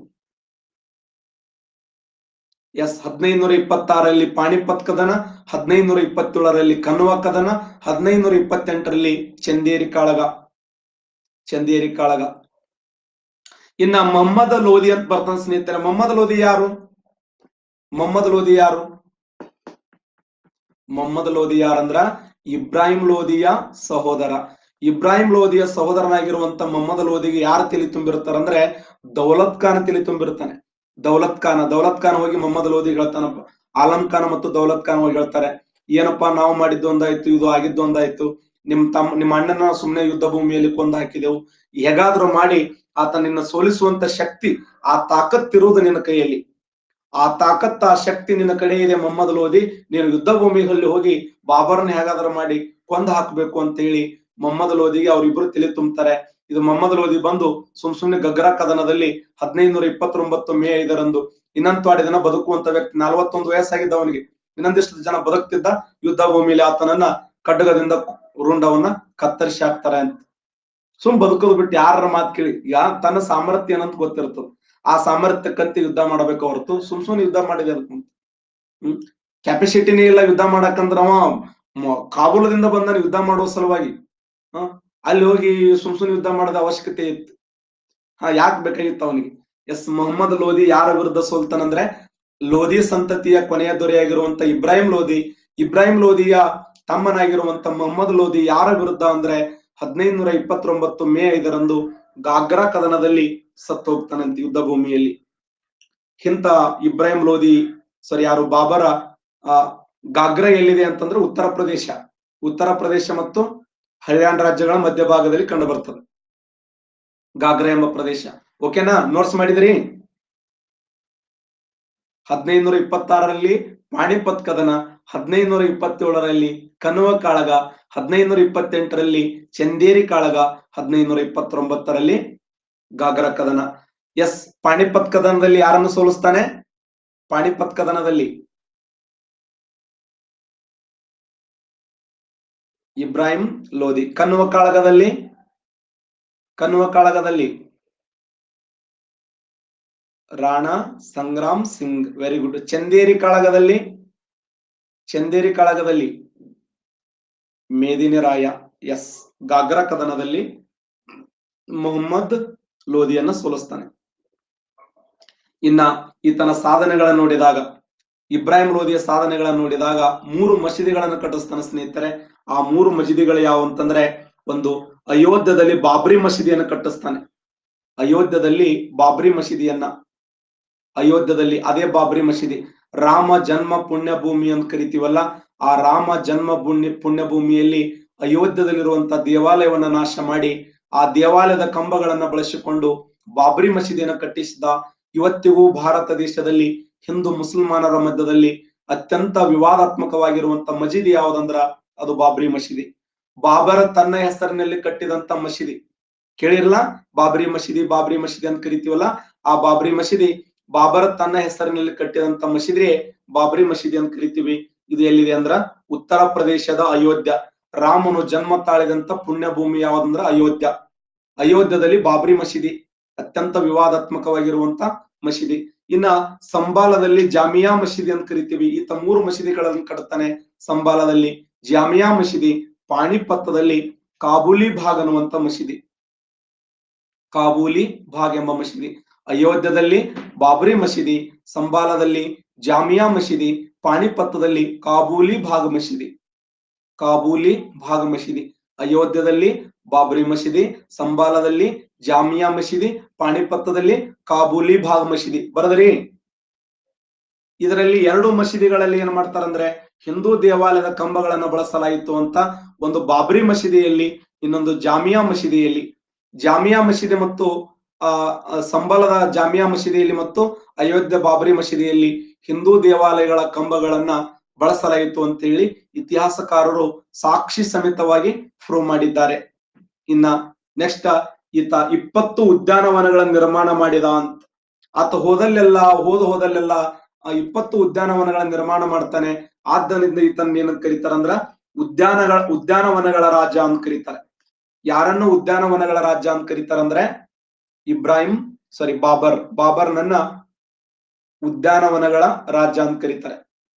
Speaker 1: ಎಸ್ ಹದಿನೈದುನೂರ ಇಪ್ಪತ್ತಾರಲ್ಲಿ ಪಾಣಿಪತ್ ಕದನ ಹದಿನೈದುನೂರ ಇಪ್ಪತ್ತೇಳರಲ್ಲಿ ಕನ್ನುವ ಕದನ ಹದಿನೈದುನೂರ ಇಪ್ಪತ್ತೆಂಟರಲ್ಲಿ ಚಂದೇರಿ ಕಾಳಗ ಚಂದೇರಿ ಕಾಳಗ ಇನ್ನ ಮೊಹಮ್ಮದ್ ಲೋಧಿ ಅಂತ ಬರ್ತಾನೆ ಸ್ನೇಹಿತರೆ ಮೊಹಮ್ಮದ್ ಲೋಧಿ ಯಾರು ಮೊಹಮ್ಮದ್ ಲೋಧಿ ಯಾರು ಮೊಹಮ್ಮದ್ ಲೋಧಿ ಯಾರಂದ್ರ ಇಬ್ರಾಹಿಂ ಲೋಧಿಯ ಸಹೋದರ ಇಬ್ರಾಹಿಂ ಲೋಧಿಯ ಸಹೋದರನಾಗಿರುವಂತ ಮೊಹಮ್ಮದ್ ಲೋಧಿಗೆ ಯಾರು ತಲೆ ತುಂಬಿರ್ತಾರಂದ್ರೆ ದೌಲತ್ ಖಾನ್ ತಲೆ ತುಂಬಿರ್ತಾನೆ ದೌಲತ್ ಖಾನ ದೌಲತ್ ಖಾನ್ ಹೋಗಿ ಮೊಹಮ್ಮದ್ ಲೋಧಿ ಹೇಳ್ತಾನಪ್ಪ ಆಲಂ ಖಾನ್ ಮತ್ತು ದೌಲತ್ ಖಾನ್ ಹೋಗಿ ಹೇಳ್ತಾರೆ ಏನಪ್ಪಾ ನಾವು ಮಾಡಿದ್ದು ಒಂದಾಯ್ತು ಇದು ಆಗಿದ್ದು ಒಂದಾಯ್ತು ನಿಮ್ ತಮ್ಮ ನಿಮ್ಮ ಅಣ್ಣನ ಸುಮ್ನೆ ಯುದ್ಧ ಭೂಮಿಯಲ್ಲಿ ಕೊಂದು ಹಾಕಿದೆವು ಹೇಗಾದ್ರೂ ಮಾಡಿ ಆತ ನಿನ್ನ ಸೋಲಿಸುವಂತ ಶಕ್ತಿ ಆ ತಾಕತ್ತಿರುವುದು ನಿನ್ನ ಕೈಯಲ್ಲಿ ಆ ತಾಕತ್ತ ಆ ಶಕ್ತಿ ನಿನ್ನ ಕಡೆ ಇದೆ ಮೊಹಮ್ಮದ್ ಲೋಧಿ ನೀನು ಯುದ್ಧ ಭೂಮಿಯಲ್ಲಿ ಹೋಗಿ ಬಾಬರ್ನ ಹೇಗಾದ್ರೂ ಮಾಡಿ ಕೊಂದು ಹಾಕ್ಬೇಕು ಅಂತ ಹೇಳಿ ಮೊಹಮ್ಮದ್ ಲೋಧಿಗೆ ಅವರಿಬ್ರು ತಲೆ ತುಂಬ್ತಾರೆ ಇದು ಮೊಹಮ್ಮದ್ ಲೋಧಿ ಬಂದು ಸುಮ್ ಸುಮ್ನೆ ಗಗ್ರಾ ಕದನದಲ್ಲಿ ಹದಿನೈದುನೂರ ಇಪ್ಪತ್ತೊಂಬತ್ತು ಮೇ ಐದರಂದು ಇನ್ನಂತಾಡಿ ದಿನ ಬದುಕುವಂತ ವ್ಯಕ್ತಿ ನಲವತ್ತೊಂದು ವಯಸ್ಸಾಗಿದ್ದ ಅವನಿಗೆ ಇನ್ನೊಂದಿಷ್ಟು ಜನ ಬದುಕ್ತಿದ್ದ ಯುದ್ಧ ಭೂಮಿಯಲ್ಲಿ ಆತನನ್ನ ಖಡ್ಗದಿಂದ ರುಂಡವನ್ನ ಕತ್ತರಿಸಿ ಹಾಕ್ತಾರೆ ಅಂತ ಸುಮ್ ಬದುಕೋದು ಬಿಟ್ಟು ಯಾರ ಮಾತು ಕೇಳಿ ಯಾ ತನ್ನ ಸಾಮರ್ಥ್ಯ ಏನಂತ ಗೊತ್ತಿರ್ತದ ಆ ಸಾಮರ್ಥ್ಯಕ್ಕಂತೆ ಯುದ್ಧ ಮಾಡಬೇಕು ಹೊರತು ಸುಮ್ ಸುಮ್ನೆ ಯುದ್ಧ ಮಾಡಿದೆ ಅದಕ್ಕೆ ಹ್ಮ್ ಕೆಪಾಸಿಟಿನೇ ಇಲ್ಲ ಯುದ್ಧ ಮಾಡಕಂದ್ರ ಅವ ಮ- ಕಾಬೂಲದಿಂದ ಬಂದನ ಯುದ್ಧ ಮಾಡುವ ಸಲುವಾಗಿ ಹ ಅಲ್ಲಿ ಹೋಗಿ ಸುಮ್ ಸುಮ್ನೆ ಯುದ್ಧ ಮಾಡದ ಅವಶ್ಯಕತೆ ಇತ್ತು ಹಾ ಯಾಕೆ ಬೇಕಾಗಿತ್ತು ಅವನಿಗೆ ಎಸ್ ಮೊಹಮ್ಮದ್ ಲೋಧಿ ಯಾರ ವಿರುದ್ಧ ಸೋಲ್ತಾನಂದ್ರೆ ಲೋಧಿ ಸಂತತಿಯ ಕೊನೆಯ ದೊರೆಯಾಗಿರುವಂತ ಇಬ್ರಾಹಿಂ ಲೋಧಿ ಇಬ್ರಾಹಿಂ ಲೋಧಿಯ ತಮ್ಮನಾಗಿರುವಂತ ಮೊಹಮ್ಮದ್ ಲೋಧಿ ಯಾರ ವಿರುದ್ಧ ಅಂದ್ರೆ ಹದಿನೈದುನೂರ ಇಪ್ಪತ್ತೊಂಬತ್ತು ಮೇ ಐದರಂದು ಗಾಗ್ರಾ ಕದನದಲ್ಲಿ ಸತ್ತು ಹೋಗ್ತಾನಂತೆ ಯುದ್ಧ ಭೂಮಿಯಲ್ಲಿ ಇಂತ ಇಬ್ರಾಹಿಂ ಲೋಧಿ ಸಾರಿ ಯಾರು ಬಾಬರ ಆ ಗಾಗ್ರಾ ಎಲ್ಲಿದೆ ಅಂತಂದ್ರೆ ಉತ್ತರ ಪ್ರದೇಶ ಉತ್ತರ ಪ್ರದೇಶ ಮತ್ತು ಹರಿಯಾಣ ರಾಜ್ಯಗಳ ಮಧ್ಯಭಾಗದಲ್ಲಿ ಕಂಡು ಬರ್ತದೆ ಗಾಗ್ರಾ ಎಂಬ ಪ್ರದೇಶ ಓಕೆನಾ ನೋಟ್ಸ್ ಮಾಡಿದ್ರಿ ಹದಿನೈದುನೂರ ಇಪ್ಪತ್ತಾರರಲ್ಲಿ ಪಾಣಿಪತ್ ಕದನ ಹದಿನೈದುನೂರ ಇಪ್ಪತ್ತೇಳರಲ್ಲಿ ಕನುವ ಕಾಳಗ ಹದಿನೈದುನೂರ ಇಪ್ಪತ್ತೆಂಟರಲ್ಲಿ ಚಂದೇರಿ ಕಾಳಗ ಹದಿನೈದುನೂರ ಇಪ್ಪತ್ತೊಂಬತ್ತರಲ್ಲಿ ಗಾಗ್ರಾ ಕದನ ಎಸ್ ಪಾಣಿಪತ್ ಕದನದಲ್ಲಿ ಯಾರನ್ನು ಸೋಲಿಸ್ತಾನೆ ಪಾಣಿಪತ್ ಕದನದಲ್ಲಿ ಇಬ್ರಾಹಿಂ ಲೋಧಿ ಕನ್ನುವ ಕಾಳಗದಲ್ಲಿ ಕನ್ನುವ ಕಾಳಗದಲ್ಲಿ ರಾಣಾ ಸಂಗ್ರಾಮ್ ಸಿಂಗ್ ವೆರಿ ಗುಡ್ ಚಂದೇರಿ ಕಾಳಗದಲ್ಲಿ ಚಂದೇರಿ ಕಾಳಗದಲ್ಲಿ ಮೇದಿನಿ ರಾಯ ಎಸ್ ಗಾಗ್ರಾ ಕದನದಲ್ಲಿ ಮೊಹಮ್ಮದ್ ಲೋಧಿಯನ್ನ ಸೋಲಿಸ್ತಾನೆ ಇನ್ನ ಈತನ ಸಾಧನೆಗಳನ್ನು ನೋಡಿದಾಗ ಇಬ್ರಾಹಿಂ ಲೋಧಿಯ ಸಾಧನೆಗಳನ್ನು ನೋಡಿದಾಗ ಮೂರು ಮಸೀದಿಗಳನ್ನು ಕಟ್ಟಿಸ್ತಾನೆ ಸ್ನೇಹಿತರೆ ಆ ಮೂರು ಮಸೀದಿಗಳು ಯಾವ ಅಂತಂದ್ರೆ ಒಂದು ಅಯೋಧ್ಯದಲ್ಲಿ ಬಾಬ್ರಿ ಮಸೀದಿಯನ್ನು ಕಟ್ಟಿಸ್ತಾನೆ ಅಯೋಧ್ಯದಲ್ಲಿ ಬಾಬ್ರಿ ಮಸೀದಿಯನ್ನ ಅಯೋಧ್ಯದಲ್ಲಿ ಅದೇ ಬಾಬ್ರಿ ಮಸೀದಿ ರಾಮ ಜನ್ಮ ಪುಣ್ಯ ಭೂಮಿ ಅಂತ ಕರಿತೀವಲ್ಲ ಆ ರಾಮ ಜನ್ಮ ಪುಣ್ಯ ಪುಣ್ಯ ಭೂಮಿಯಲ್ಲಿ ಅಯೋಧ್ಯದಲ್ಲಿರುವಂತ ದೇವಾಲಯವನ್ನ ನಾಶ ಮಾಡಿ ಆ ದೇವಾಲಯದ ಕಂಬಗಳನ್ನ ಬಳಸಿಕೊಂಡು ಬಾಬ್ರಿ ಮಸೀದಿಯನ್ನು ಕಟ್ಟಿಸಿದ ಇವತ್ತಿಗೂ ಭಾರತ ದೇಶದಲ್ಲಿ ಹಿಂದೂ ಮುಸಲ್ಮಾನರ ಮಧ್ಯದಲ್ಲಿ ಅತ್ಯಂತ ವಿವಾದಾತ್ಮಕವಾಗಿರುವಂತ ಮಸೀದಿ ಯಾವುದಂದ್ರ ಅದು ಬಾಬ್ರಿ ಮಸೀದಿ ಬಾಬರ ತನ್ನ ಹೆಸರಿನಲ್ಲಿ ಕಟ್ಟಿದಂತ ಮಸೀದಿ ಕೇಳಿರಲ್ಲ ಬಾಬ್ರಿ ಮಸೀದಿ ಬಾಬ್ರಿ ಮಸೀದಿ ಅಂತ ಕರಿತೀವಲ್ಲ ಆ ಬಾಬ್ರಿ ಮಸೀದಿ ಬಾಬರ ತನ್ನ ಹೆಸರಿನಲ್ಲಿ ಕಟ್ಟಿದಂತ ಮಸೀದಿ ಬಾಬ್ರಿ ಮಸೀದಿ ಅಂತ ಕರಿತೀವಿ ಇದು ಎಲ್ಲಿದೆ ಅಂದ್ರ ಉತ್ತರ ಪ್ರದೇಶದ ಅಯೋಧ್ಯ ರಾಮನು ಜನ್ಮ ತಾಳಿದಂತ ಪುಣ್ಯ ಭೂಮಿ ಯಾವ್ದಂದ್ರ ಅಯೋಧ್ಯ ಅಯೋಧ್ಯದಲ್ಲಿ ಬಾಬ್ರಿ ಮಸೀದಿ ಅತ್ಯಂತ ವಿವಾದಾತ್ಮಕವಾಗಿರುವಂತ ಮಸೀದಿ ಇನ್ನ ಸಂಬಾಲದಲ್ಲಿ ಜಾಮಿಯಾ ಮಸೀದಿ ಅಂತ ಕರಿತೀವಿ ಈತ ಮೂರು ಮಸೀದಿಗಳನ್ನು ಕಟ್ತಾನೆ ಸಂಬಾಲದಲ್ಲಿ ಜಾಮಿಯಾ ಮಸೀದಿ ಪಾಣಿಪತ್ತದಲ್ಲಿ ಕಾಬೂಲಿ ಭಾಗ್ ಅನ್ನುವಂತ ಮಸೀದಿ ಕಾಬೂಲಿ ಭಾಗ್ ಎಂಬ ಮಸೀದಿ ಅಯೋಧ್ಯದಲ್ಲಿ ಬಾಬ್ರಿ ಮಸೀದಿ ಸಂಬಾಲದಲ್ಲಿ ಜಾಮಿಯಾ ಮಸೀದಿ ಪಾಣಿಪತ್ತದಲ್ಲಿ ಕಾಬೂಲಿ ಭಾಗ್ ಮಸೀದಿ ಕಾಬೂಲಿ ಭಾಗ್ ಮಸೀದಿ ಅಯೋಧ್ಯದಲ್ಲಿ ಬಾಬ್ರಿ ಮಸೀದಿ ಸಂಬಾಲದಲ್ಲಿ ಜಾಮಿಯಾ ಮಸೀದಿ ಪಾಣಿಪತ್ತದಲ್ಲಿ ಕಾಬೂಲಿ ಭಾಗ್ ಮಸೀದಿ ಬರದ್ರಿ ಇದರಲ್ಲಿ ಎರಡು ಮಸೀದಿಗಳಲ್ಲಿ ಏನ್ ಮಾಡ್ತಾರಂದ್ರೆ ಹಿಂದೂ ದೇವಾಲಯದ ಕಂಬಗಳನ್ನ ಬಳಸಲಾಯಿತು ಅಂತ ಒಂದು ಬಾಬ್ರಿ ಮಸೀದಿಯಲ್ಲಿ ಇನ್ನೊಂದು ಜಾಮಿಯಾ ಮಸೀದಿಯಲ್ಲಿ ಜಾಮಿಯಾ ಮಸೀದಿ ಮತ್ತು ಆ ಆ, ಸಂಬಲದ ಜಾಮಿಯಾ ಮಸೀದಿಯಲ್ಲಿ ಮತ್ತು ಅಯೋಧ್ಯ ಬಾಬ್ರಿ ಮಸೀದಿಯಲ್ಲಿ ಹಿಂದೂ ದೇವಾಲಯಗಳ ಕಂಬಗಳನ್ನ ಬಳಸಲಾಯಿತು ಅಂತ ಹೇಳಿ ಇತಿಹಾಸಕಾರರು ಸಾಕ್ಷಿ ಸಮೇತವಾಗಿ ಪ್ರೂವ್ ಮಾಡಿದ್ದಾರೆ ಇನ್ನ ನೆಕ್ಸ್ಟ್ ಈತ ಇಪ್ಪತ್ತು ಉದ್ಯಾನವನಗಳ ನಿರ್ಮಾಣ ಮಾಡಿದ ಅಂತ ಆತ ಹೋದಲ್ಲೆಲ್ಲ ಹೋದ ಹೋದಲ್ಲೆಲ್ಲ ಆ ಇಪ್ಪತ್ತು ಉದ್ಯಾನವನಗಳ ನಿರ್ಮಾಣ ಮಾಡ್ತಾನೆ ಆದ್ದರಿಂದ ಈತನ ಏನಂತ ಕರೀತಾರಂದ್ರ ಉದ್ಯಾನಗಳ ಉದ್ಯಾನವನಗಳ ರಾಜ ಅಂತ ಕರೀತಾರೆ ಯಾರನ್ನು ಉದ್ಯಾನವನಗಳ ರಾಜ್ಯ ಅಂತ ಕರೀತಾರಂದ್ರೆ ಇಬ್ರಾಹಿಂ ಸಾರಿ ಬಾಬರ್ ಬಾಬರ್ ನನ್ನ ಉದ್ಯಾನವನಗಳ ರಾಜ್ಯ ಅಂತ ಕರೀತಾರೆ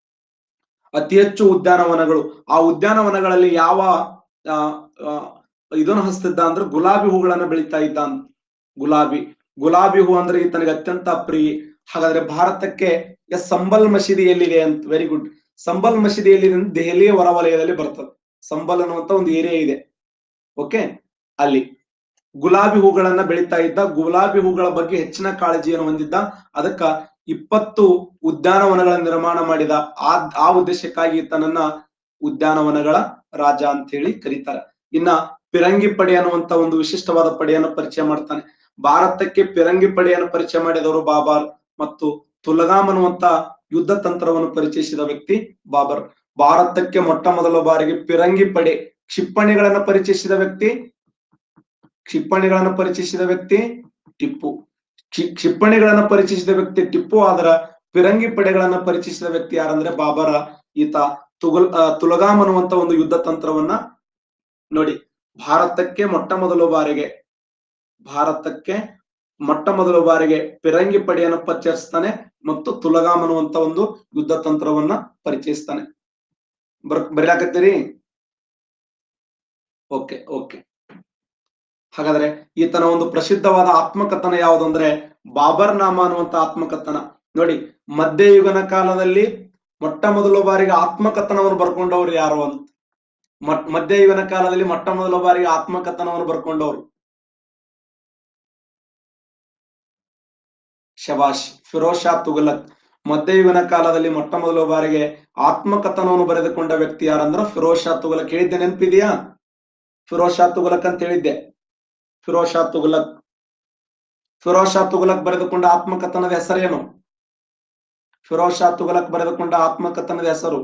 Speaker 1: ಅತಿ ಹೆಚ್ಚು ಉದ್ಯಾನವನಗಳು ಆ ಉದ್ಯಾನವನಗಳಲ್ಲಿ ಯಾವ ಆ, ಆ, ಇದನ್ನು ಹಚ್ತಿದ್ದ ಅಂದ್ರೆ ಗುಲಾಬಿ ಹೂಗಳನ್ನ ಬೆಳಿತಾ ಇದ್ದ ಅಂತ ಗುಲಾಬಿ ಗುಲಾಬಿ ಹೂ ಅಂದ್ರೆ ಈತನಿಗೆ ಅತ್ಯಂತ ಪ್ರಿಯ ಹಾಗಾದ್ರೆ ಭಾರತಕ್ಕೆ ಎಸ್ ಸಂಬಲ್ ಮಸೀದಿ ಎಲ್ಲಿದೆ ಅಂತ ವೆರಿ ಗುಡ್ ಸಂಬಲ್ ಮಸೀದಿ ಎಲ್ಲಿದೆ ಅಂದ್ರೆ ದೆಹಲಿಯ ಹೊರವಲಯದಲ್ಲಿ ಬರ್ತದೆ ಸಂಬಲ್ ಅನ್ನುವಂತ ಒಂದು ಏರಿಯಾ ಇದೆ ಓಕೆ ಅಲ್ಲಿ ಗುಲಾಬಿ ಹೂಗಳನ್ನ ಬೆಳೀತಾ ಇದ್ದ ಗುಲಾಬಿ ಹೂಗಳ ಬಗ್ಗೆ ಹೆಚ್ಚಿನ ಕಾಳಜಿಯನ್ನು ಹೊಂದಿದ್ದ ಅದಕ್ಕ ಇಪ್ಪತ್ತು ಉದ್ಯಾನವನಗಳ ನಿರ್ಮಾಣ ಮಾಡಿದ ಆ ಆ ಉದ್ದೇಶಕ್ಕಾಗಿ ತನ್ನನ್ನ ಉದ್ಯಾನವನಗಳ ರಾಜ ಅಂತ ಹೇಳಿ ಕರೀತಾರೆ ಇನ್ನ ಪಿರಂಗಿ ಪಡೆ ಅನ್ನುವಂತ ಒಂದು ವಿಶಿಷ್ಟವಾದ ಪಡೆಯನ್ನು ಪರಿಚಯ ಮಾಡ್ತಾನೆ ಭಾರತಕ್ಕೆ ಪಿರಂಗಿ ಪಡೆಯನ್ನು ಪರಿಚಯ ಮಾಡಿದವರು ಬಾಬರ್ ಮತ್ತು ತುಲಗಾಮ್ ಅನ್ನುವಂತ ಯುದ್ಧ ತಂತ್ರವನ್ನು ಪರಿಚಯಿಸಿದ ವ್ಯಕ್ತಿ ಬಾಬರ್ ಭಾರತಕ್ಕೆ ಮೊಟ್ಟ ಮೊದಲ ಬಾರಿಗೆ ಪಿರಂಗಿ ಪಡೆ ಕ್ಷಿಪಣಿಗಳನ್ನ ಪರಿಚಯಿಸಿದ ವ್ಯಕ್ತಿ ಕ್ಷಿಪಣಿಗಳನ್ನ ಪರಿಚಯಿಸಿದ ವ್ಯಕ್ತಿ ಟಿಪ್ಪು ಕ್ಷಿ- ಕ್ಷಿಪಣಿಗಳನ್ನ ಪರಿಚಯಿಸಿದ ವ್ಯಕ್ತಿ ಟಿಪ್ಪು ಆದ್ರ ಪಿರಂಗಿ ಪಡೆಗಳನ್ನ ಪರಿಚಯಿಸಿದ ವ್ಯಕ್ತಿ ಯಾರಂದ್ರೆ ಬಾಬರ ಈತ ತುಗಲ್ ಆ, ತುಲಗಾಮ್ ಅನ್ನುವಂತ ಒಂದು ಯುದ್ಧ ತಂತ್ರವನ್ನ ನೋಡಿ ಭಾರತಕ್ಕೆ ಮೊಟ್ಟ ಮೊದಲ ಬಾರಿಗೆ ಭಾರತಕ್ಕೆ ಮೊಟ್ಟ ಮೊದಲ ಬಾರಿಗೆ ಪಿರಂಗಿ ಪಡೆಯನ್ನು ಪರಿಚಯಿಸ್ತಾನೆ ಮತ್ತು ತುಲಗಾಮ್ ಅನ್ನುವಂತ ಒಂದು ಯುದ್ಧ ತಂತ್ರವನ್ನ ಪರಿಚಯಿಸ್ತಾನೆ ಬರ್ ಬರೀಲಾಕತ್ತೀರಿ ಓಕೆ ಓಕೆ ಹಾಗಾದ್ರೆ ಈತನ ಒಂದು ಪ್ರಸಿದ್ಧವಾದ ಆತ್ಮಕಥನ ಯಾವುದು ಅಂದ್ರೆ ಬಾಬರ್ ನಾಮ ಅನ್ನುವಂತ ಆತ್ಮಕಥನ ನೋಡಿ ಮಧ್ಯಯುಗನ ಕಾಲದಲ್ಲಿ ಮೊಟ್ಟ ಮೊದಲ ಬಾರಿಗೆ ಆತ್ಮಕಥನವನ್ನು ಬರ್ಕೊಂಡವ್ರು ಯಾರು ಅಂತ ಮತ್- ಮಧ್ಯಯುಗನ ಕಾಲದಲ್ಲಿ ಮೊಟ್ಟ ಮೊದಲ ಬಾರಿಗೆ ಆತ್ಮಕಥನವನ್ನು ಬರ್ಕೊಂಡವ್ರು ಶಬಾಷ್ ಫಿರೋಜ್ ಶಾ ತುಘಲಕ್ ಮಧ್ಯಯುಗನ ಕಾಲದಲ್ಲಿ ಮೊಟ್ಟ ಮೊದಲ ಬಾರಿಗೆ ಆತ್ಮಕಥನವನ್ನು ಬರೆದುಕೊಂಡ ವ್ಯಕ್ತಿ ಯಾರಂದ್ರ ಫಿರೋಜ್ ಶಾ ತುಘಲಕ್ ಹೇಳಿದ್ದೆ ನೆನಪಿದೆಯಾ ಫಿರೋಜ್ ಶಾ ತುಘಲಕ್ ಅಂತ ಹೇಳಿದ್ದೆ ಫಿರೋಜ್ ಶಾ ತುಘಲಕ್ ಫಿರೋಜ್ ಶಾ ತುಘಲಕ್ ಬರೆದುಕೊಂಡ ಆತ್ಮಕಥನದ ಹೆಸರೇನು ಫಿರೋಜ್ ಶಾ ತುಘಲಕ್ ಬರೆದುಕೊಂಡ ಆತ್ಮಕಥನದ ಹೆಸರು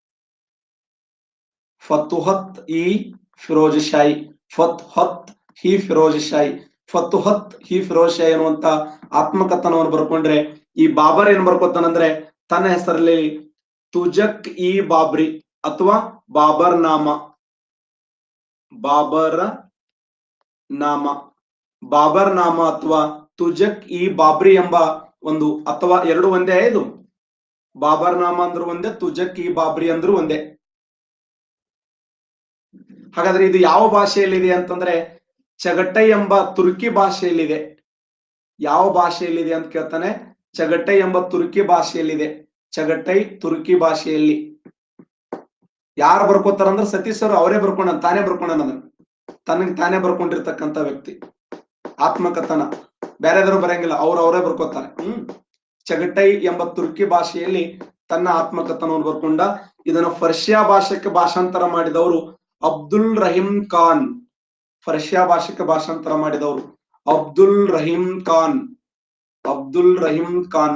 Speaker 1: ಫತುಹತ್ ಇ ಫಿರೋಜ್ ಶಾಹಿ ಫತ್ಹತ್ ಹಿ ಫಿರೋಜ್ ಶಾಹಿ ಫತುಹತ್ ಹಿ ಫಿರೋಜ್ ಶಾಹಿ ಅನ್ನುವಂತ ಆತ್ಮಕಥನವನ್ನು ಬರ್ಕೊಂಡ್ರೆ ಈ ಬಾಬರ್ ಏನ್ ಬರ್ಕೋತಾನಂದ್ರೆ ತನ್ನ ಹೆಸರಲ್ಲಿ ತುಜಕ್ ಇ ಬಾಬ್ರಿ ಅಥವಾ ಬಾಬರ್ ನಾಮ ಬಾಬರ ನಾಮ ಬಾಬರ್ ನಾಮ ಅಥವಾ ತುಜಕ್ ಇ ಬಾಬ್ರಿ ಎಂಬ ಒಂದು ಅಥವಾ ಎರಡು ಒಂದೇ ಇದು ಬಾಬರ್ ನಾಮ ಅಂದ್ರು ಒಂದೇ ತುಜಕ್ ಇ ಬಾಬ್ರಿ ಅಂದ್ರು ಒಂದೇ ಹಾಗಾದ್ರೆ ಇದು ಯಾವ ಭಾಷೆಯಲ್ಲಿದೆ ಅಂತಂದ್ರೆ ಚಗಟೈ ಎಂಬ ತುರ್ಕಿ ಭಾಷೆಯಲ್ಲಿದೆ ಯಾವ ಭಾಷೆಯಲ್ಲಿದೆ ಅಂತ ಕೇಳ್ತಾನೆ ಚಗಟೈ ಎಂಬ ತುರ್ಕಿ ಭಾಷೆಯಲ್ಲಿದೆ ಚಗಟೈ ತುರ್ಕಿ ಭಾಷೆಯಲ್ಲಿ ಯಾರು ಬರ್ಕೋತಾರಂದ್ರೆ ಸತೀಶ್ ಸರ್ ಅವರೇ ಬರ್ಕೊಂಡ ತಾನೇ ಬರ್ಕೊಂಡ ಅದನ್ನ ತನಗೆ ತಾನೇ ಬರ್ಕೊಂಡಿರ್ತಕ್ಕಂತ ವ್ಯಕ್ತಿ ಆತ್ಮಕಥನ ಬೇರೆದ್ರು ಬರಂಗಿಲ್ಲ ಅವ್ರು ಅವರೇ ಬರ್ಕೋತಾರೆ ಹ್ಮ್ ಚಗಟೈ ಎಂಬ ತುರ್ಕಿ ಭಾಷೆಯಲ್ಲಿ ತನ್ನ ಆತ್ಮಕಥನವನ್ನು ಬರ್ಕೊಂಡ ಇದನ್ನ ಫರ್ಷಿಯಾ ಭಾಷೆಗೆ ಭಾಷಾಂತರ ಮಾಡಿದವರು ಅಬ್ದುಲ್ ರಹೀಂ ಖಾನ್ ಫರ್ಷಿಯಾ ಭಾಷೆಗೆ ಭಾಷಾಂತರ ಮಾಡಿದವರು ಅಬ್ದುಲ್ ರಹೀಂ ಖಾನ್ ಅಬ್ದುಲ್ ರಹೀಂ ಖಾನ್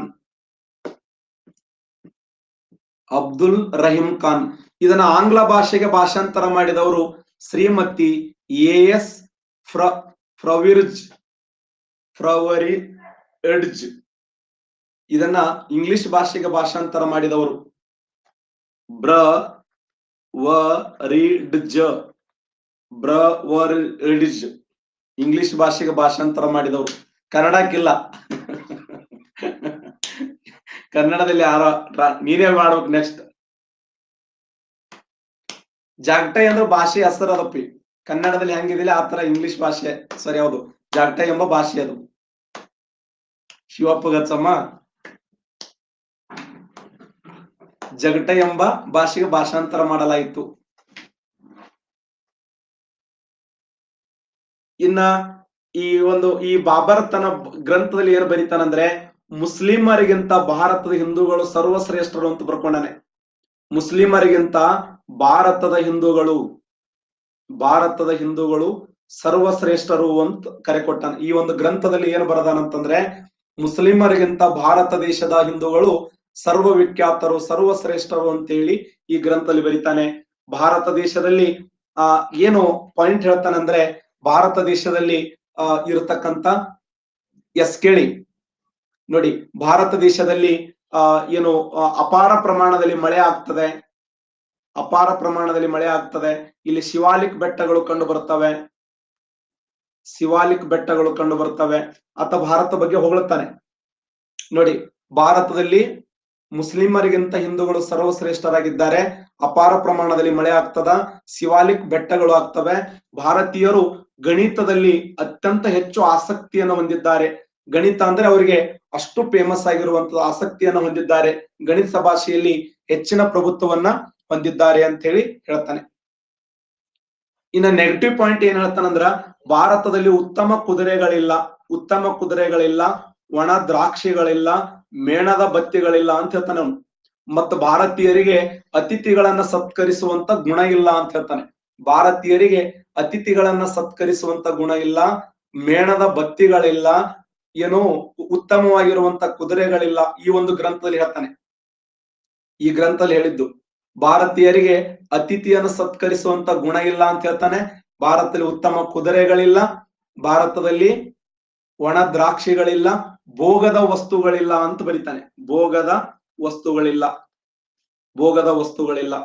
Speaker 1: ಅಬ್ದುಲ್ ರಹೀಂ ಖಾನ್ ಇದನ್ನ ಆಂಗ್ಲ ಭಾಷೆಗೆ ಭಾಷಾಂತರ ಮಾಡಿದವರು ಶ್ರೀಮತಿ ಎ ಎಸ್ ಫ್ರ ಫ್ರವಿರ್ಜ್ ಫ್ರವರಿ ಎಡ್ಜ್ ಇದನ್ನ ಇಂಗ್ಲಿಷ್ ಭಾಷೆಗೆ ಭಾಷಾಂತರ ಮಾಡಿದವರು ಬ್ರ ವ ರಿಡ್ಜ್ ಬ್ರ ವರಿಡ್ಜ್ ಇಂಗ್ಲಿಷ್ ಭಾಷೆಗೆ ಭಾಷಾಂತರ ಮಾಡಿದವರು ಕನ್ನಡಕ್ಕಿಲ್ಲ ಕನ್ನಡದಲ್ಲಿ ಯಾರ ರಾ- ನೀನೇ ಮಾಡ್ಬೇಕು ನೆಕ್ಸ್ಟ್ ಜಾಗಟೈ ಅಂದ್ರೆ ಭಾಷೆ ಹೆಸರು ಅದಪ್ಪಿ ಕನ್ನಡದಲ್ಲಿ ಹೆಂಗಿದಿಲ್ಲ ಆ ತರ ಇಂಗ್ಲಿಷ್ ಭಾಷೆ ಸರಿ ಹೌದು ಜಾಗಟೈ ಎಂಬ ಭಾಷೆ ಅದು ಶಿವಪ್ಪ ಗಚ್ಚಮ್ಮ ಜಗಟ ಎಂಬ ಭಾಷೆಗೆ ಭಾಷಾಂತರ ಮಾಡಲಾಯಿತು ಇನ್ನ ಈ ಒಂದು ಈ ಬಾಬರ್ ತನ್ನ ಗ್ರಂಥದಲ್ಲಿ ಏನು ಬರೀತಾನಂದ್ರೆ ಮುಸ್ಲಿಮರಿಗಿಂತ ಭಾರತದ ಹಿಂದೂಗಳು ಸರ್ವಶ್ರೇಷ್ಠರು ಅಂತ ಬರ್ಕೊಂಡಾನೆ ಮುಸ್ಲಿಮರಿಗಿಂತ ಭಾರತದ ಹಿಂದೂಗಳು ಭಾರತದ ಹಿಂದೂಗಳು ಸರ್ವಶ್ರೇಷ್ಠರು ಅಂತ ಕರೆ ಕೊಟ್ಟಾನ ಈ ಒಂದು ಗ್ರಂಥದಲ್ಲಿ ಏನು ಬರದಾನಂತಂದ್ರೆ ಮುಸ್ಲಿಮರಿಗಿಂತ ಭಾರತ ದೇಶದ ಹಿಂದೂಗಳು ಸರ್ವ ವಿಖ್ಯಾತರು ಸರ್ವಶ್ರೇಷ್ಠರು ಅಂತೇಳಿ ಈ ಗ್ರಂಥದಲ್ಲಿ ಬರೀತಾನೆ ಭಾರತ ದೇಶದಲ್ಲಿ ಆ ಏನು ಪಾಯಿಂಟ್ ಹೇಳ್ತಾನಂದ್ರೆ ಭಾರತ ದೇಶದಲ್ಲಿ ಆ ಇರತಕ್ಕಂತ ಎಸ್ ಕೇಳಿ ನೋಡಿ ಭಾರತ ದೇಶದಲ್ಲಿ ಆ ಏನು ಆ, ಅಪಾರ ಪ್ರಮಾಣದಲ್ಲಿ ಮಳೆ ಆಗ್ತದೆ ಅಪಾರ ಪ್ರಮಾಣದಲ್ಲಿ ಮಳೆ ಆಗ್ತದೆ ಇಲ್ಲಿ ಶಿವಾಲಿಕ್ ಬೆಟ್ಟಗಳು ಕಂಡು ಬರ್ತವೆ ಶಿವಾಲಿಕ್ ಬೆಟ್ಟಗಳು ಕಂಡು ಬರ್ತವೆ ಆತ ಭಾರತ ಬಗ್ಗೆ ಹೊಗಳುತ್ತಾನೆ ನೋಡಿ ಭಾರತದಲ್ಲಿ ಮುಸ್ಲಿಮರಿಗಿಂತ ಹಿಂದೂಗಳು ಸರ್ವಶ್ರೇಷ್ಠರಾಗಿದ್ದಾರೆ ಅಪಾರ ಪ್ರಮಾಣದಲ್ಲಿ ಮಳೆ ಆಗ್ತದ ಶಿವಾಲಿಕ್ ಬೆಟ್ಟಗಳು ಆಗ್ತವೆ ಭಾರತೀಯರು ಗಣಿತದಲ್ಲಿ ಅತ್ಯಂತ ಹೆಚ್ಚು ಆಸಕ್ತಿಯನ್ನು ಹೊಂದಿದ್ದಾರೆ ಗಣಿತ ಅಂದ್ರೆ ಅವರಿಗೆ ಅಷ್ಟು ಫೇಮಸ್ ಆಗಿರುವಂತಹ ಆಸಕ್ತಿಯನ್ನು ಹೊಂದಿದ್ದಾರೆ ಗಣಿತ ಭಾಷೆಯಲ್ಲಿ ಹೆಚ್ಚಿನ ಪ್ರಭುತ್ವವನ್ನ ಹೊಂದಿದ್ದಾರೆ ಅಂತ ಹೇಳಿ ಹೇಳ್ತಾನೆ ಇನ್ನ ನೆಗೆಟಿವ್ ಪಾಯಿಂಟ್ ಏನ್ ಹೇಳ್ತಾನಂದ್ರ ಭಾರತದಲ್ಲಿ ಉತ್ತಮ ಕುದುರೆಗಳಿಲ್ಲ ಉತ್ತಮ ಕುದುರೆಗಳಿಲ್ಲ ಒಣ ದ್ರಾಕ್ಷಿಗಳಿಲ್ಲ ಮೇಣದ ಬತ್ತಿಗಳಿಲ್ಲ ಅಂತ ಹೇಳ್ತಾನೆ ಅವನು ಮತ್ತು ಭಾರತೀಯರಿಗೆ ಅತಿಥಿಗಳನ್ನ ಸತ್ಕರಿಸುವಂತ ಗುಣ ಇಲ್ಲ ಅಂತ ಹೇಳ್ತಾನೆ ಭಾರತೀಯರಿಗೆ ಅತಿಥಿಗಳನ್ನ ಸತ್ಕರಿಸುವಂತ ಗುಣ ಇಲ್ಲ ಮೇಣದ ಬತ್ತಿಗಳಿಲ್ಲ ಏನೋ ಉತ್ತಮವಾಗಿರುವಂತ ಕುದುರೆಗಳಿಲ್ಲ ಈ ಒಂದು ಗ್ರಂಥದಲ್ಲಿ ಹೇಳ್ತಾನೆ ಈ ಗ್ರಂಥದಲ್ಲಿ ಹೇಳಿದ್ದು ಭಾರತೀಯರಿಗೆ ಅತಿಥಿಯನ್ನು ಸತ್ಕರಿಸುವಂತ ಗುಣ ಇಲ್ಲ ಅಂತ ಹೇಳ್ತಾನೆ ಭಾರತದಲ್ಲಿ ಉತ್ತಮ ಕುದುರೆಗಳಿಲ್ಲ ಭಾರತದಲ್ಲಿ ಒಣ ದ್ರಾಕ್ಷಿಗಳಿಲ್ಲ ಭೋಗದ ವಸ್ತುಗಳಿಲ್ಲ ಅಂತ ಬರೀತಾನೆ ಭೋಗದ ವಸ್ತುಗಳಿಲ್ಲ ಭೋಗದ ವಸ್ತುಗಳಿಲ್ಲ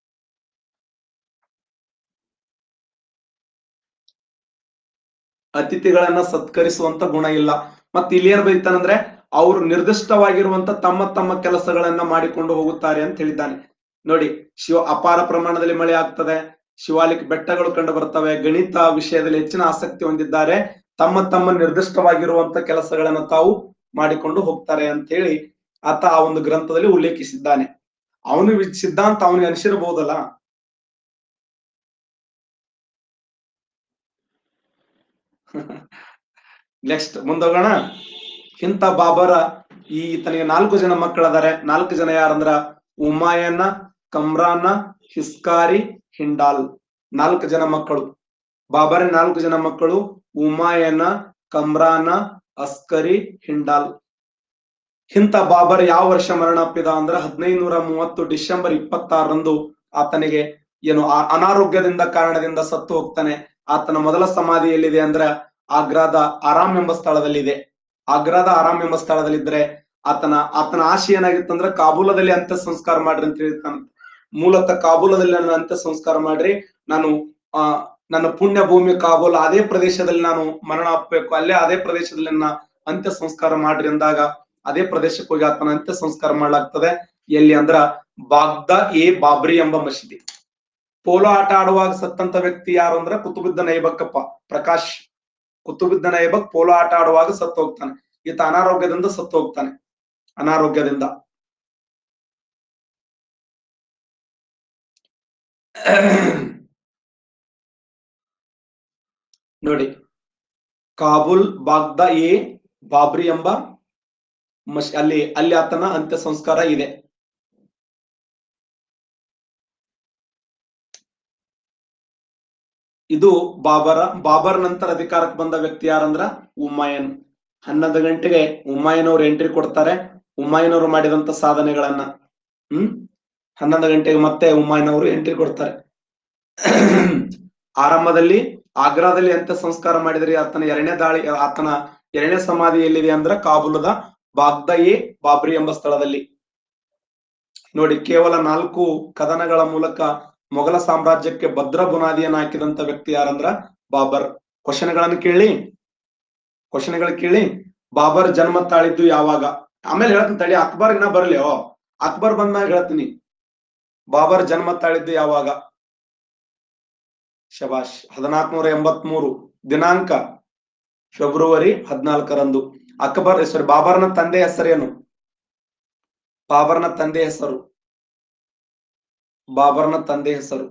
Speaker 1: ಅತಿಥಿಗಳನ್ನ ಸತ್ಕರಿಸುವಂತ ಗುಣ ಇಲ್ಲ ಮತ್ತೆ ಇಲ್ಲಿ ಏನ್ ಬರೀತಾನಂದ್ರೆ ಅವರು ನಿರ್ದಿಷ್ಟವಾಗಿರುವಂತ ತಮ್ಮ ತಮ್ಮ ಕೆಲಸಗಳನ್ನ ಮಾಡಿಕೊಂಡು ಹೋಗುತ್ತಾರೆ ಅಂತ ಹೇಳಿದ್ದಾನೆ ನೋಡಿ ಶಿವ ಅಪಾರ ಪ್ರಮಾಣದಲ್ಲಿ ಮಳೆ ಆಗ್ತದೆ ಶಿವಾಲಿಕ್ ಬೆಟ್ಟಗಳು ಕಂಡು ಬರ್ತವೆ ಗಣಿತ ವಿಷಯದಲ್ಲಿ ಹೆಚ್ಚಿನ ಆಸಕ್ತಿ ಹೊಂದಿದ್ದಾರೆ ತಮ್ಮ ತಮ್ಮ ನಿರ್ದಿಷ್ಟವಾಗಿರುವಂತ ಕೆಲಸಗಳನ್ನ ತಾವು ಮಾಡಿಕೊಂಡು ಹೋಗ್ತಾರೆ ಅಂತ ಹೇಳಿ ಆತ ಆ ಒಂದು ಗ್ರಂಥದಲ್ಲಿ ಉಲ್ಲೇಖಿಸಿದ್ದಾನೆ ಅವನು ವಿ- ಸಿದ್ಧಾಂತ ಅವನಿಗೆ ಅನಿಸಿರಬಹುದಲ್ಲ ನೆಕ್ಸ್ಟ್ ಮುಂದೋಗೋಣ ಇಂಥ ಬಾಬರ ಈ ಈತನಿಗೆ ನಾಲ್ಕು ಜನ ಮಕ್ಕಳದಾರೆ ನಾಲ್ಕು ಜನ ಯಾರಂದ್ರ ಉಮಾಯನ ಕಮ್ರಾನ ಹಿಸ್ಕಾರಿ ಹಿಂಡಾಲ್ ನಾಲ್ಕು ಜನ ಮಕ್ಕಳು ಬಾಬರ ನಾಲ್ಕು ಜನ ಮಕ್ಕಳು ಉಮಾಯನ ಕಮ್ರಾನ ಅಸ್ಕರಿ ಹಿಂಡಾಲ್ ಇಂಥ ಬಾಬರ್ ಯಾವ ವರ್ಷ ಮರಣಪ್ಪಿದ ಅಂದ್ರ ಹದಿನೈದುನೂರ ಮೂವತ್ತು ಡಿಸೆಂಬರ್ ಇಪ್ಪತ್ತಾರರಂದು ಆತನಿಗೆ ಏನು ಆ- ಅನಾರೋಗ್ಯದಿಂದ ಕಾರಣದಿಂದ ಸತ್ತು ಹೋಗ್ತಾನೆ ಆತನ ಮೊದಲ ಸಮಾಧಿ ಎಲ್ಲಿದೆ ಅಂದ್ರ ಆಗ್ರಾದ ಆರಾಮ್ ಎಂಬ ಸ್ಥಳದಲ್ಲಿದೆ ಆಗ್ರಾದ ಆರಾಮ್ ಎಂಬ ಸ್ಥಳದಲ್ಲಿದ್ರೆ ಆತನ ಆತನ ಆಶೆ ಏನಾಗಿತ್ತಂದ್ರ ಕಾಬೂಲದಲ್ಲಿ ಅಂತ್ಯ ಸಂಸ್ಕಾರ ಮಾಡ್ರಿ ಅಂತ ಹೇಳ್ತಾನ ಮೂಲತಃ ಕಾಬೂಲದಲ್ಲಿ ನನ್ನ ಅಂತ್ಯ ಸಂಸ್ಕಾರ ಮಾಡ್ರಿ ನಾನು ಆ ನನ್ನ ಪುಣ್ಯ ಭೂಮಿ ಕಾಬೂಲ್ ಅದೇ ಪ್ರದೇಶದಲ್ಲಿ ನಾನು ಮರಣ ಹಾಕ್ಬೇಕು ಅಲ್ಲೇ ಅದೇ ಪ್ರದೇಶದಲ್ಲಿ ನನ್ನ ಅಂತ್ಯ ಸಂಸ್ಕಾರ ಮಾಡ್ರಿ ಅಂದಾಗ ಅದೇ ಪ್ರದೇಶಕ್ಕೆ ಹೋಗಿ ಆತನ ಅಂತ್ಯ ಸಂಸ್ಕಾರ ಮಾಡ್ಲಾಗ್ತದೆ ಎಲ್ಲಿ ಅಂದ್ರ ಬಾಗ್ದಾ ಎ ಬಾಬ್ರಿ ಎಂಬ ಮಸೀದಿ ಪೋಲೋ ಆಟ ಆಡುವಾಗ ಸತ್ತಂತ ವ್ಯಕ್ತಿ ಯಾರು ಅಂದ್ರ ಕುತುಬುದ್ದನ ಐಬಕ್ಕಪ್ಪ ಪ್ರಕಾಶ್ ಕುತುಬುದ್ದನ ಐಬಕ್ ಪೋಲೋ ಆಟ ಆಡುವಾಗ ಸತ್ತು ಹೋಗ್ತಾನೆ ಈತ ಅನಾರೋಗ್ಯದಿಂದ ಸತ್ತು ಹೋಗ್ತಾನೆ ಅನಾರೋಗ್ಯದಿಂದ ನೋಡಿ ಕಾಬೂಲ್ ಬಾಗ್ದಾ ಎ ಬಾಬ್ರಿ ಎಂಬ ಮಶ್ ಅಲ್ಲಿ ಅಲ್ಲಿ ಆತನ ಅಂತ್ಯ ಸಂಸ್ಕಾರ ಇದೆ ಇದು ಬಾಬರ ಬಾಬರ್ ನಂತರ ಅಧಿಕಾರಕ್ಕೆ ಬಂದ ವ್ಯಕ್ತಿ ಯಾರಂದ್ರ ಉಮಾಯನ್ ಹನ್ನೊಂದು ಗಂಟೆಗೆ ಉಮಾಯನ್ ಅವ್ರು ಎಂಟ್ರಿ ಕೊಡ್ತಾರೆ ಉಮಾಯನ್ ಅವರು ಮಾಡಿದಂತ ಸಾಧನೆಗಳನ್ನ ಹ್ಮ್ ಹನ್ನೊಂದು ಗಂಟೆಗೆ ಮತ್ತೆ ಉಮಾಯನ್ ಅವರು ಎಂಟ್ರಿ ಕೊಡ್ತಾರೆ ಆರಂಭದಲ್ಲಿ ಆಗ್ರಾದಲ್ಲಿ ಅಂತ್ಯ ಸಂಸ್ಕಾರ ಮಾಡಿದ್ರಿ ಆತನ ಎರಡನೇ ದಾಳಿ ಆತನ ಎರಡನೇ ಸಮಾಧಿ ಎಲ್ಲಿದೆ ಅಂದ್ರ ಕಾಬೂಲದ ಬಾಗ್ದಾ ಎ ಬಾಬ್ರಿ ಎಂಬ ಸ್ಥಳದಲ್ಲಿ ನೋಡಿ ಕೇವಲ ನಾಲ್ಕು ಕದನಗಳ ಮೂಲಕ ಮೊಘಲ ಸಾಮ್ರಾಜ್ಯಕ್ಕೆ ಭದ್ರ ಬುನಾದಿಯನ್ನು ಹಾಕಿದಂತ ವ್ಯಕ್ತಿ ಯಾರಂದ್ರ ಬಾಬರ್ ಕ್ವಶನ್ಗಳನ್ನು ಕೇಳಿ ಕ್ವಶನ್ಗಳು ಕೇಳಿ ಬಾಬರ್ ಜನ್ಮ ತಾಳಿದ್ದು ಯಾವಾಗ ಆಮೇಲೆ ಹೇಳ್ತೀನಿ ತಡಿ ಅಕ್ಬರ್ ಇನ್ನ ಬರ್ಲಿ ಓ ಅಕ್ಬರ್ ಬಂದಾಗ ಹೇಳ್ತೀನಿ ಬಾಬರ್ ಜನ್ಮ ತಾಳಿದ್ದು ಯಾವಾಗ ಶಬಾಷ್ ಹದಿನಾಲ್ಕನೂರ ಎಂಬತ್ ಮೂರು ದಿನಾಂಕ ಫೆಬ್ರವರಿ ಹದಿನಾಲ್ಕರಂದು ಅಕ್ಬರ್ ಸಾರಿ ಬಾಬರ್ನ ತಂದೆ ಹೆಸರೇನು ಬಾಬರ್ನ ತಂದೆ ಹೆಸರು ಬಾಬರ್ನ ತಂದೆ ಹೆಸರು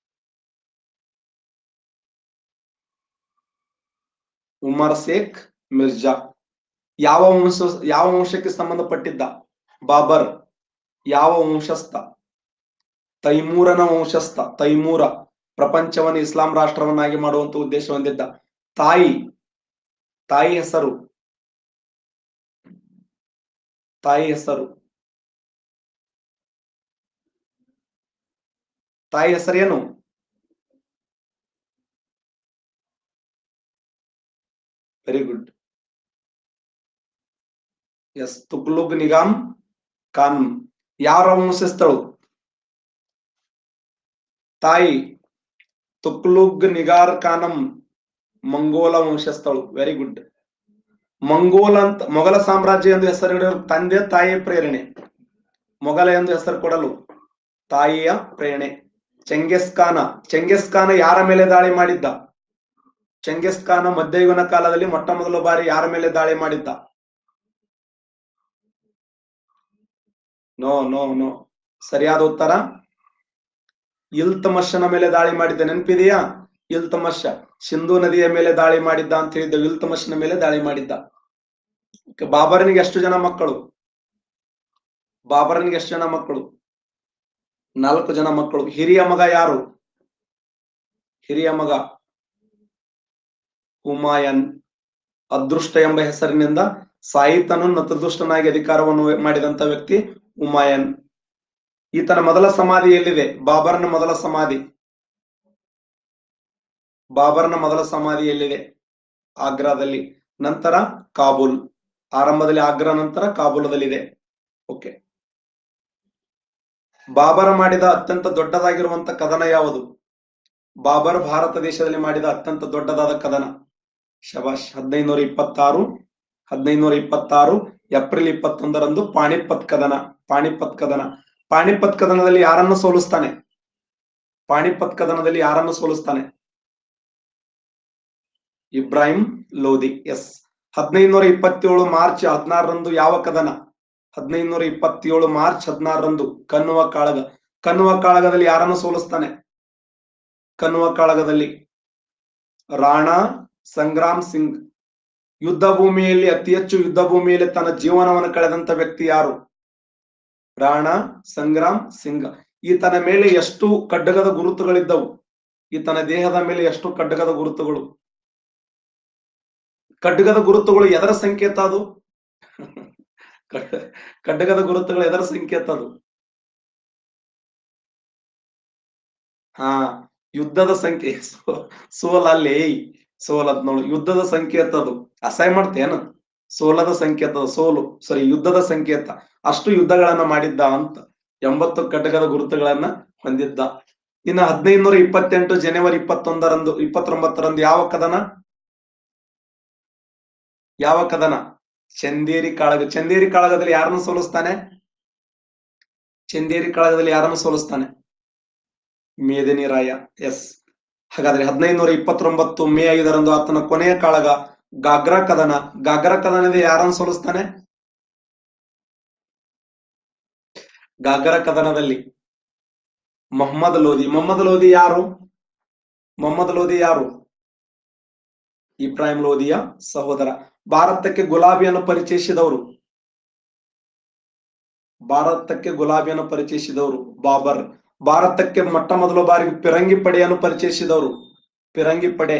Speaker 1: ಉಮರ್ ಶೇಖ್ ಮಿರ್ಜಾ ಯಾವ ವಂಶ ಯಾವ ವಂಶಕ್ಕೆ ಸಂಬಂಧಪಟ್ಟಿದ್ದ ಬಾಬರ್ ಯಾವ ವಂಶಸ್ಥ ತೈಮೂರನ ವಂಶಸ್ಥ ತೈಮೂರ ಪ್ರಪಂಚವನ್ನು ಇಸ್ಲಾಂ ರಾಷ್ಟ್ರವನ್ನಾಗಿ ಮಾಡುವಂತ ಉದ್ದೇಶ ಹೊಂದಿದ್ದ ತಾಯಿ ತಾಯಿ ಹೆಸರು ತಾಯಿ ಹೆಸರು ತಾಯಿ ಹೆಸರೇನು ವೆರಿ ಗುಡ್ ಎಸ್ ತುಕ್ಲುಗ್ ನಿಗಾಮ್ ಖಾನ್ ಯಾರ ವಂಶಸ್ಥಳು ತಾಯಿ ತುಕ್ಲುಗ್ ನಿಗಾರ್ ಖಾನಂ ಮಂಗೋಲ ವಂಶಸ್ಥಳು ವೆರಿ ಗುಡ್ ಮಂಗೋಲ ಅಂತ ಮೊಘಲ ಸಾಮ್ರಾಜ್ಯ ಎಂದು ಹೆಸರಿಡಲು ತಂದೆ ತಾಯಿಯ ಪ್ರೇರಣೆ ಮೊಘಲ ಎಂದು ಹೆಸರು ಕೊಡಲು ತಾಯಿಯ ಪ್ರೇರಣೆ ಚೆಂಗೆಸ್ ಖಾನ ಚೆಂಗೆಸ್ ಖಾನ ಯಾರ ಮೇಲೆ ದಾಳಿ ಮಾಡಿದ್ದ ಚೆಂಗಿಸ್ ಖಾನ ಮಧ್ಯಯುಗನ ಕಾಲದಲ್ಲಿ ಮೊಟ್ಟ ಮೊದಲ ಬಾರಿ ಯಾರ ಮೇಲೆ ದಾಳಿ ಮಾಡಿದ್ದ ನೋ ನೋ ನೋ ಸರಿಯಾದ ಉತ್ತರ ಇಲ್ತಮಶನ ಮೇಲೆ ದಾಳಿ ಮಾಡಿದ್ದ ನೆನಪಿದೆಯಾ ಇಲ್ತಮಶ ಸಿಂಧು ನದಿಯ ಮೇಲೆ ದಾಳಿ ಮಾಡಿದ್ದ ಅಂತ ಹೇಳಿದ್ದ ಇಲ್ತಮಶನ ಮೇಲೆ ದಾಳಿ ಮಾಡಿದ್ದ Okay, ಬಾಬರನಿಗೆ ಎಷ್ಟು ಜನ ಮಕ್ಕಳು ಬಾಬರನಿಗೆ ಎಷ್ಟು ಜನ ಮಕ್ಕಳು ನಾಲ್ಕು ಜನ ಮಕ್ಕಳು ಹಿರಿಯ ಮಗ ಯಾರು ಹಿರಿಯ ಮಗ ಹುಮಾಯನ್ ಅದೃಷ್ಟ ಎಂಬ ಹೆಸರಿನಿಂದ ಸಾಯಿತನು ನತದೃಷ್ಟನಾಗಿ ಅಧಿಕಾರವನ್ನು ಮಾಡಿದಂತ ವ್ಯಕ್ತಿ ಹುಮಾಯನ್ ಈತನ ಮೊದಲ ಸಮಾಧಿ ಎಲ್ಲಿದೆ ಬಾಬರ್ನ ಮೊದಲ ಸಮಾಧಿ ಬಾಬರ್ನ ಮೊದಲ ಸಮಾಧಿ ಎಲ್ಲಿದೆ ಆಗ್ರಾದಲ್ಲಿ ನಂತರ ಕಾಬೂಲ್ ಆರಂಭದಲ್ಲಿ ಆಗ್ರಾ ನಂತರ ಕಾಬೂಲದಲ್ಲಿದೆ ಓಕೆ ಬಾಬರ ಮಾಡಿದ ಅತ್ಯಂತ ದೊಡ್ಡದಾಗಿರುವಂತ ಕದನ ಯಾವುದು ಬಾಬರ್ ಭಾರತ ದೇಶದಲ್ಲಿ ಮಾಡಿದ ಅತ್ಯಂತ ದೊಡ್ಡದಾದ ಕದನ ಶಬಾಷ್ ಹದಿನೈದುನೂರ ಇಪ್ಪತ್ತಾರು ಹದಿನೈದುನೂರ ಇಪ್ಪತ್ತಾರು ಏಪ್ರಿಲ್ ಇಪ್ಪತ್ತೊಂದರಂದು ಪಾಣಿಪತ್ ಕದನ ಪಾಣಿಪತ್ ಕದನ ಪಾಣಿಪತ್ ಕದನದಲ್ಲಿ ಯಾರನ್ನು ಸೋಲಿಸ್ತಾನೆ ಪಾಣಿಪತ್ ಕದನದಲ್ಲಿ ಯಾರನ್ನು ಸೋಲಿಸ್ತಾನೆ ಇಬ್ರಾಹಿಂ ಲೋಧಿ ಎಸ್ ಹದಿನೈದುನೂರ ಇಪ್ಪತ್ತೇಳು ಮಾರ್ಚ್ ಹದಿನಾರರಂದು ಯಾವ ಕದನ ಹದಿನೈದುನೂರ ಇಪ್ಪತ್ತೇಳು ಮಾರ್ಚ್ ಹದಿನಾರರಂದು ಕನ್ನುವ ಕಾಳಗ ಕನ್ನುವ ಕಾಳಗದಲ್ಲಿ ಯಾರನ್ನು ಸೋಲಿಸ್ತಾನೆ ಕನ್ನುವ ಕಾಳಗದಲ್ಲಿ ರಾಣಾ ಸಂಗ್ರಾಮ್ ಸಿಂಗ್ ಯುದ್ಧ ಭೂಮಿಯಲ್ಲಿ ಅತಿ ಹೆಚ್ಚು ಯುದ್ಧ ಭೂಮಿಯಲ್ಲಿ ತನ್ನ ಜೀವನವನ್ನು ಕಳೆದಂತ ವ್ಯಕ್ತಿ ಯಾರು ರಾಣಾ ಸಂಗ್ರಾಮ್ ಸಿಂಗ್ ಈತನ ಮೇಲೆ ಎಷ್ಟು ಖಡ್ಗದ ಗುರುತುಗಳಿದ್ದವು ಈತನ ದೇಹದ ಮೇಲೆ ಎಷ್ಟು ಖಡ್ಗದ ಗುರುತುಗಳು ಖಡ್ಗದ ಗುರುತುಗಳು ಎದರ ಸಂಕೇತ ಅದು ಖಡ್- ಖಡ್ಗದ ಗುರುತುಗಳು ಎದರ ಸಂಕೇತ ಅದು ಹಾ ಯುದ್ಧದ ಸಂಖ್ಯೆ ಸೋಲ್ ಅಲ್ಲಿ ಸೋಲದ್ ನೋಡು ಯುದ್ಧದ ಸಂಕೇತ ಅದು ಅಸಹ್ಯ ಮಾಡ್ತೇನು ಸೋಲದ ಸಂಕೇತ ಅದು, ಸೋಲು ಸಾರಿ ಯುದ್ಧದ ಸಂಕೇತ ಅಷ್ಟು ಯುದ್ಧಗಳನ್ನ ಮಾಡಿದ್ದ ಅಂತ ಎಂಬತ್ತು ಖಡ್ಗದ ಗುರುತುಗಳನ್ನ ಹೊಂದಿದ್ದ ಇನ್ನು ಹದಿನೈದುನೂರ ಇಪ್ಪತ್ತೆಂಟು ಜನವರಿ ಇಪ್ಪತ್ತೊಂದರಂದು ಇಪ್ಪತ್ತೊಂಬತ್ತರಂದು ಯಾವ ಕದನ ಯಾವ ಕದನ ಚಂದೇರಿ ಕಾಳಗ ಚಂದೇರಿ ಕಾಳಗದಲ್ಲಿ ಯಾರನ್ನು ಸೋಲಿಸ್ತಾನೆ ಚಂದೇರಿ ಕಾಳಗದಲ್ಲಿ ಯಾರನ್ನು ಸೋಲಿಸ್ತಾನೆ ಮೇದಿನಿ ರಾಯ ಎಸ್ ಹಾಗಾದ್ರೆ ಹದಿನೈದುನೂರ ಇಪ್ಪತ್ತೊಂಬತ್ತು ಮೇ ಐದರಂದು ಆತನ ಕೊನೆಯ ಕಾಳಗ ಗಾಗ್ರಾ ಕದನ ಗಾಗ್ರಾ ಕದನದಲ್ಲಿ ಯಾರನ್ನು ಸೋಲಿಸ್ತಾನೆ ಗಾಗ್ರಾ ಕದನದಲ್ಲಿ ಮೊಹಮ್ಮದ್ ಲೋಧಿ ಮೊಹಮ್ಮದ್ ಲೋಧಿ ಯಾರು ಮೊಹಮ್ಮದ್ ಲೋಧಿ ಯಾರು ಇಬ್ರಾಹಿಂ ಲೋಧಿಯ ಸಹೋದರ ಭಾರತಕ್ಕೆ ಗುಲಾಬಿಯನ್ನು ಪರಿಚಯಿಸಿದವರು ಭಾರತಕ್ಕೆ ಗುಲಾಬಿಯನ್ನು ಪರಿಚಯಿಸಿದವರು ಬಾಬರ್ ಭಾರತಕ್ಕೆ ಮೊಟ್ಟ ಮೊದಲ ಬಾರಿಗೆ ಪಿರಂಗಿ ಪಡೆಯನ್ನು ಪರಿಚಯಿಸಿದವರು ಪಿರಂಗಿ ಪಡೆ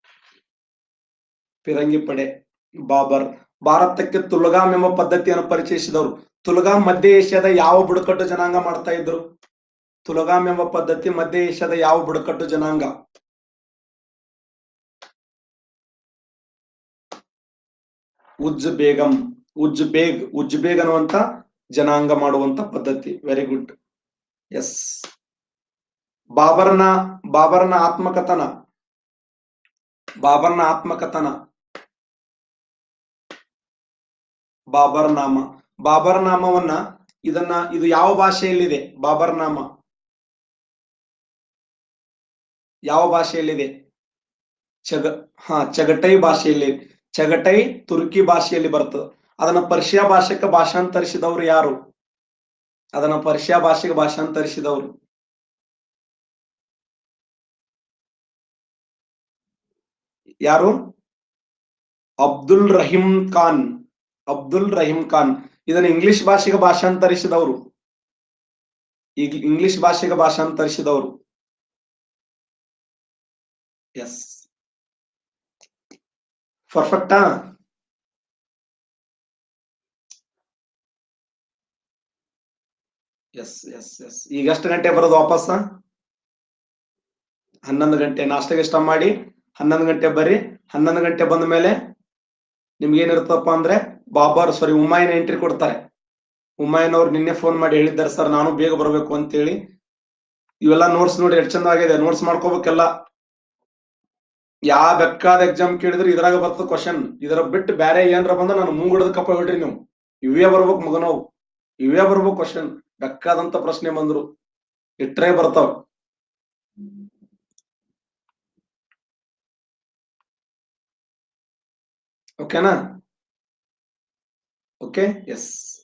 Speaker 1: ಪಿರಂಗಿ ಪಡೆ ಬಾಬರ್ ಭಾರತಕ್ಕೆ ತುಲಗಾಮ್ ಎಂಬ ಪದ್ಧತಿಯನ್ನು ಪರಿಚಯಿಸಿದವರು ತುಲಗಾಮ್ ಮಧ್ಯ ಏಷ್ಯಾದ ಯಾವ ಬುಡಕಟ್ಟು ಜನಾಂಗ ಮಾಡ್ತಾ ಇದ್ರು ತುಲಗಾಮ್ ಎಂಬ ಪದ್ಧತಿ ಮಧ್ಯ ಏಷ್ಯಾದ ಯಾವ ಬುಡಕಟ್ಟು ಜನಾಂಗ ಉಜ್ ಬೇಗಂ ಉಜ್ ಬೇಗ್ ಉಜ್ ಬೇಗ್ ಅನ್ನುವಂತ ಜನಾಂಗ ಮಾಡುವಂತ ಪದ್ಧತಿ ವೆರಿ ಗುಡ್ ಎಸ್ ಬಾಬರ್ನ ಬಾಬರ್ನ ಆತ್ಮಕಥನ ಬಾಬರ್ನ ಆತ್ಮಕಥನ ಬಾಬರ್ ನಾಮ ಬಾಬರ್ ನಾಮವನ್ನ ಇದನ್ನ ಇದು ಯಾವ ಭಾಷೆಯಲ್ಲಿದೆ ಬಾಬರ್ ನಾಮ ಯಾವ ಭಾಷೆಯಲ್ಲಿದೆ ಚಗ ಹಾ ಚಗಟೈ ಭಾಷೆಯಲ್ಲಿ ಚಗಟೈ ತುರ್ಕಿ ಭಾಷೆಯಲ್ಲಿ ಬರ್ತದೆ ಅದನ್ನ ಪರ್ಷಿಯಾ ಭಾಷೆಗೆ ಭಾಷಾಂತರಿಸಿದವರು ಯಾರು ಅದನ್ನ ಪರ್ಷಿಯಾ ಭಾಷೆಗೆ ಭಾಷಾಂತರಿಸಿದವರು ಯಾರು ಅಬ್ದುಲ್ ರಹೀಂ ಖಾನ್ ಅಬ್ದುಲ್ ರಹೀಂ ಖಾನ್ ಇದನ್ನ ಇಂಗ್ಲಿಷ್ ಭಾಷೆಗೆ ಭಾಷಾಂತರಿಸಿದವರು ಈಗ ಇಂಗ್ಲಿಷ್ ಭಾಷೆಗೆ ಭಾಷಾಂತರಿಸಿದವರು ಎಸ್ ಪರ್ಫೆಕ್ಟಾ ಎಸ್ ಎಸ್ ಎಸ್ ಈಗ ಎಷ್ಟು ಗಂಟೆ ಬರೋದು ವಾಪಸ್ ಹನ್ನೊಂದು ಗಂಟೆ ನಾಷ್ಟಕ್ಕೆ ಇಷ್ಟ ಮಾಡಿ ಹನ್ನೊಂದು ಗಂಟೆ ಬರ್ರಿ ಹನ್ನೊಂದು ಗಂಟೆ ಬಂದ ಮೇಲೆ ನಿಮ್ಗೆ ಏನಿರುತ್ತಪ್ಪ ಅಂದ್ರೆ ಬಾಬರ್ ಸಾರಿ ಉಮ್ಮಾಯಿನ ಎಂಟ್ರಿ ಕೊಡ್ತಾರೆ ಉಮ್ಮಾಯಿನ್ ಅವ್ರು ನಿನ್ನೆ ಫೋನ್ ಮಾಡಿ ಹೇಳಿದ್ದಾರೆ ಸರ್ ನಾನು ಬೇಗ ಬರಬೇಕು ಅಂತೇಳಿ ಇವೆಲ್ಲ ನೋಟ್ಸ್ ನೋಡಿ ಎಷ್ಟು ಚಂದ ಆಗಿದೆ ನೋಟ್ಸ್ ಮಾಡ್ಕೋಬೇಕೆಲ್ಲ ಯಾವ ಬೆಕ್ಕಾದ ಎಕ್ಸಾಮ್ ಕೇಳಿದ್ರೆ ಇದ್ರಾಗ ಬರ್ತದ ಕ್ವಶನ್ ಇದರ ಬಿಟ್ಟು ಬೇರೆ ಏನ್ರ ಬಂದ ನಾನು ಮುಂಗುಡದ ಕಪ್ಪ ಬಿಡ್ರಿ ನೀವು ಇವೇ ಬರ್ಬೇಕು ಮಗನವು ಇವೇ ಬರ್ಬೇಕು ಕ್ವಶನ್ ಬೆಕ್ಕಾದಂತ ಪ್ರಶ್ನೆ ಬಂದ್ರು ಇಟ್ರೆ ಬರ್ತಾವ ಓಕೆನಾ ಓಕೆ ಎಸ್